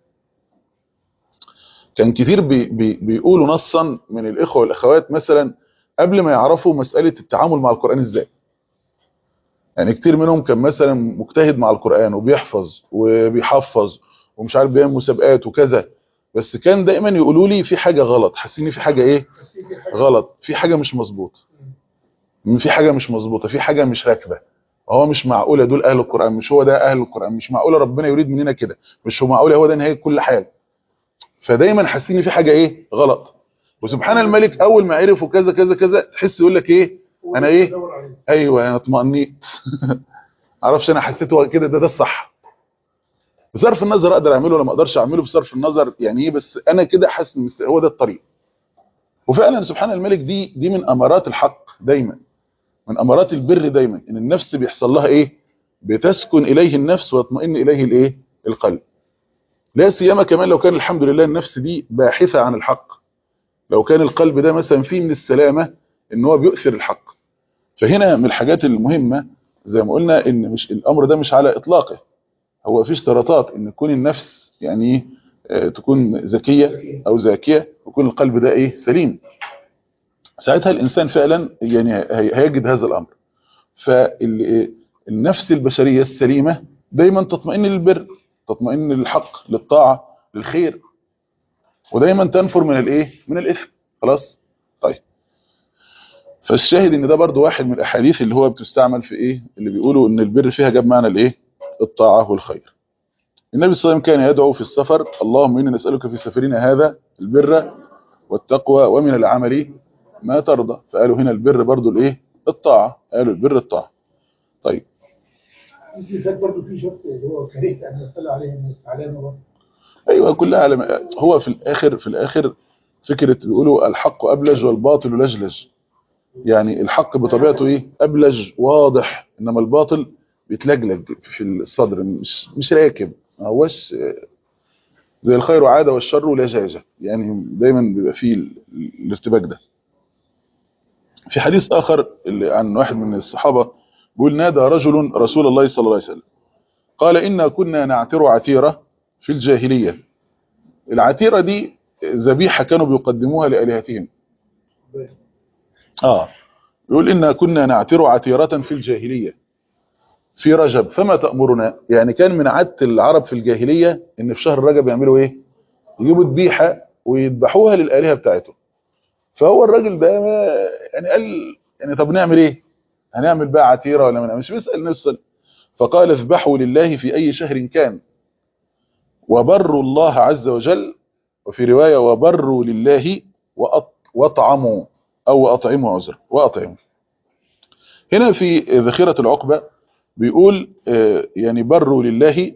كان كتير بي بي بيقولوا نصا من الاخوه والاخوات مثلا قبل ما يعرفوا مساله التعامل مع القران ازاي يعني كتير منهم كان مثلا مجتهد مع القران وبيحفظ وبيحفظ ومش عارف بيعمل مسابقات وكذا بس كان دايما يقولوا لي في حاجه غلط حاسين إن في حاجه ايه في في حاجه غلط في حاجه مش مظبوطه إن في حاجه مش مظبوطه في حاجه مش راكبه هو مش معقوله دول اهل القران مش هو ده اهل القران مش معقوله ربنا يريد مننا كده مش هو معقوله هو ده نهايه كل حاجه فدايما حاسين إن في حاجه ايه غلط وسبحان الملك اول ما عرفوا كذا كذا كذا تحس يقول لك ايه انا ايه بدور عليه ايوه انا اطمئنيت معرفش انا حسيت هو كده ده ده الصح بصرف النظر اقدر اعمله ولا ما اقدرش اعمله بصرف النظر يعني ايه بس انا كده حاسس إن مست- هو ده الطريق وفعلا سبحان الملك دي دي من امارات الحق دايما من امارات البر دايما ان النفس بيحصل لها ايه بتسكن اليه النفس ويطمئن اليه الايه القلب لا سيما كمان لو كان الحمد لله النفس دي باحثه عن الحق لو كان القلب ده مثلا فيه من السلامه ان هو بيؤثر الحق فهنا من الحاجات المهمه زي ما قلنا ان مش الامر ده مش على اطلاقه هو في اشتراطات ان تكون النفس يعني إيه، آه، تكون ذكيه او زاكيه ويكون القلب ده ايه سليم ساعتها الانسان فعلا يعني هي- هيجد هذا الامر فالنفس البشريه السليمه دايما تطمئن للبر تطمئن للحق للطاعه للخير ودايما تنفر من الايه من الاثم خلاص طيب فالشاهد ان ده برضو واحد من الاحاديث اللي هو بتستعمل في ايه اللي بيقولوا ان البر فيها جاب معنى الايه الطاعه والخير النبي صلى الله عليه وسلم كان يدعو في السفر اللهم إنا نسألك في سفرنا هذا البر والتقوى ومن العمل ما ترضى فقالوا هنا البر برضو الايه الطاعة قالوا البر الطاعة طيب في فات برضه في شفت اللي هو كرهت ان يطلع عليه الناس علامه برضه ايوه كلها على هو في الاخر في الاخر فكرة بيقولوا الحق ابلج والباطل لجلج يعني الحق بطبيعته ايه ابلج واضح انما الباطل بيتلجلج في الصدر مش مش راكب ما هوش زي الخير عاده والشر لجاجه يعني دايما بيبقى فيه ال- ال- الارتباك ده في حديث اخر اللي عن واحد من الصحابه بيقول نادى رجل رسول الله صلى الله عليه وسلم قال إنا كنا نعتر عتيرة في الجاهلية العتيرة دي ذبيحة كانوا بيقدموها لآلهتهم آه يقول إنا كنا نعتر عتيرة في الجاهلية في رجب فما تأمرنا يعني كان من عادة العرب في الجاهلية إن في شهر رجب يعملوا إيه يجيبوا ذبيحة ويذبحوها للآلهة بتاعتهم فهو الراجل ده ما يعني قال يعني طب نعمل إيه هنعمل بقى عتيرة ولا ما نعملش بيسأل النبي صلى الله عليه وسلم فقال اذبحوا لله في أي شهر كان وبروا الله عز وجل وفي رواية وبروا لله وأط- واطعموا أو أطعموا عذر وأطعموا هنا في ذخيرة العقبة بيقول آه، يعني بروا لله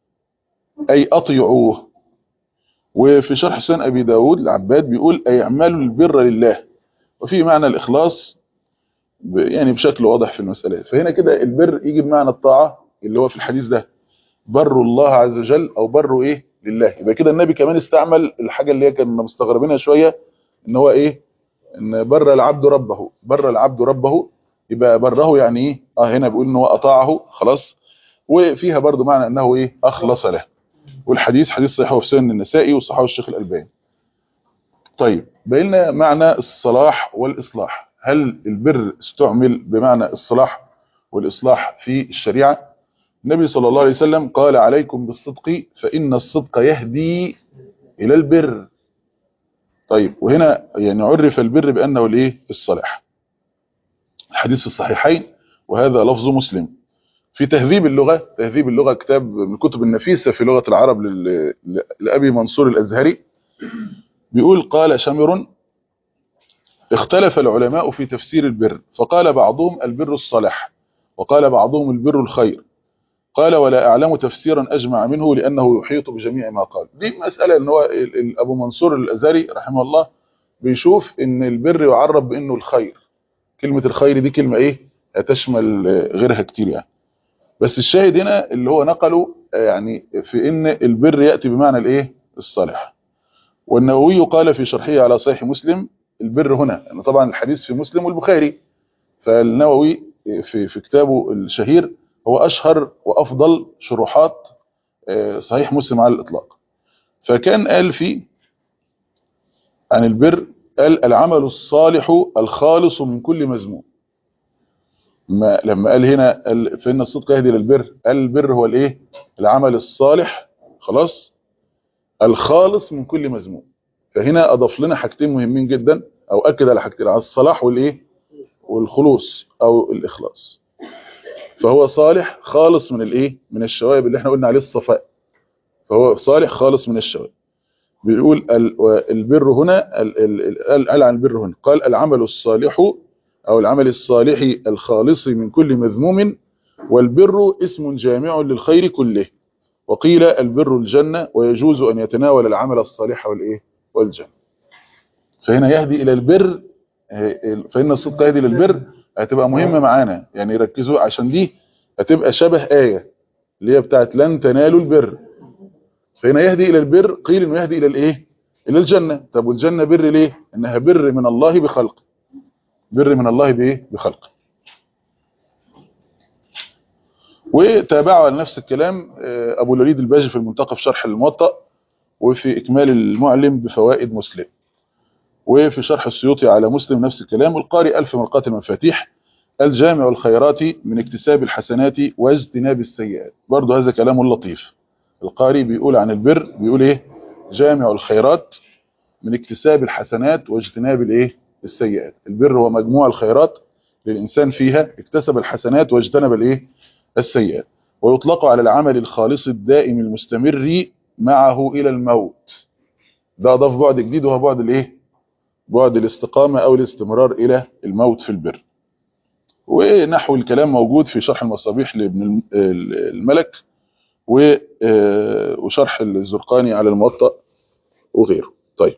أي أطيعوه وفي شرح سنن أبي داود العباد بيقول أي اعملوا البر لله وفي معنى الإخلاص ب- يعني بشكل واضح في المسألة فهنا كده البر يجي بمعنى الطاعة اللي هو في الحديث ده بروا الله عز وجل أو بروا إيه لله يبقى كده النبي كمان استعمل الحاجة اللي هي كنا مستغربينها شوية إن هو إيه إن بر العبد ربه بر العبد ربه يبقى بره يعني إيه آه هنا بيقول إن هو أطاعه خلاص وفيها برضو معنى أنه إيه أخلص له والحديث حديث صحيح في سنن النسائي وصححه الشيخ الألباني طيب بقينا معنى الصلاح والإصلاح هل البر استعمل بمعنى الصلاح والإصلاح في الشريعة النبي صلى الله عليه وسلم قال عليكم بالصدق فإن الصدق يهدي إلى البر طيب وهنا يعني عرف البر بأنه الإيه الصلاح الحديث في الصحيحين وهذا لفظ مسلم في تهذيب اللغة تهذيب اللغة كتاب من الكتب النفيسة في لغة العرب لل- لأبي منصور الأزهري بيقول قال شمر اختلف العلماء في تفسير البر فقال بعضهم البر الصلاح وقال بعضهم البر الخير قال ولا أعلم تفسيرا أجمع منه لأنه يحيط بجميع ما قال دي مسألة ان هو ال- ال- أبو منصور الأزهري رحمه الله بيشوف ان البر يعرب بأنه الخير كلمة الخير دي كلمة ايه تشمل آه، غيرها كتير يعني بس الشاهد هنا اللي هو نقله آه، يعني في ان البر يأتي بمعنى الايه الصالح والنووي قال في شرحه على صحيح مسلم البر هنا لأن طبعا الحديث في مسلم والبخاري فالنووي في في كتابه الشهير هو أشهر وأفضل شروحات آه، صحيح مسلم على الإطلاق فكان قال فيه عن البر قال العمل الصالح الخالص من كل مذموم ما لما قال هنا قال فإن الصدق يهدي للبر قال البر هو الايه العمل الصالح خلاص الخالص من كل مذموم فهنا اضاف لنا حاجتين مهمين جدا او اكد على حاجتين على الصلاح والايه والخلوص او الاخلاص فهو صالح خالص من الايه من الشوائب اللي احنا قلنا عليه الصفاء فهو صالح خالص من الشوائب بيقول ال- البر هنا ال- ال- قال قال عن البر هنا قال العمل الصالح أو العمل الصالح الخالص من كل مذموم والبر اسم جامع للخير كله وقيل البر الجنة ويجوز أن يتناول العمل الصالح والإيه والجنة فهنا يهدي إلى البر آه، فإن الصدق يهدي للبر هتبقى مهمة معانا يعني ركزوا عشان دي هتبقى شبه آية اللي هي بتاعت لن تنالوا البر فهنا يهدي إلى البر قيل إنه يهدي إلى الإيه إلى الجنة طب والجنة بر ليه إنها بر من الله بخلقه بر من الله بايه بخلقه وتابعوا على نفس الكلام آه، ابو الوليد الباجي في المنتقى في شرح الموطأ وفي اكمال المعلم بفوائد مسلم وفي شرح السيوطي على مسلم نفس الكلام والقارئ الف مرقات المفاتيح الجامع الخيرات من اكتساب الحسنات واجتناب السيئات برضه هذا كلام لطيف القارئ بيقول عن البر بيقول ايه جامع الخيرات من اكتساب الحسنات واجتناب الايه السيئات البر هو مجموع الخيرات للإنسان فيها اكتسب الحسنات واجتنب الايه السيئات ويطلق على العمل الخالص الدائم المستمر معه إلى الموت ده أضاف بعد جديد وهو بعد الايه بعد الاستقامة أو الاستمرار إلى الموت في البر ونحو الكلام موجود في شرح المصابيح لابن الم- الملك و- آه، وشرح الزرقاني على الموطأ وغيره طيب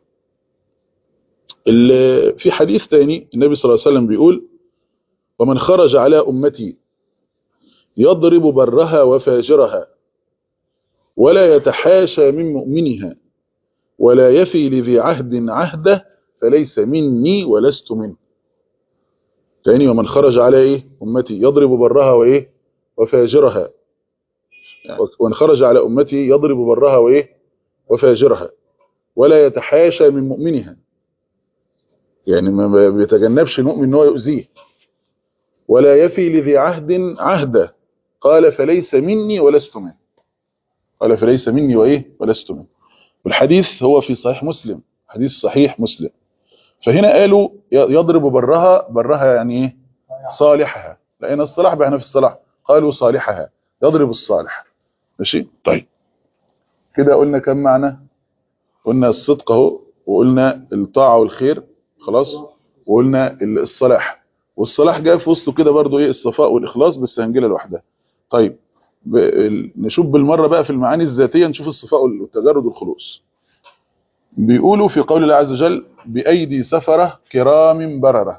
ال- في حديث تاني النبي صلى الله عليه وسلم بيقول ومن خرج على أمتي يضرب برها وفاجرها ولا يتحاشى من مؤمنها ولا يفي لذي عهد عهده فليس مني ولست منه تاني ومن خرج على ايه أمتي يضرب برها وايه وفاجرها ومن خرج على أمتي يضرب برها وايه وفاجرها ولا يتحاشى من مؤمنها يعني ما بيتجنبش المؤمن ان هو يؤذيه ولا يفي لذي عهد عهده قال فليس مني ولست منه قال فليس مني وايه ولست منه والحديث هو في صحيح مسلم حديث صحيح مسلم فهنا قالوا يضرب برها برها يعني ايه صالحها لان الصلاح بقى في الصلاح قالوا صالحها يضرب الصالح ماشي طيب كده قلنا كم معنى قلنا الصدق اهو وقلنا الطاعه والخير خلاص وقلنا الصلاح والصلاح جاء في وسطه كده برضو ايه الصفاء والاخلاص بس هنجيلها لوحدها طيب ب... نشوف بالمره بقى في المعاني الذاتيه نشوف الصفاء والتجرد والخلوص بيقولوا في قول الله عز وجل بايدي سفره كرام برره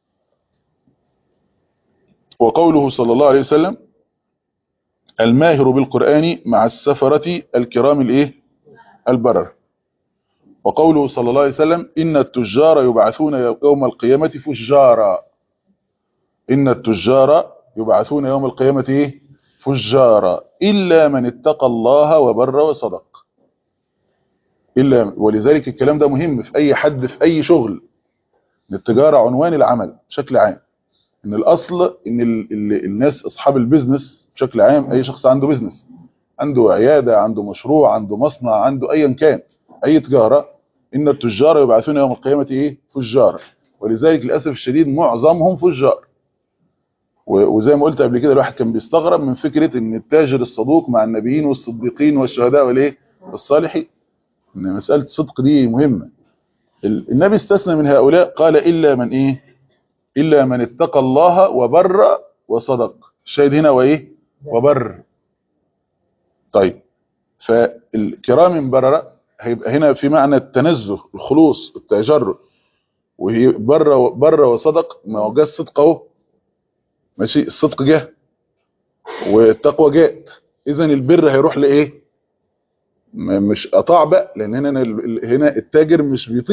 وقوله صلى الله عليه وسلم الماهر بالقرآن مع السفرة الكرام الايه البرر وقوله صلى الله عليه وسلم إن التجار يبعثون يوم القيامة فجارا إن التجار يبعثون يوم القيامة إيه؟ فجارا إلا من اتقى الله وبر وصدق إلا ولذلك الكلام ده مهم في أي حد في أي شغل إن التجارة عنوان العمل بشكل عام إن الأصل إن ال ال الناس أصحاب البيزنس بشكل عام أي شخص عنده بيزنس عنده عيادة عنده مشروع عنده مصنع عنده أيا كان أي تجارة إن التجار يبعثون يوم القيامة إيه فجارا ولذلك للأسف الشديد معظمهم فجار وزي ما قلت قبل كده الواحد كان بيستغرب من فكرة ان التاجر الصدوق مع النبيين والصديقين والشهداء والايه والصالحين ان مسألة الصدق دي مهمة النبي استثنى من هؤلاء قال إلا من ايه إلا من اتقى الله وبر وصدق الشاهد هنا وايه وبر طيب فالكرام برر هيبقى هنا في معنى التنزه الخلوص التجرد وهي بر بر وصدق ما هو جه الصدق اهو ماشي الصدق جه والتقوى جاءت اذا البر هيروح لايه مش اطاع بقى لان هنا هنا التاجر مش بيطيع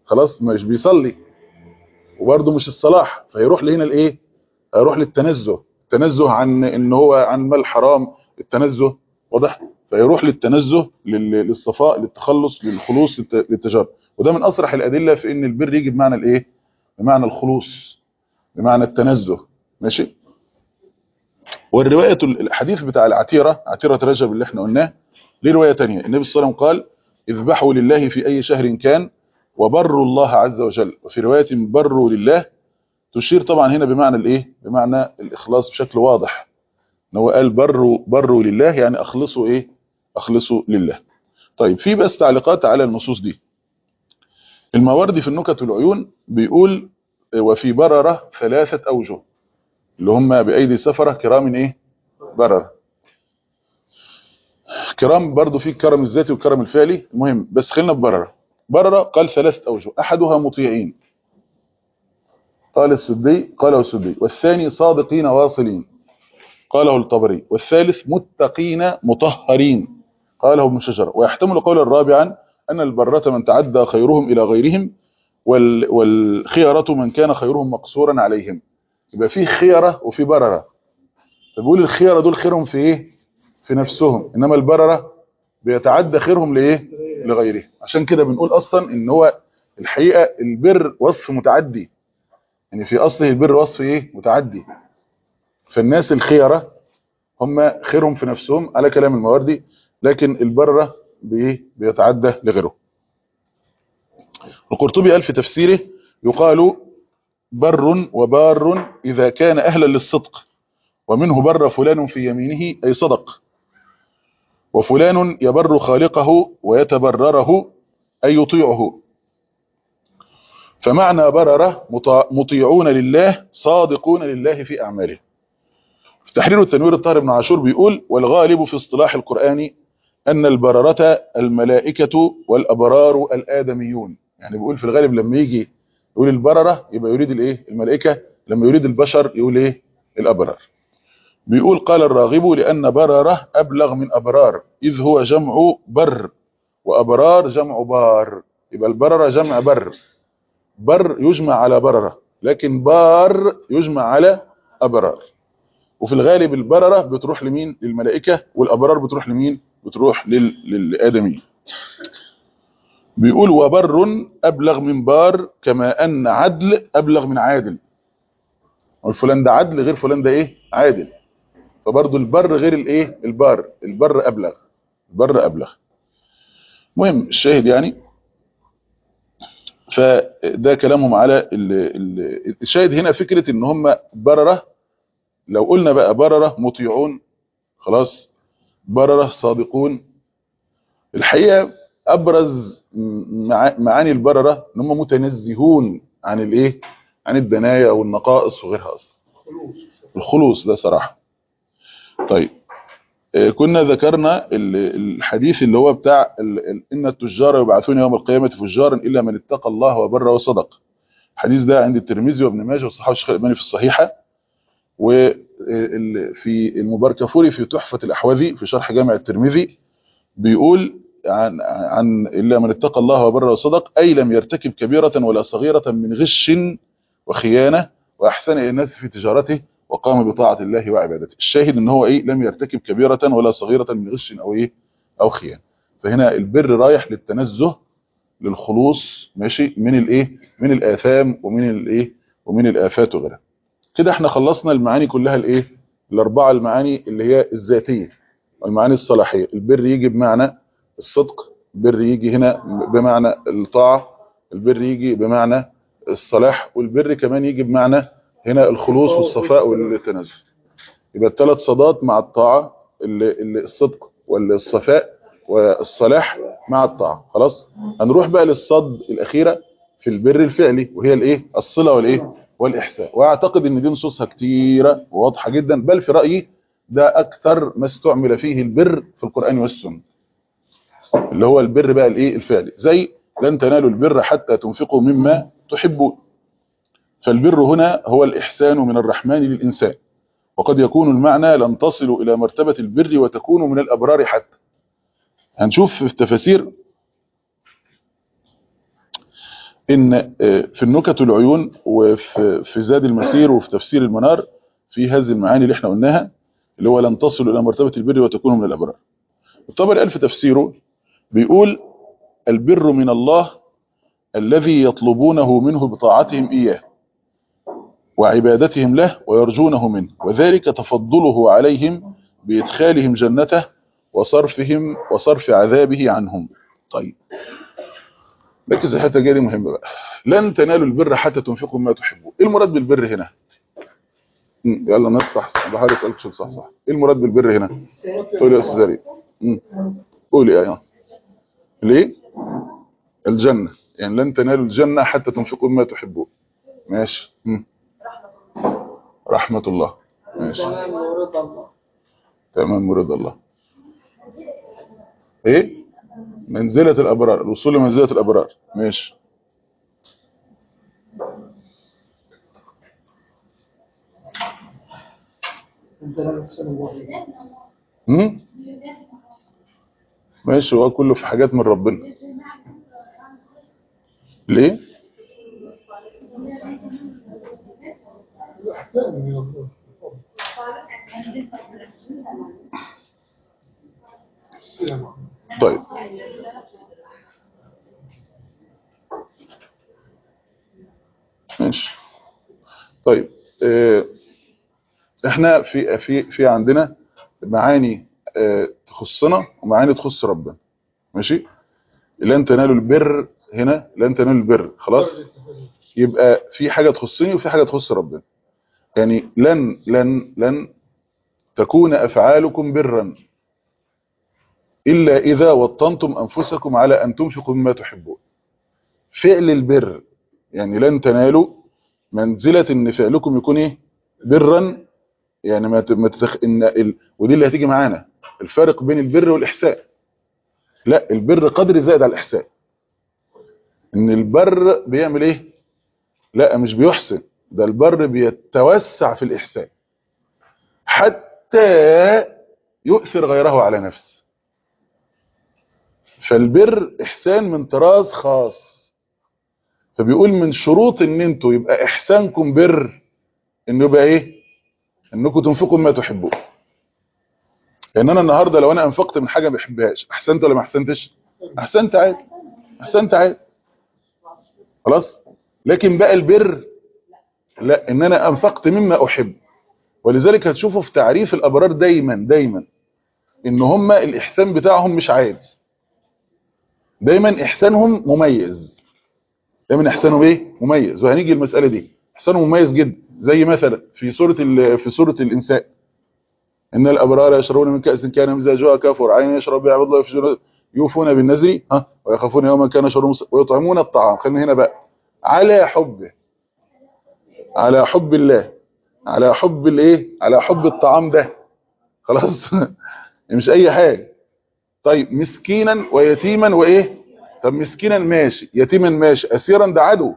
خلاص مش بيصلي وبرضه مش الصلاح فيروح لهنا الايه هيروح للتنزه التنزه عن ان هو عن مال حرام التنزه واضح فيروح للتنزه لل- للصفاء للتخلص للخلوص للت- للتجارب وده من اصرح الادله في ان البر يجي بمعنى الايه بمعنى الخلوص بمعنى التنزه ماشي والروايه الحديث بتاع العتيره عتيره رجب اللي احنا قلناه ليه روايه تانية النبي صلى الله عليه وسلم قال اذبحوا لله في اي شهر كان وبروا الله عز وجل وفي روايه بروا لله تشير طبعا هنا بمعنى الايه بمعنى الاخلاص بشكل واضح ان هو قال بروا بروا لله يعني اخلصوا ايه اخلصوا لله طيب في بس تعليقات على النصوص دي الماوردي في النكت والعيون بيقول وفي بررة ثلاثة أوجه اللي هم بأيدي سفرة كرام ايه بررة كرام برضو في الكرم الذاتي والكرم الفعلي المهم بس خلينا ببررة بررة قال ثلاثة أوجه أحدها مطيعين قال السدي قاله السدي والثاني صادقين واصلين قاله الطبري والثالث متقين مطهرين قاله ابن شجرة ويحتمل قولا رابعا أن البرة من تعدى خيرهم إلى غيرهم وال والخيرة من كان خيرهم مقصورا عليهم يبقى في خيرة وفي بررة فبيقول الخيرة دول خيرهم في ايه في نفسهم انما البررة بيتعدى خيرهم لايه لغيره عشان كده بنقول اصلا ان هو الحقيقة البر وصف متعدي يعني في اصله البر وصف ايه متعدي فالناس الخيرة هم خيرهم في نفسهم على كلام المواردي لكن البررة بايه بيتعدى لغيره القرطبي قال في تفسيره يقال بر وبار إذا كان أهلا للصدق ومنه بر فلان في يمينه أي صدق وفلان يبر خالقه ويتبرره أي يطيعه فمعنى برر مطيعون لله صادقون لله في أعماله في تحرير التنوير الطاهر بن عاشور بيقول والغالب في اصطلاح القرآن أن البررة الملائكة والأبرار الآدميون يعني بيقول في الغالب لما يجي يقول البررة يبقى يريد الايه الملائكة لما يريد البشر يقول ايه الأبرار بيقول قال الراغب لأن بررة أبلغ من أبرار إذ هو جمع بر وأبرار جمع بار يبقى البررة جمع بر بر يجمع على بررة لكن بار يجمع على أبرار وفي الغالب البررة بتروح لمين للملائكة والأبرار بتروح لمين بتروح لل... للآدمين بيقول وبر أبلغ من بار كما أن عدل أبلغ من عادل والفلان ده عدل غير فلان ده إيه عادل فبرضه البر غير الإيه البار البر أبلغ البر أبلغ مهم الشاهد يعني فده كلامهم على ال ال الشاهد هنا فكرة ان هم بررة لو قلنا بقى بررة مطيعون خلاص بررة صادقون الحقيقة ابرز معاني البررة ان هم متنزهون عن الايه عن الدنايا او النقائص وغيرها اصلا الخلوص ده صراحة طيب كنا ذكرنا الحديث اللي هو بتاع ان التجار يبعثون يوم القيامة فجارا الا من اتقى الله وبر وصدق الحديث ده عند الترمذي وابن ماجه وصححه الشيخ الالباني في الصحيحه وفي المباركفوري في تحفة الاحوذي في شرح جامع الترمذي بيقول عن عن الا من اتقى الله وبر وصدق اي لم يرتكب كبيرة ولا صغيرة من غش وخيانة واحسن الى الناس في تجارته وقام بطاعة الله وعبادته الشاهد ان هو ايه لم يرتكب كبيرة ولا صغيرة من غش او ايه او خيانة فهنا البر رايح للتنزه للخلوص ماشي من الايه من الاثام ومن الايه ومن الافات وغيرها كده احنا خلصنا المعاني كلها الايه الاربعه المعاني اللي هي الذاتيه والمعاني الصلاحيه البر يجي بمعنى الصدق البر يجي هنا بمعنى الطاعه البر يجي بمعنى الصلاح والبر كمان يجي بمعنى هنا الخلوص والصفاء والتنزه يبقى الثلاث صدات مع الطاعه اللي, اللي الصدق والصفاء والصلاح مع الطاعه خلاص هنروح بقى للصد الاخيره في البر الفعلي وهي الايه الصله والايه والاحسان واعتقد ان دي نصوصها كتيره وواضحه جدا بل في رايي ده اكثر ما استعمل فيه البر في القران والسنه اللي هو البر بقى الايه الفعلي زي لن تنالوا البر حتى تنفقوا مما تحبون فالبر هنا هو الإحسان من الرحمن للإنسان وقد يكون المعنى لن تصلوا إلى مرتبة البر وتكونوا من الأبرار حتى هنشوف في التفاسير ان آه، في النكت العيون وفي في زاد المسير وفي تفسير المنار في هذه المعاني اللي احنا قلناها اللي هو لن تصلوا الى مرتبه البر وتكونوا من الابرار الطبري قال في تفسيره بيقول البر من الله الذي يطلبونه منه بطاعتهم اياه وعبادتهم له ويرجونه منه وذلك تفضله عليهم بإدخالهم جنته وصرفهم وصرف عذابه عنهم طيب ركز الحته الجايه دي مهمه بقى لن تنالوا البر حتى تنفقوا ما تحبون ايه المراد بالبر هنا مم، يلا ناس صح بحاول اسالك شو صح صح ايه المراد بالبر هنا قول يا استاذ زريب مم. قولي يا ايوه ليه الجنه يعني لن تنالوا الجنه حتى تنفقوا ما تحبون ماشي مم. رحمه الله ماشي تمام ورضا الله تمام ورضا الله ايه منزلة الابرار الوصول لمنزلة الابرار ماشي انت لا تحسن الله هم؟ ماشي هو كله في حاجات من ربنا ليه احسان من الله طيب ماشي طيب اه احنا في في في عندنا معاني اه تخصنا ومعاني تخص ربنا ماشي لن تنالوا البر هنا لن تنالوا البر خلاص يبقى في حاجة تخصني وفي حاجة تخص ربنا يعني لن لن لن تكون أفعالكم برا إلا إذا وطنتم أنفسكم على أن تنفقوا مما تحبون فعل البر يعني لن تنالوا منزلة إن فعلكم يكون إيه برا يعني ما ت- ما تتخ... إن ال... ودي اللي هتيجي معانا الفرق بين البر والإحسان لا البر قدر زائد على الإحسان إن البر بيعمل إيه لا مش بيحسن ده البر بيتوسع في الإحسان حتى يؤثر غيره على نفسه فالبر إحسان من طراز خاص فبيقول من شروط ان انتوا يبقى إحسانكم بر انه يبقى إيه انكم تنفقوا ما تحبون لان انا النهاردة لو انا انفقت من حاجة ما بحبهاش احسنت ولا ما احسنتش احسنت عادي احسنت عادي خلاص لكن بقى البر لا ان انا انفقت مما احب ولذلك هتشوفوا في تعريف الابرار دايما دايما ان هم الاحسان بتاعهم مش عادي دايما احسانهم مميز دايما احسانهم ايه مميز وهنيجي المساله دي احسانهم مميز جدا زي مثلا في سوره ال- في سوره الانسان ان الابرار يشربون من كاس كان مزاجها كافور عين يشرب بها عبد الله يفجرون يوفون بالنذر ها ويخافون يوما كان شره مس- ويطعمون الطعام خلينا هنا بقى على حبه على حب الله على حب الايه على حب الطعام ده خلاص مش اي حاجه طيب مسكينا ويتيما وايه طب مسكينا ماشي يتيما ماشي اسيرا ده عدو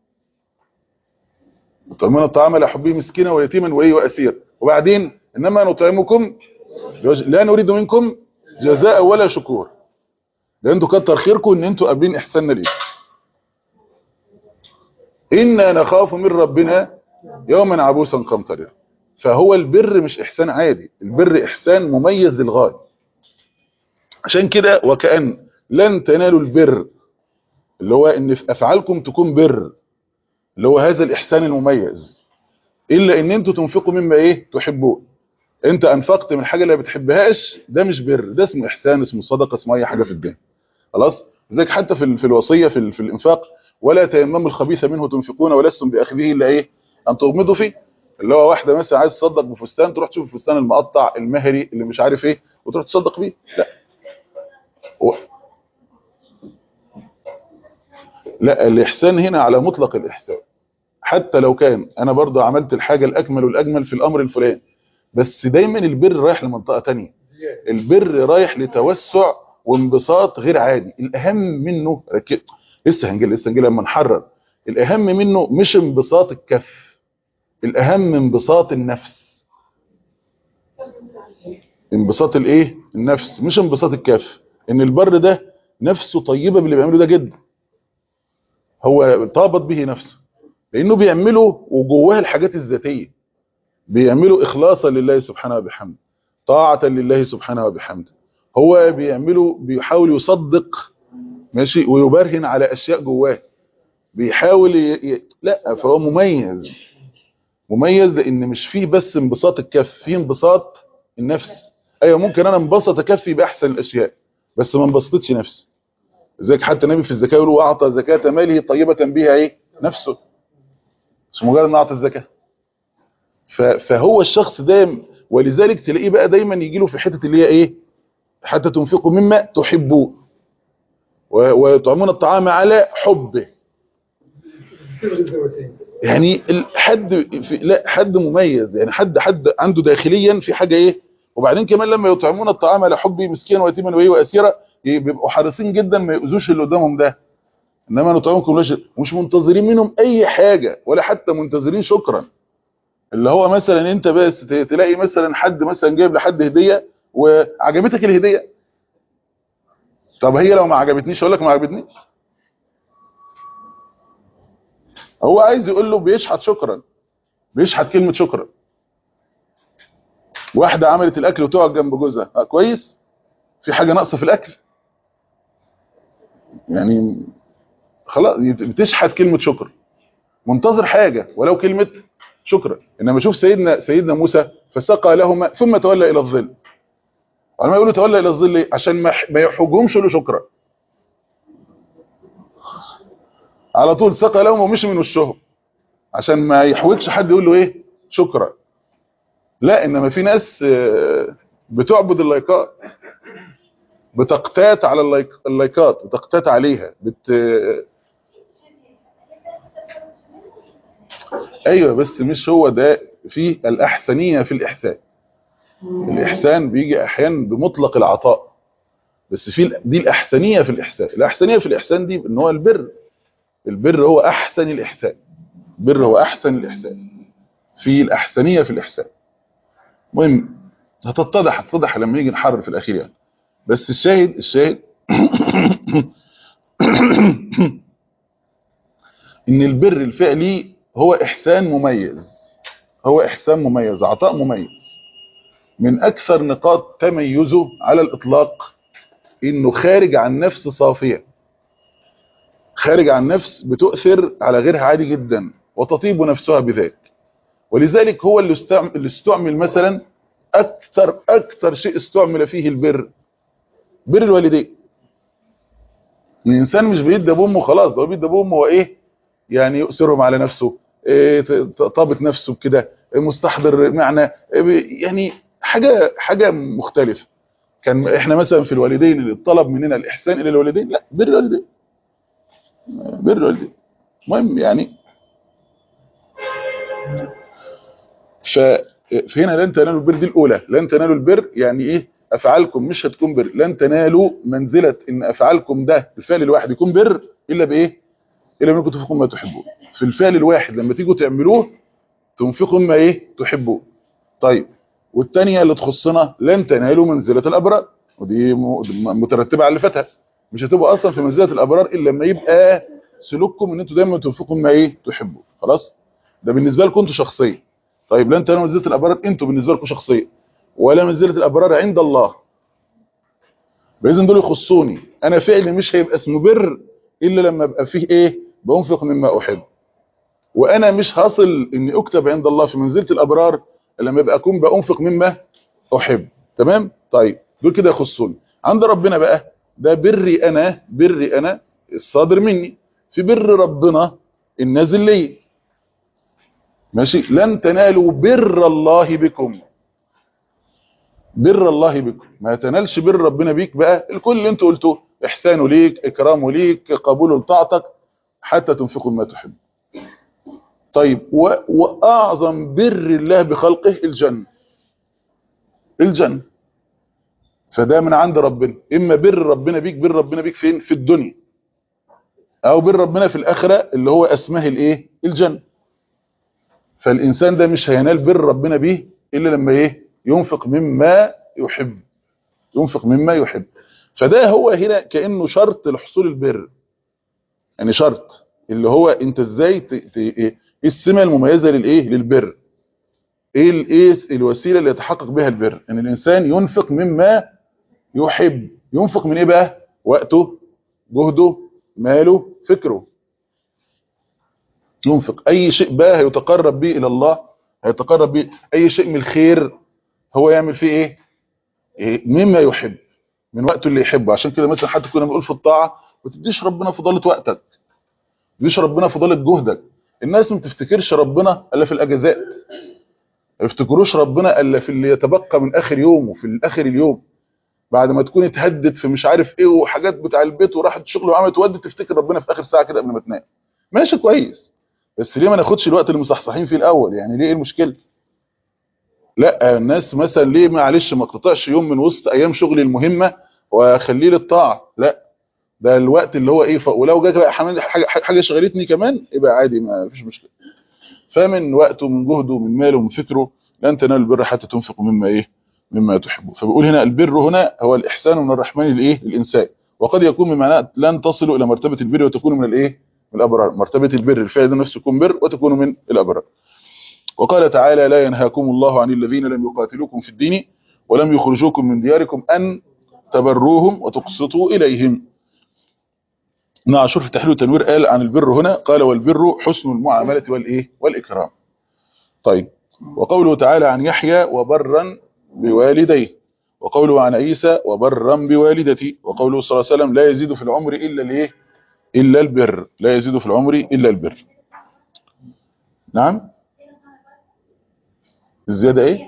يطعمون الطعام على حبه مسكينا ويتيما وايه واسير وبعدين انما نطعمكم لوجه- لا نريد منكم جزاء ولا شكور ده انتوا كتر خيركم ان انتوا قابلين احساننا ليه انا نخاف من ربنا يوما عبوسا قمطريرا فهو البر مش احسان عادي البر احسان مميز للغايه عشان كده وكأن لن تنالوا البر اللي هو ان في افعالكم تكون بر اللي هو هذا الاحسان المميز الا ان انتوا تنفقوا مما ايه تحبون انت انفقت من حاجه اللي ما بتحبهاش ده مش بر ده اسمه احسان اسمه صدقه اسمه اي حاجه في الدين خلاص زيك حتى في ال- في الوصيه في ال- في الانفاق ولا تيمموا الخبيث منه تنفقون ولستم باخذه الا ايه ان تغمضوا فيه اللي هو واحده مثلا عايز تصدق بفستان تروح تشوف الفستان المقطع المهري اللي مش عارف ايه وتروح تصدق بيه لا هو- لا الإحسان هنا على مطلق الإحسان حتى لو كان أنا برضه عملت الحاجة الأكمل والأجمل في الأمر الفلاني بس دايما البر رايح لمنطقة تانية البر رايح لتوسع وانبساط غير عادي الأهم منه رك- لسه هنجي لسه هنجي لما نحرر الأهم منه مش انبساط الكف الأهم انبساط النفس انبساط الايه النفس مش انبساط الكف ان البر ده نفسه طيبة باللي بيعمله ده جدا هو طابت به نفسه لانه بيعمله وجواه الحاجات الذاتيه بيعمله اخلاصا لله سبحانه وبحمده طاعه لله سبحانه وبحمده هو بيعمله بيحاول يصدق ماشي ويبرهن على اشياء جواه بيحاول ي... ي... لا فهو مميز مميز لان مش فيه بس انبساط الكف فيه انبساط النفس ايوه ممكن انا انبسط اكفي باحسن الاشياء بس ما انبسطتش نفسي زيك حتى النبي في الزكاه يقول واعطى زكاه ماله طيبه بها ايه نفسه مش مجرد ان اعطى الزكاه ف... فهو الشخص ده ولذلك تلاقيه بقى دايما يجي له في حته اللي هي ايه حتى تنفقوا مما تحبون و... ويطعمون الطعام على حبه صيغه الزوجين يعني ال- حد في لا حد مميز يعني حد حد عنده داخليا في حاجه ايه وبعدين كمان لما يطعمون الطعام على حبه مسكينا ويتيما وايه واسيرا ي- بيبقوا حريصين جدا ما يؤذوش اللي قدامهم ده انما نطعمكم لا شيء مش منتظرين منهم اي حاجه ولا حتى منتظرين شكرا اللي هو مثلا انت بس ت- تلاقي مثلا حد مثلا جايب لحد هديه وعجبتك الهديه طب هي لو ما عجبتنيش اقول لك ما عجبتنيش هو عايز يقول له بيشحت شكرا بيشحت كلمة شكرا واحدة عملت الأكل وتقعد جنب جوزها آه كويس في حاجة ناقصة في الأكل يعني خلاص بتشحت كلمة شكر منتظر حاجة ولو كلمة شكرا إنما شوف سيدنا سيدنا موسى فسقى لهما ثم تولى إلى الظل علماء يقولوا تولى إلى الظل ليه؟ عشان ما ما يحوجهمش له شكرا على طول سقى لهم ومشي من وشهم عشان ما يحوجش حد يقول له ايه شكرا لا انما في ناس آه، بتعبد اللايكات بتقتات على اللايك... اللايكات بتقتات عليها بت ايوه بس مش هو ده في الاحسنيه في الاحسان الاحسان بيجي احيانا بمطلق العطاء بس في ال- دي الاحسنيه في الاحسان الاحسنيه في الاحسان دي ان هو البر البر هو احسن الاحسان البر هو احسن الاحسان في الاحسنيه في الاحسان المهم هتتضح هتتضح لما يجي نحرر في الاخير يعني بس الشاهد الشاهد ان البر الفعلي هو احسان مميز هو احسان مميز عطاء مميز من اكثر نقاط تميزه على الاطلاق انه خارج عن نفس صافيه خارج عن نفس بتؤثر على غيرها عادي جدا وتطيب نفسها بذلك ولذلك هو اللي استعمل, اللي استعمل مثلا اكثر اكثر شيء استعمل فيه البر بر الوالدين الانسان مش بيدي بامه خلاص ده هو بيدي بامه وايه يعني يؤثرهم على نفسه إيه ت- ت- طابت نفسه بكده إيه مستحضر معنى إيه بي- يعني حاجه حاجه مختلفه كان احنا مثلا في الوالدين اللي طلب مننا الاحسان الى الوالدين لا بر الوالدين بر الوالدين المهم يعني ف فهنا لن تنالوا البر دي الاولى لن تنالوا البر يعني ايه افعالكم مش هتكون بر لن تنالوا منزله ان افعالكم ده الفعل الواحد يكون بر الا بايه الا انكم تنفقوا ما تحبون في الفعل الواحد لما تيجوا تعملوه تنفقوا ما ايه تحبون طيب والثانيه اللي تخصنا لن تنالوا منزله الابرار ودي م- مترتبه على اللي فاتها مش هتبقوا اصلا في منزله الابرار الا لما يبقى سلوككم ان انتوا دايما تنفقوا ما ايه تحبون خلاص ده بالنسبه لكم انتوا شخصيا طيب لن تنالوا منزله الابرار انتوا بالنسبه لكم شخصيا ولا منزله الابرار عند الله باذن دول يخصوني انا فعلي مش هيبقى اسمه بر الا لما ابقى فيه ايه بنفق مما احب وانا مش هصل اني اكتب عند الله في منزله الابرار إلا لما يبقى اكون بانفق مما احب تمام طيب دول كده يخصوني عند ربنا بقى ده بري انا بري انا الصادر مني في بر ربنا النازل لي ماشي لن تنالوا بر الله بكم بر الله بكم ما تنالش بر ربنا بيك بقى الكل اللي انتوا قلتوه احسانه ليك اكرامه ليك قبوله لطاعتك حتى تنفقوا ما تحب طيب و... واعظم بر الله بخلقه الجنه الجنه فده من عند ربنا اما بر ربنا بيك بر ربنا بيك فين في الدنيا او بر ربنا في الاخره اللي هو اسمه الايه الجنه فالانسان ده مش هينال بر ربنا بيه الا لما ايه ينفق مما يحب ينفق مما يحب فده هو هنا كانه شرط لحصول البر يعني شرط اللي هو انت ازاي ت... ت... ايه السمه المميزه للايه للبر ايه الايه الوسيله اللي يتحقق بها البر ان الانسان ينفق مما يحب ينفق من ايه بقى وقته جهده ماله فكره ينفق اي شيء بقى هيتقرب به الى الله هيتقرب به اي شيء من الخير هو يعمل فيه ايه, إيه مما يحب من وقته اللي يحبه عشان كده مثلا حتى كنا بنقول في الطاعه ما تديش ربنا فضيله وقتك ما تديش ربنا فضيله جهدك الناس ما تفتكرش ربنا الا في الاجازات ما يفتكروش ربنا الا في اللي يتبقى من اخر يوم وفي اخر اليوم بعد ما تكون اتهدت في مش عارف ايه وحاجات بتاع البيت وراحت الشغل وعملت ودي تفتكر ربنا في اخر ساعه كده قبل ما تنام ماشي كويس بس ليه ما ناخدش الوقت اللي مصحصحين فيه الاول يعني ليه ايه المشكله لا الناس مثلا ليه معلش ما اقتطعش يوم من وسط ايام شغلي المهمه واخليه للطاعه لا ده الوقت اللي هو ايه ف... ولو جاك بقى حاجه حاجه شغلتني كمان يبقى عادي ما فيش مشكله فمن وقته من جهده من ماله من فكره لن تنالوا البر حتى تنفقوا مما ايه مما تحبون فبيقول هنا البر هنا هو الاحسان من الرحمن لايه للانسان وقد يكون من معناه لن تصلوا الى مرتبه البر وتكونوا من الايه من الابرار مرتبه البر الفعل ده نفسه يكون بر وتكونوا من الابرار وقال تعالى لا ينهاكم الله عن الذين لم يقاتلوكم في الدين ولم يخرجوكم من دياركم ان تبروهم وتقسطوا اليهم ابن عاشور في تحليل التنوير قال عن البر هنا قال والبر حسن المعامله والايه والاكرام طيب وقوله تعالى عن يحيى وبرا بوالديه وقوله عن عيسى وبرا بوالدتي وقوله صلى الله عليه وسلم لا يزيد في العمر الا الايه الا البر لا يزيد في العمر الا البر نعم الزياده ايه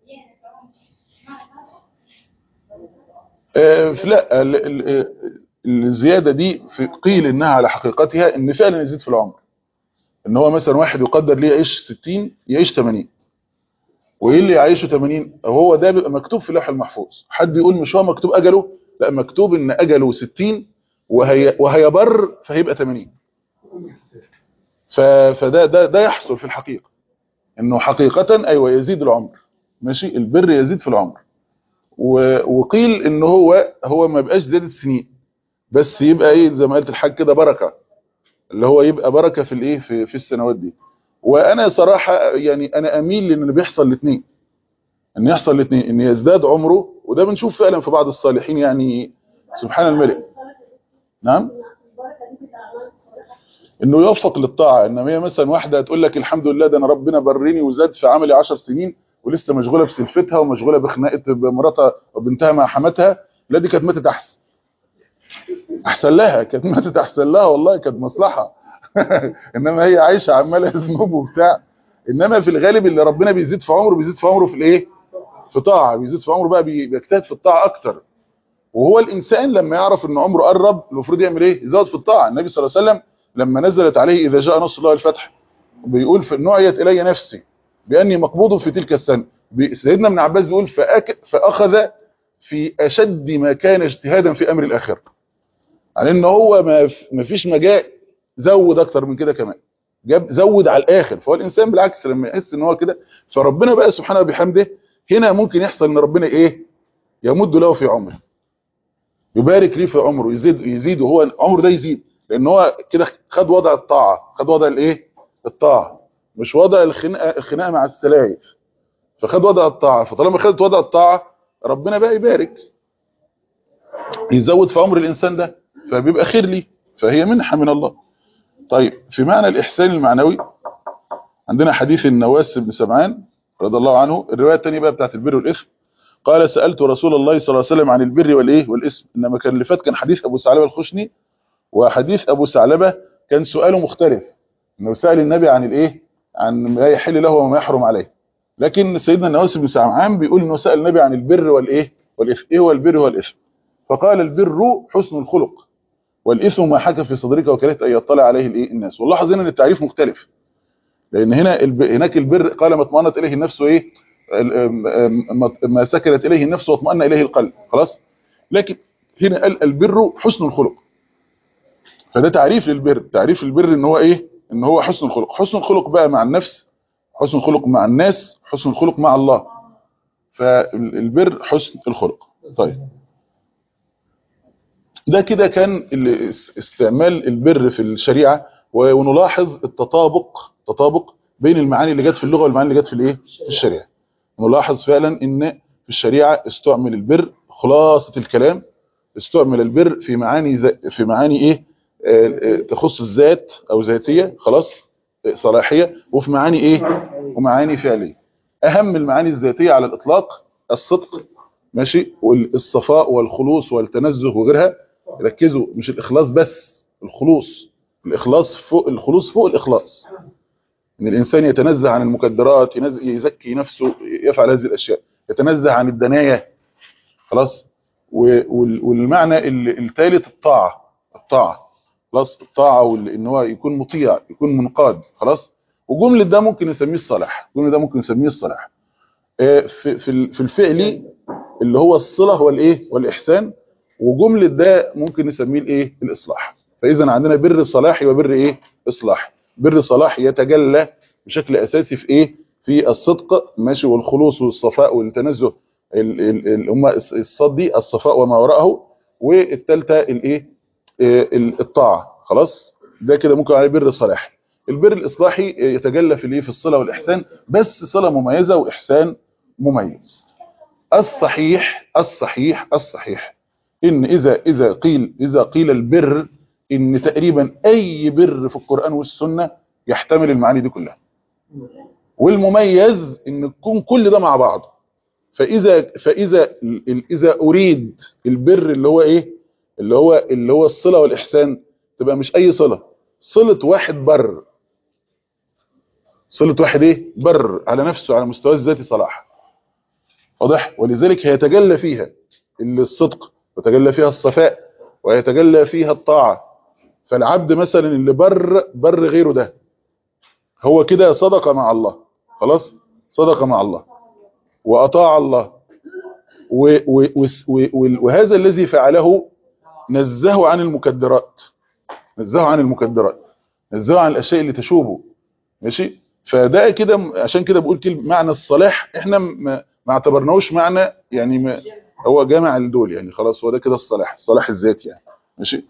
آه لا ال ال الزياده دي في قيل انها على حقيقتها ان فعلا يزيد في العمر ان هو مثلا واحد يقدر ليه يعيش 60 يعيش 80 وايه اللي يعيشه 80 هو ده بيبقى مكتوب في اللوح المحفوظ حد يقول مش هو مكتوب اجله لا مكتوب ان اجله 60 وهي وهيبر فهيبقى 80 فده ده ده يحصل في الحقيقه انه حقيقه ايوه يزيد العمر ماشي البر يزيد في العمر وقيل ان هو هو ما يبقاش زياده سنين بس يبقى ايه زي ما قلت الحاج كده بركه اللي هو يبقى بركه في الايه في, في السنوات دي وانا صراحه يعني انا اميل لان بيحصل الاثنين ان يحصل الاثنين ان يزداد عمره وده بنشوف فعلا في بعض الصالحين يعني سبحان الملك نعم انه يوفق للطاعه انما هي مثلا واحده تقول لك الحمد لله ده انا ربنا برني وزاد في عملي 10 سنين ولسه مشغوله بسلفتها ومشغوله بخناقه مراتها وبنتها مع حماتها لا دي كانت ماتت احسن احسن لها كانت ماتت احسن لها والله كانت مصلحه انما هي عايشه عماله ذنوب وبتاع انما في الغالب اللي ربنا بيزيد في عمره بيزيد في عمره في الايه في طاعه بيزيد في عمره بقى بيجتهد في الطاعه اكتر وهو الانسان لما يعرف ان عمره قرب المفروض يعمل ايه يزود في الطاعه النبي صلى الله عليه وسلم لما نزلت عليه اذا جاء نصر الله الفتح بيقول في نعيت الي نفسي باني مقبوض في تلك السنه سيدنا ابن عباس بيقول فأك فاخذ في اشد ما كان اجتهادا في امر الاخره على ان هو ما فيش مجال زود اكتر من كده كمان جاب زود على الاخر فهو الانسان بالعكس لما يحس ان هو كده فربنا بقى سبحانه وبحمده هنا ممكن يحصل ان ربنا ايه يمد له في عمره يبارك ليه في عمره يزيد يزيد وهو عمره ده يزيد لان هو كده خد وضع الطاعه خد وضع الايه الطاعه مش وضع الخناقه الخناقه مع السلايف فخد وضع الطاعه فطالما خدت وضع الطاعه ربنا بقى يبارك يزود في عمر الانسان ده فبيبقى خير ليه فهي منحه من الله طيب في معنى الإحسان المعنوي عندنا حديث النواس بن سمعان رضي الله عنه الرواية الثانية بقى بتاعت البر والإثم قال سألت رسول الله صلى الله عليه وسلم عن البر والإيه والإثم إنما كان اللي فات كان حديث أبو ثعلبة الخشني وحديث أبو ثعلبة كان سؤاله مختلف إنه سأل النبي عن الإيه عن ما يحل له وما يحرم عليه لكن سيدنا النواس بن سمعان بيقول إنه سأل النبي عن البر والإيه والإثم إيه هو البر والإثم فقال البر حسن الخلق والإثم ما حكى في صدرك وكرهت أن يطلع عليه الايه الناس واللاحظ هنا ان التعريف مختلف لأن هنا الب... هناك البر قال ما اطمأنت إليه النفس إيه ما سكنت إليه النفس واطمأن إليه القلب خلاص لكن هنا قال البر حسن الخلق فده تعريف للبر تعريف البر ان هو ايه ان هو حسن الخلق حسن الخلق بقى مع النفس حسن الخلق مع الناس حسن الخلق مع الله فالبر حسن الخلق طيب ده كده كان استعمال البر في الشريعة و- ونلاحظ التطابق تطابق بين المعاني اللي جت في اللغه والمعاني اللي جت في الايه في الشريعه نلاحظ فعلا ان في الشريعه استعمل البر خلاصه الكلام استعمل البر في معاني ز- في معاني ايه آه، آه، تخص الذات او ذاتيه خلاص آه، صلاحيه وفي معاني ايه ومعاني فعليه اهم المعاني الذاتيه على الاطلاق الصدق ماشي والصفاء والخلوص والتنزه وغيرها ركزوا مش الاخلاص بس الخلوص الاخلاص فوق الخلوص فوق الاخلاص ان الانسان يتنزه عن المكدرات ينز- يزكي نفسه يفعل هذه الاشياء يتنزه عن الدنايا خلاص و- وال- والمعنى الثالث الطاعه الطاعه خلاص الطاعه وان هو يكون مطيع يكون منقاد خلاص وجمله ده ممكن نسميه الصلاح جمله ده ممكن نسميه الصلاح آه، في في ال- في الفعلي اللي هو الصله والايه والاحسان وجمله ده ممكن نسميه الايه الاصلاح فاذا عندنا بر صلاحي وبر ايه اصلاح بر صلاح يتجلى بشكل اساسي في ايه في الصدق ماشي والخلوص والصفاء والتنزه ال- ال- ال- هم الصاد دي الصفاء وما وراءه والثالثه الايه آه، ال- الطاعه خلاص ده كده ممكن عليه بر صلاحي البر الاصلاحي آه، يتجلى في الايه في الصله والاحسان بس صله مميزه واحسان مميز الصحيح الصحيح الصحيح ان اذا اذا قيل اذا قيل البر ان تقريبا اي بر في القران والسنه يحتمل المعاني دي كلها والمميز ان يكون كل ده مع بعض فاذا فاذا ال- اذا اريد البر اللي هو ايه اللي هو اللي هو الصله والاحسان تبقى مش اي صله صله واحد بر صله واحد ايه بر على نفسه على مستوى الذاتي صلاح واضح ولذلك هيتجلى فيها الصدق ويتجلى فيها الصفاء ويتجلى فيها الطاعه فالعبد مثلا اللي بر بر غيره ده هو كده صدق مع الله خلاص صدق مع الله واطاع الله و و و و وهذا الذي فعله نزهه عن المكدرات نزهه عن المكدرات نزهه عن الاشياء اللي تشوبه ماشي فده كده م- عشان كده بقول كلمه معنى الصلاح احنا ما ما اعتبرناهوش معنى يعني ما هو جامع لدول يعني خلاص هو ده كده الصلاح الصلاح الذاتي يعني ماشي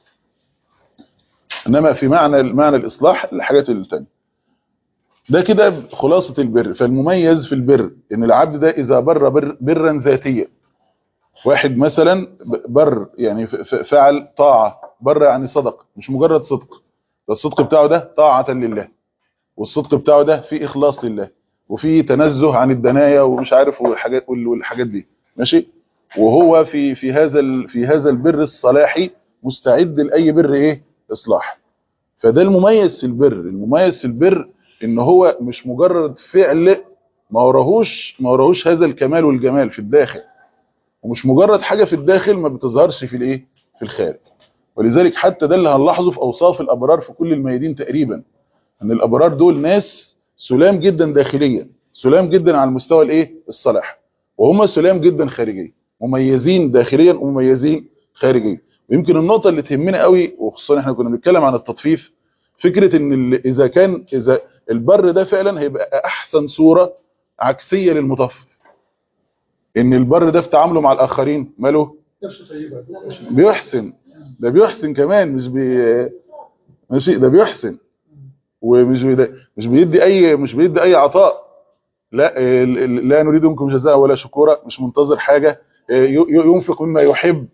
انما في معنى معنى الاصلاح الحاجات الثانيه ده كده خلاصة البر فالمميز في البر ان العبد ده اذا بر بر برا ذاتيا واحد مثلا ب- بر يعني ف- ف- فعل طاعة بر يعني صدق مش مجرد صدق ده الصدق بتاعه ده طاعة لله والصدق بتاعه ده في اخلاص لله وفي تنزه عن الدنايا ومش عارف والحاجات وال- والحاجات دي ماشي وهو في في هذا ال- في هذا البر الصلاحي مستعد لاي بر ايه اصلاح فده المميز في البر المميز في البر ان هو مش مجرد فعل ما وراهوش ما وراهوش هذا الكمال والجمال في الداخل ومش مجرد حاجة في الداخل ما بتظهرش في الايه في الخارج ولذلك حتى ده اللي هنلاحظه في اوصاف الابرار في كل الميادين تقريبا ان الابرار دول ناس سلام جدا داخليا سلام جدا على المستوى الايه الصلاح وهم سلام جدا خارجيا مميزين داخليا ومميزين خارجيا ويمكن النقطه اللي تهمنا قوي وخصوصا احنا كنا بنتكلم عن التطفيف فكره ان ال- اذا كان اذا البر ده فعلا هيبقى احسن صوره عكسيه للمطفف ان البر ده في تعامله مع الاخرين ماله نفسه طيبه بيحسن ده بيحسن كمان مش بي ماشي ده بيحسن ومش بي... مش بيدي اي مش بيدي اي عطاء لا ال- ال- لا نريد منكم جزاء ولا شكورا مش منتظر حاجه ي- ي- ينفق مما يحب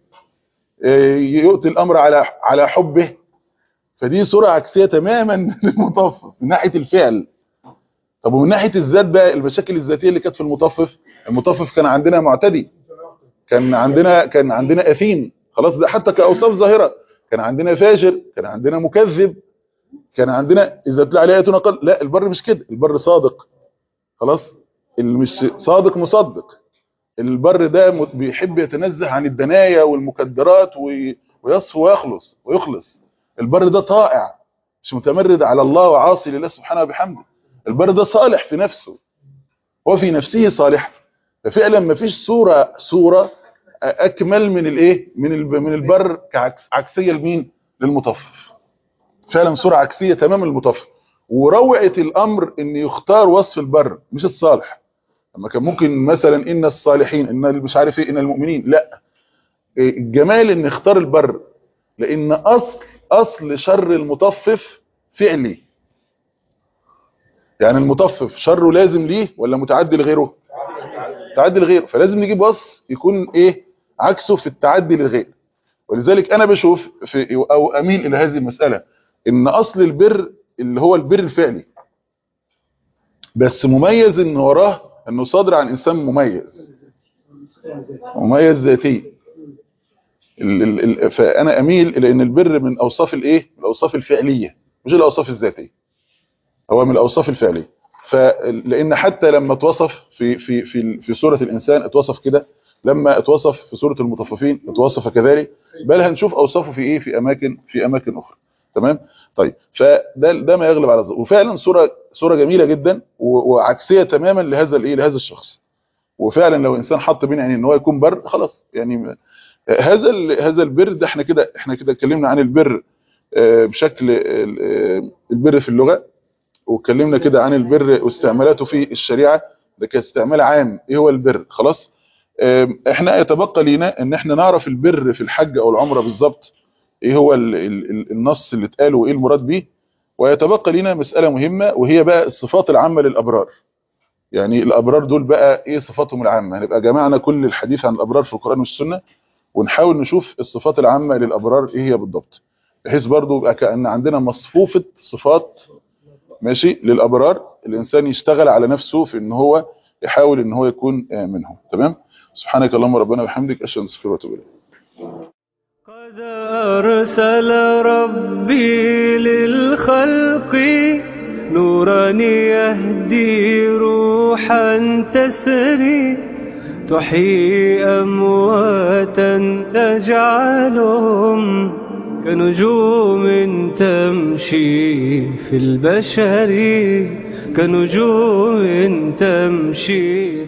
يؤتي الامر على على حبه فدي صوره عكسيه تماما للمطفف من ناحيه الفعل طب ومن ناحيه الذات بقى المشاكل الذاتيه اللي كانت في المطفف المطفف كان عندنا معتدي كان عندنا كان عندنا اثيم خلاص ده حتى كاوصاف ظاهره كان عندنا فاجر كان عندنا مكذب كان عندنا اذا تلاقي عليه اياتنا قال لا البر مش كده البر صادق خلاص اللي مش صادق مصدق البر ده م- بيحب يتنزه عن الدنايا والمكدرات وي- ويصفو ويخلص ويخلص البر ده طائع مش متمرد على الله وعاصي لله سبحانه وبحمده البر ده صالح في نفسه هو في نفسه صالح ففعلا ما فيش صورة صورة اكمل من الايه من الب- من البر كعكس عكسيه لمين للمطفف فعلا صورة عكسية تمام المطفف وروعة الامر ان يختار وصف البر مش الصالح لما كان ممكن مثلا ان الصالحين ان اللي مش عارف ايه ان المؤمنين لا الجمال ان اختار البر لان اصل اصل شر المطفف فعلي يعني المطفف شره لازم ليه ولا متعدي لغيره تعدي لغيره فلازم نجيب وصف يكون ايه عكسه في التعدي للغير ولذلك انا بشوف في او اميل الى هذه المسألة ان اصل البر اللي هو البر الفعلي بس مميز ان وراه انه صادر عن انسان مميز مميز ذاتي ال- ال- ال- فانا اميل الى ان البر من اوصاف الايه الاوصاف الفعليه مش الاوصاف الذاتيه هو من الاوصاف الفعليه فلان حتى لما اتوصف في في في في سوره الانسان اتوصف كده لما اتوصف في سوره المطففين اتوصف كذلك بل هنشوف اوصافه في ايه في اماكن في اماكن اخرى تمام طيب فده ده ما يغلب على الظن وفعلا صوره صوره جميله جدا و- وعكسيه تماما لهذا الايه لهذا الشخص وفعلا لو انسان حط بين عينيه ان هو يكون بر خلاص يعني هذا ال- هذا البر ده احنا كده احنا كده اتكلمنا عن البر آه، بشكل آه، البر في اللغه واتكلمنا كده عن البر واستعمالاته في الشريعه ده كاستعمال عام ايه هو البر خلاص آم، احنا يتبقى لينا ان احنا نعرف البر في الحج او العمره بالظبط ايه هو ال ال ال النص اللي اتقال وايه المراد بيه ويتبقى لينا مسألة مهمة وهي بقى الصفات العامة للأبرار يعني الأبرار دول بقى ايه صفاتهم العامة هنبقى جمعنا كل الحديث عن الأبرار في القرآن والسنة ونحاول نشوف الصفات العامة للأبرار ايه هي بالضبط بحيث برضو يبقى كأن عندنا مصفوفة صفات ماشي للأبرار الإنسان يشتغل على نفسه في ان هو يحاول ان هو يكون آه، منهم تمام سبحانك اللهم ربنا وبحمدك اشهد ان لا اله الا انت استغفرك واتوب اليك قد أرسل ربي للخلق نورا يهدي روحا تسري تحيي أمواتا تجعلهم كنجوم تمشي في البشر كنجوم تمشي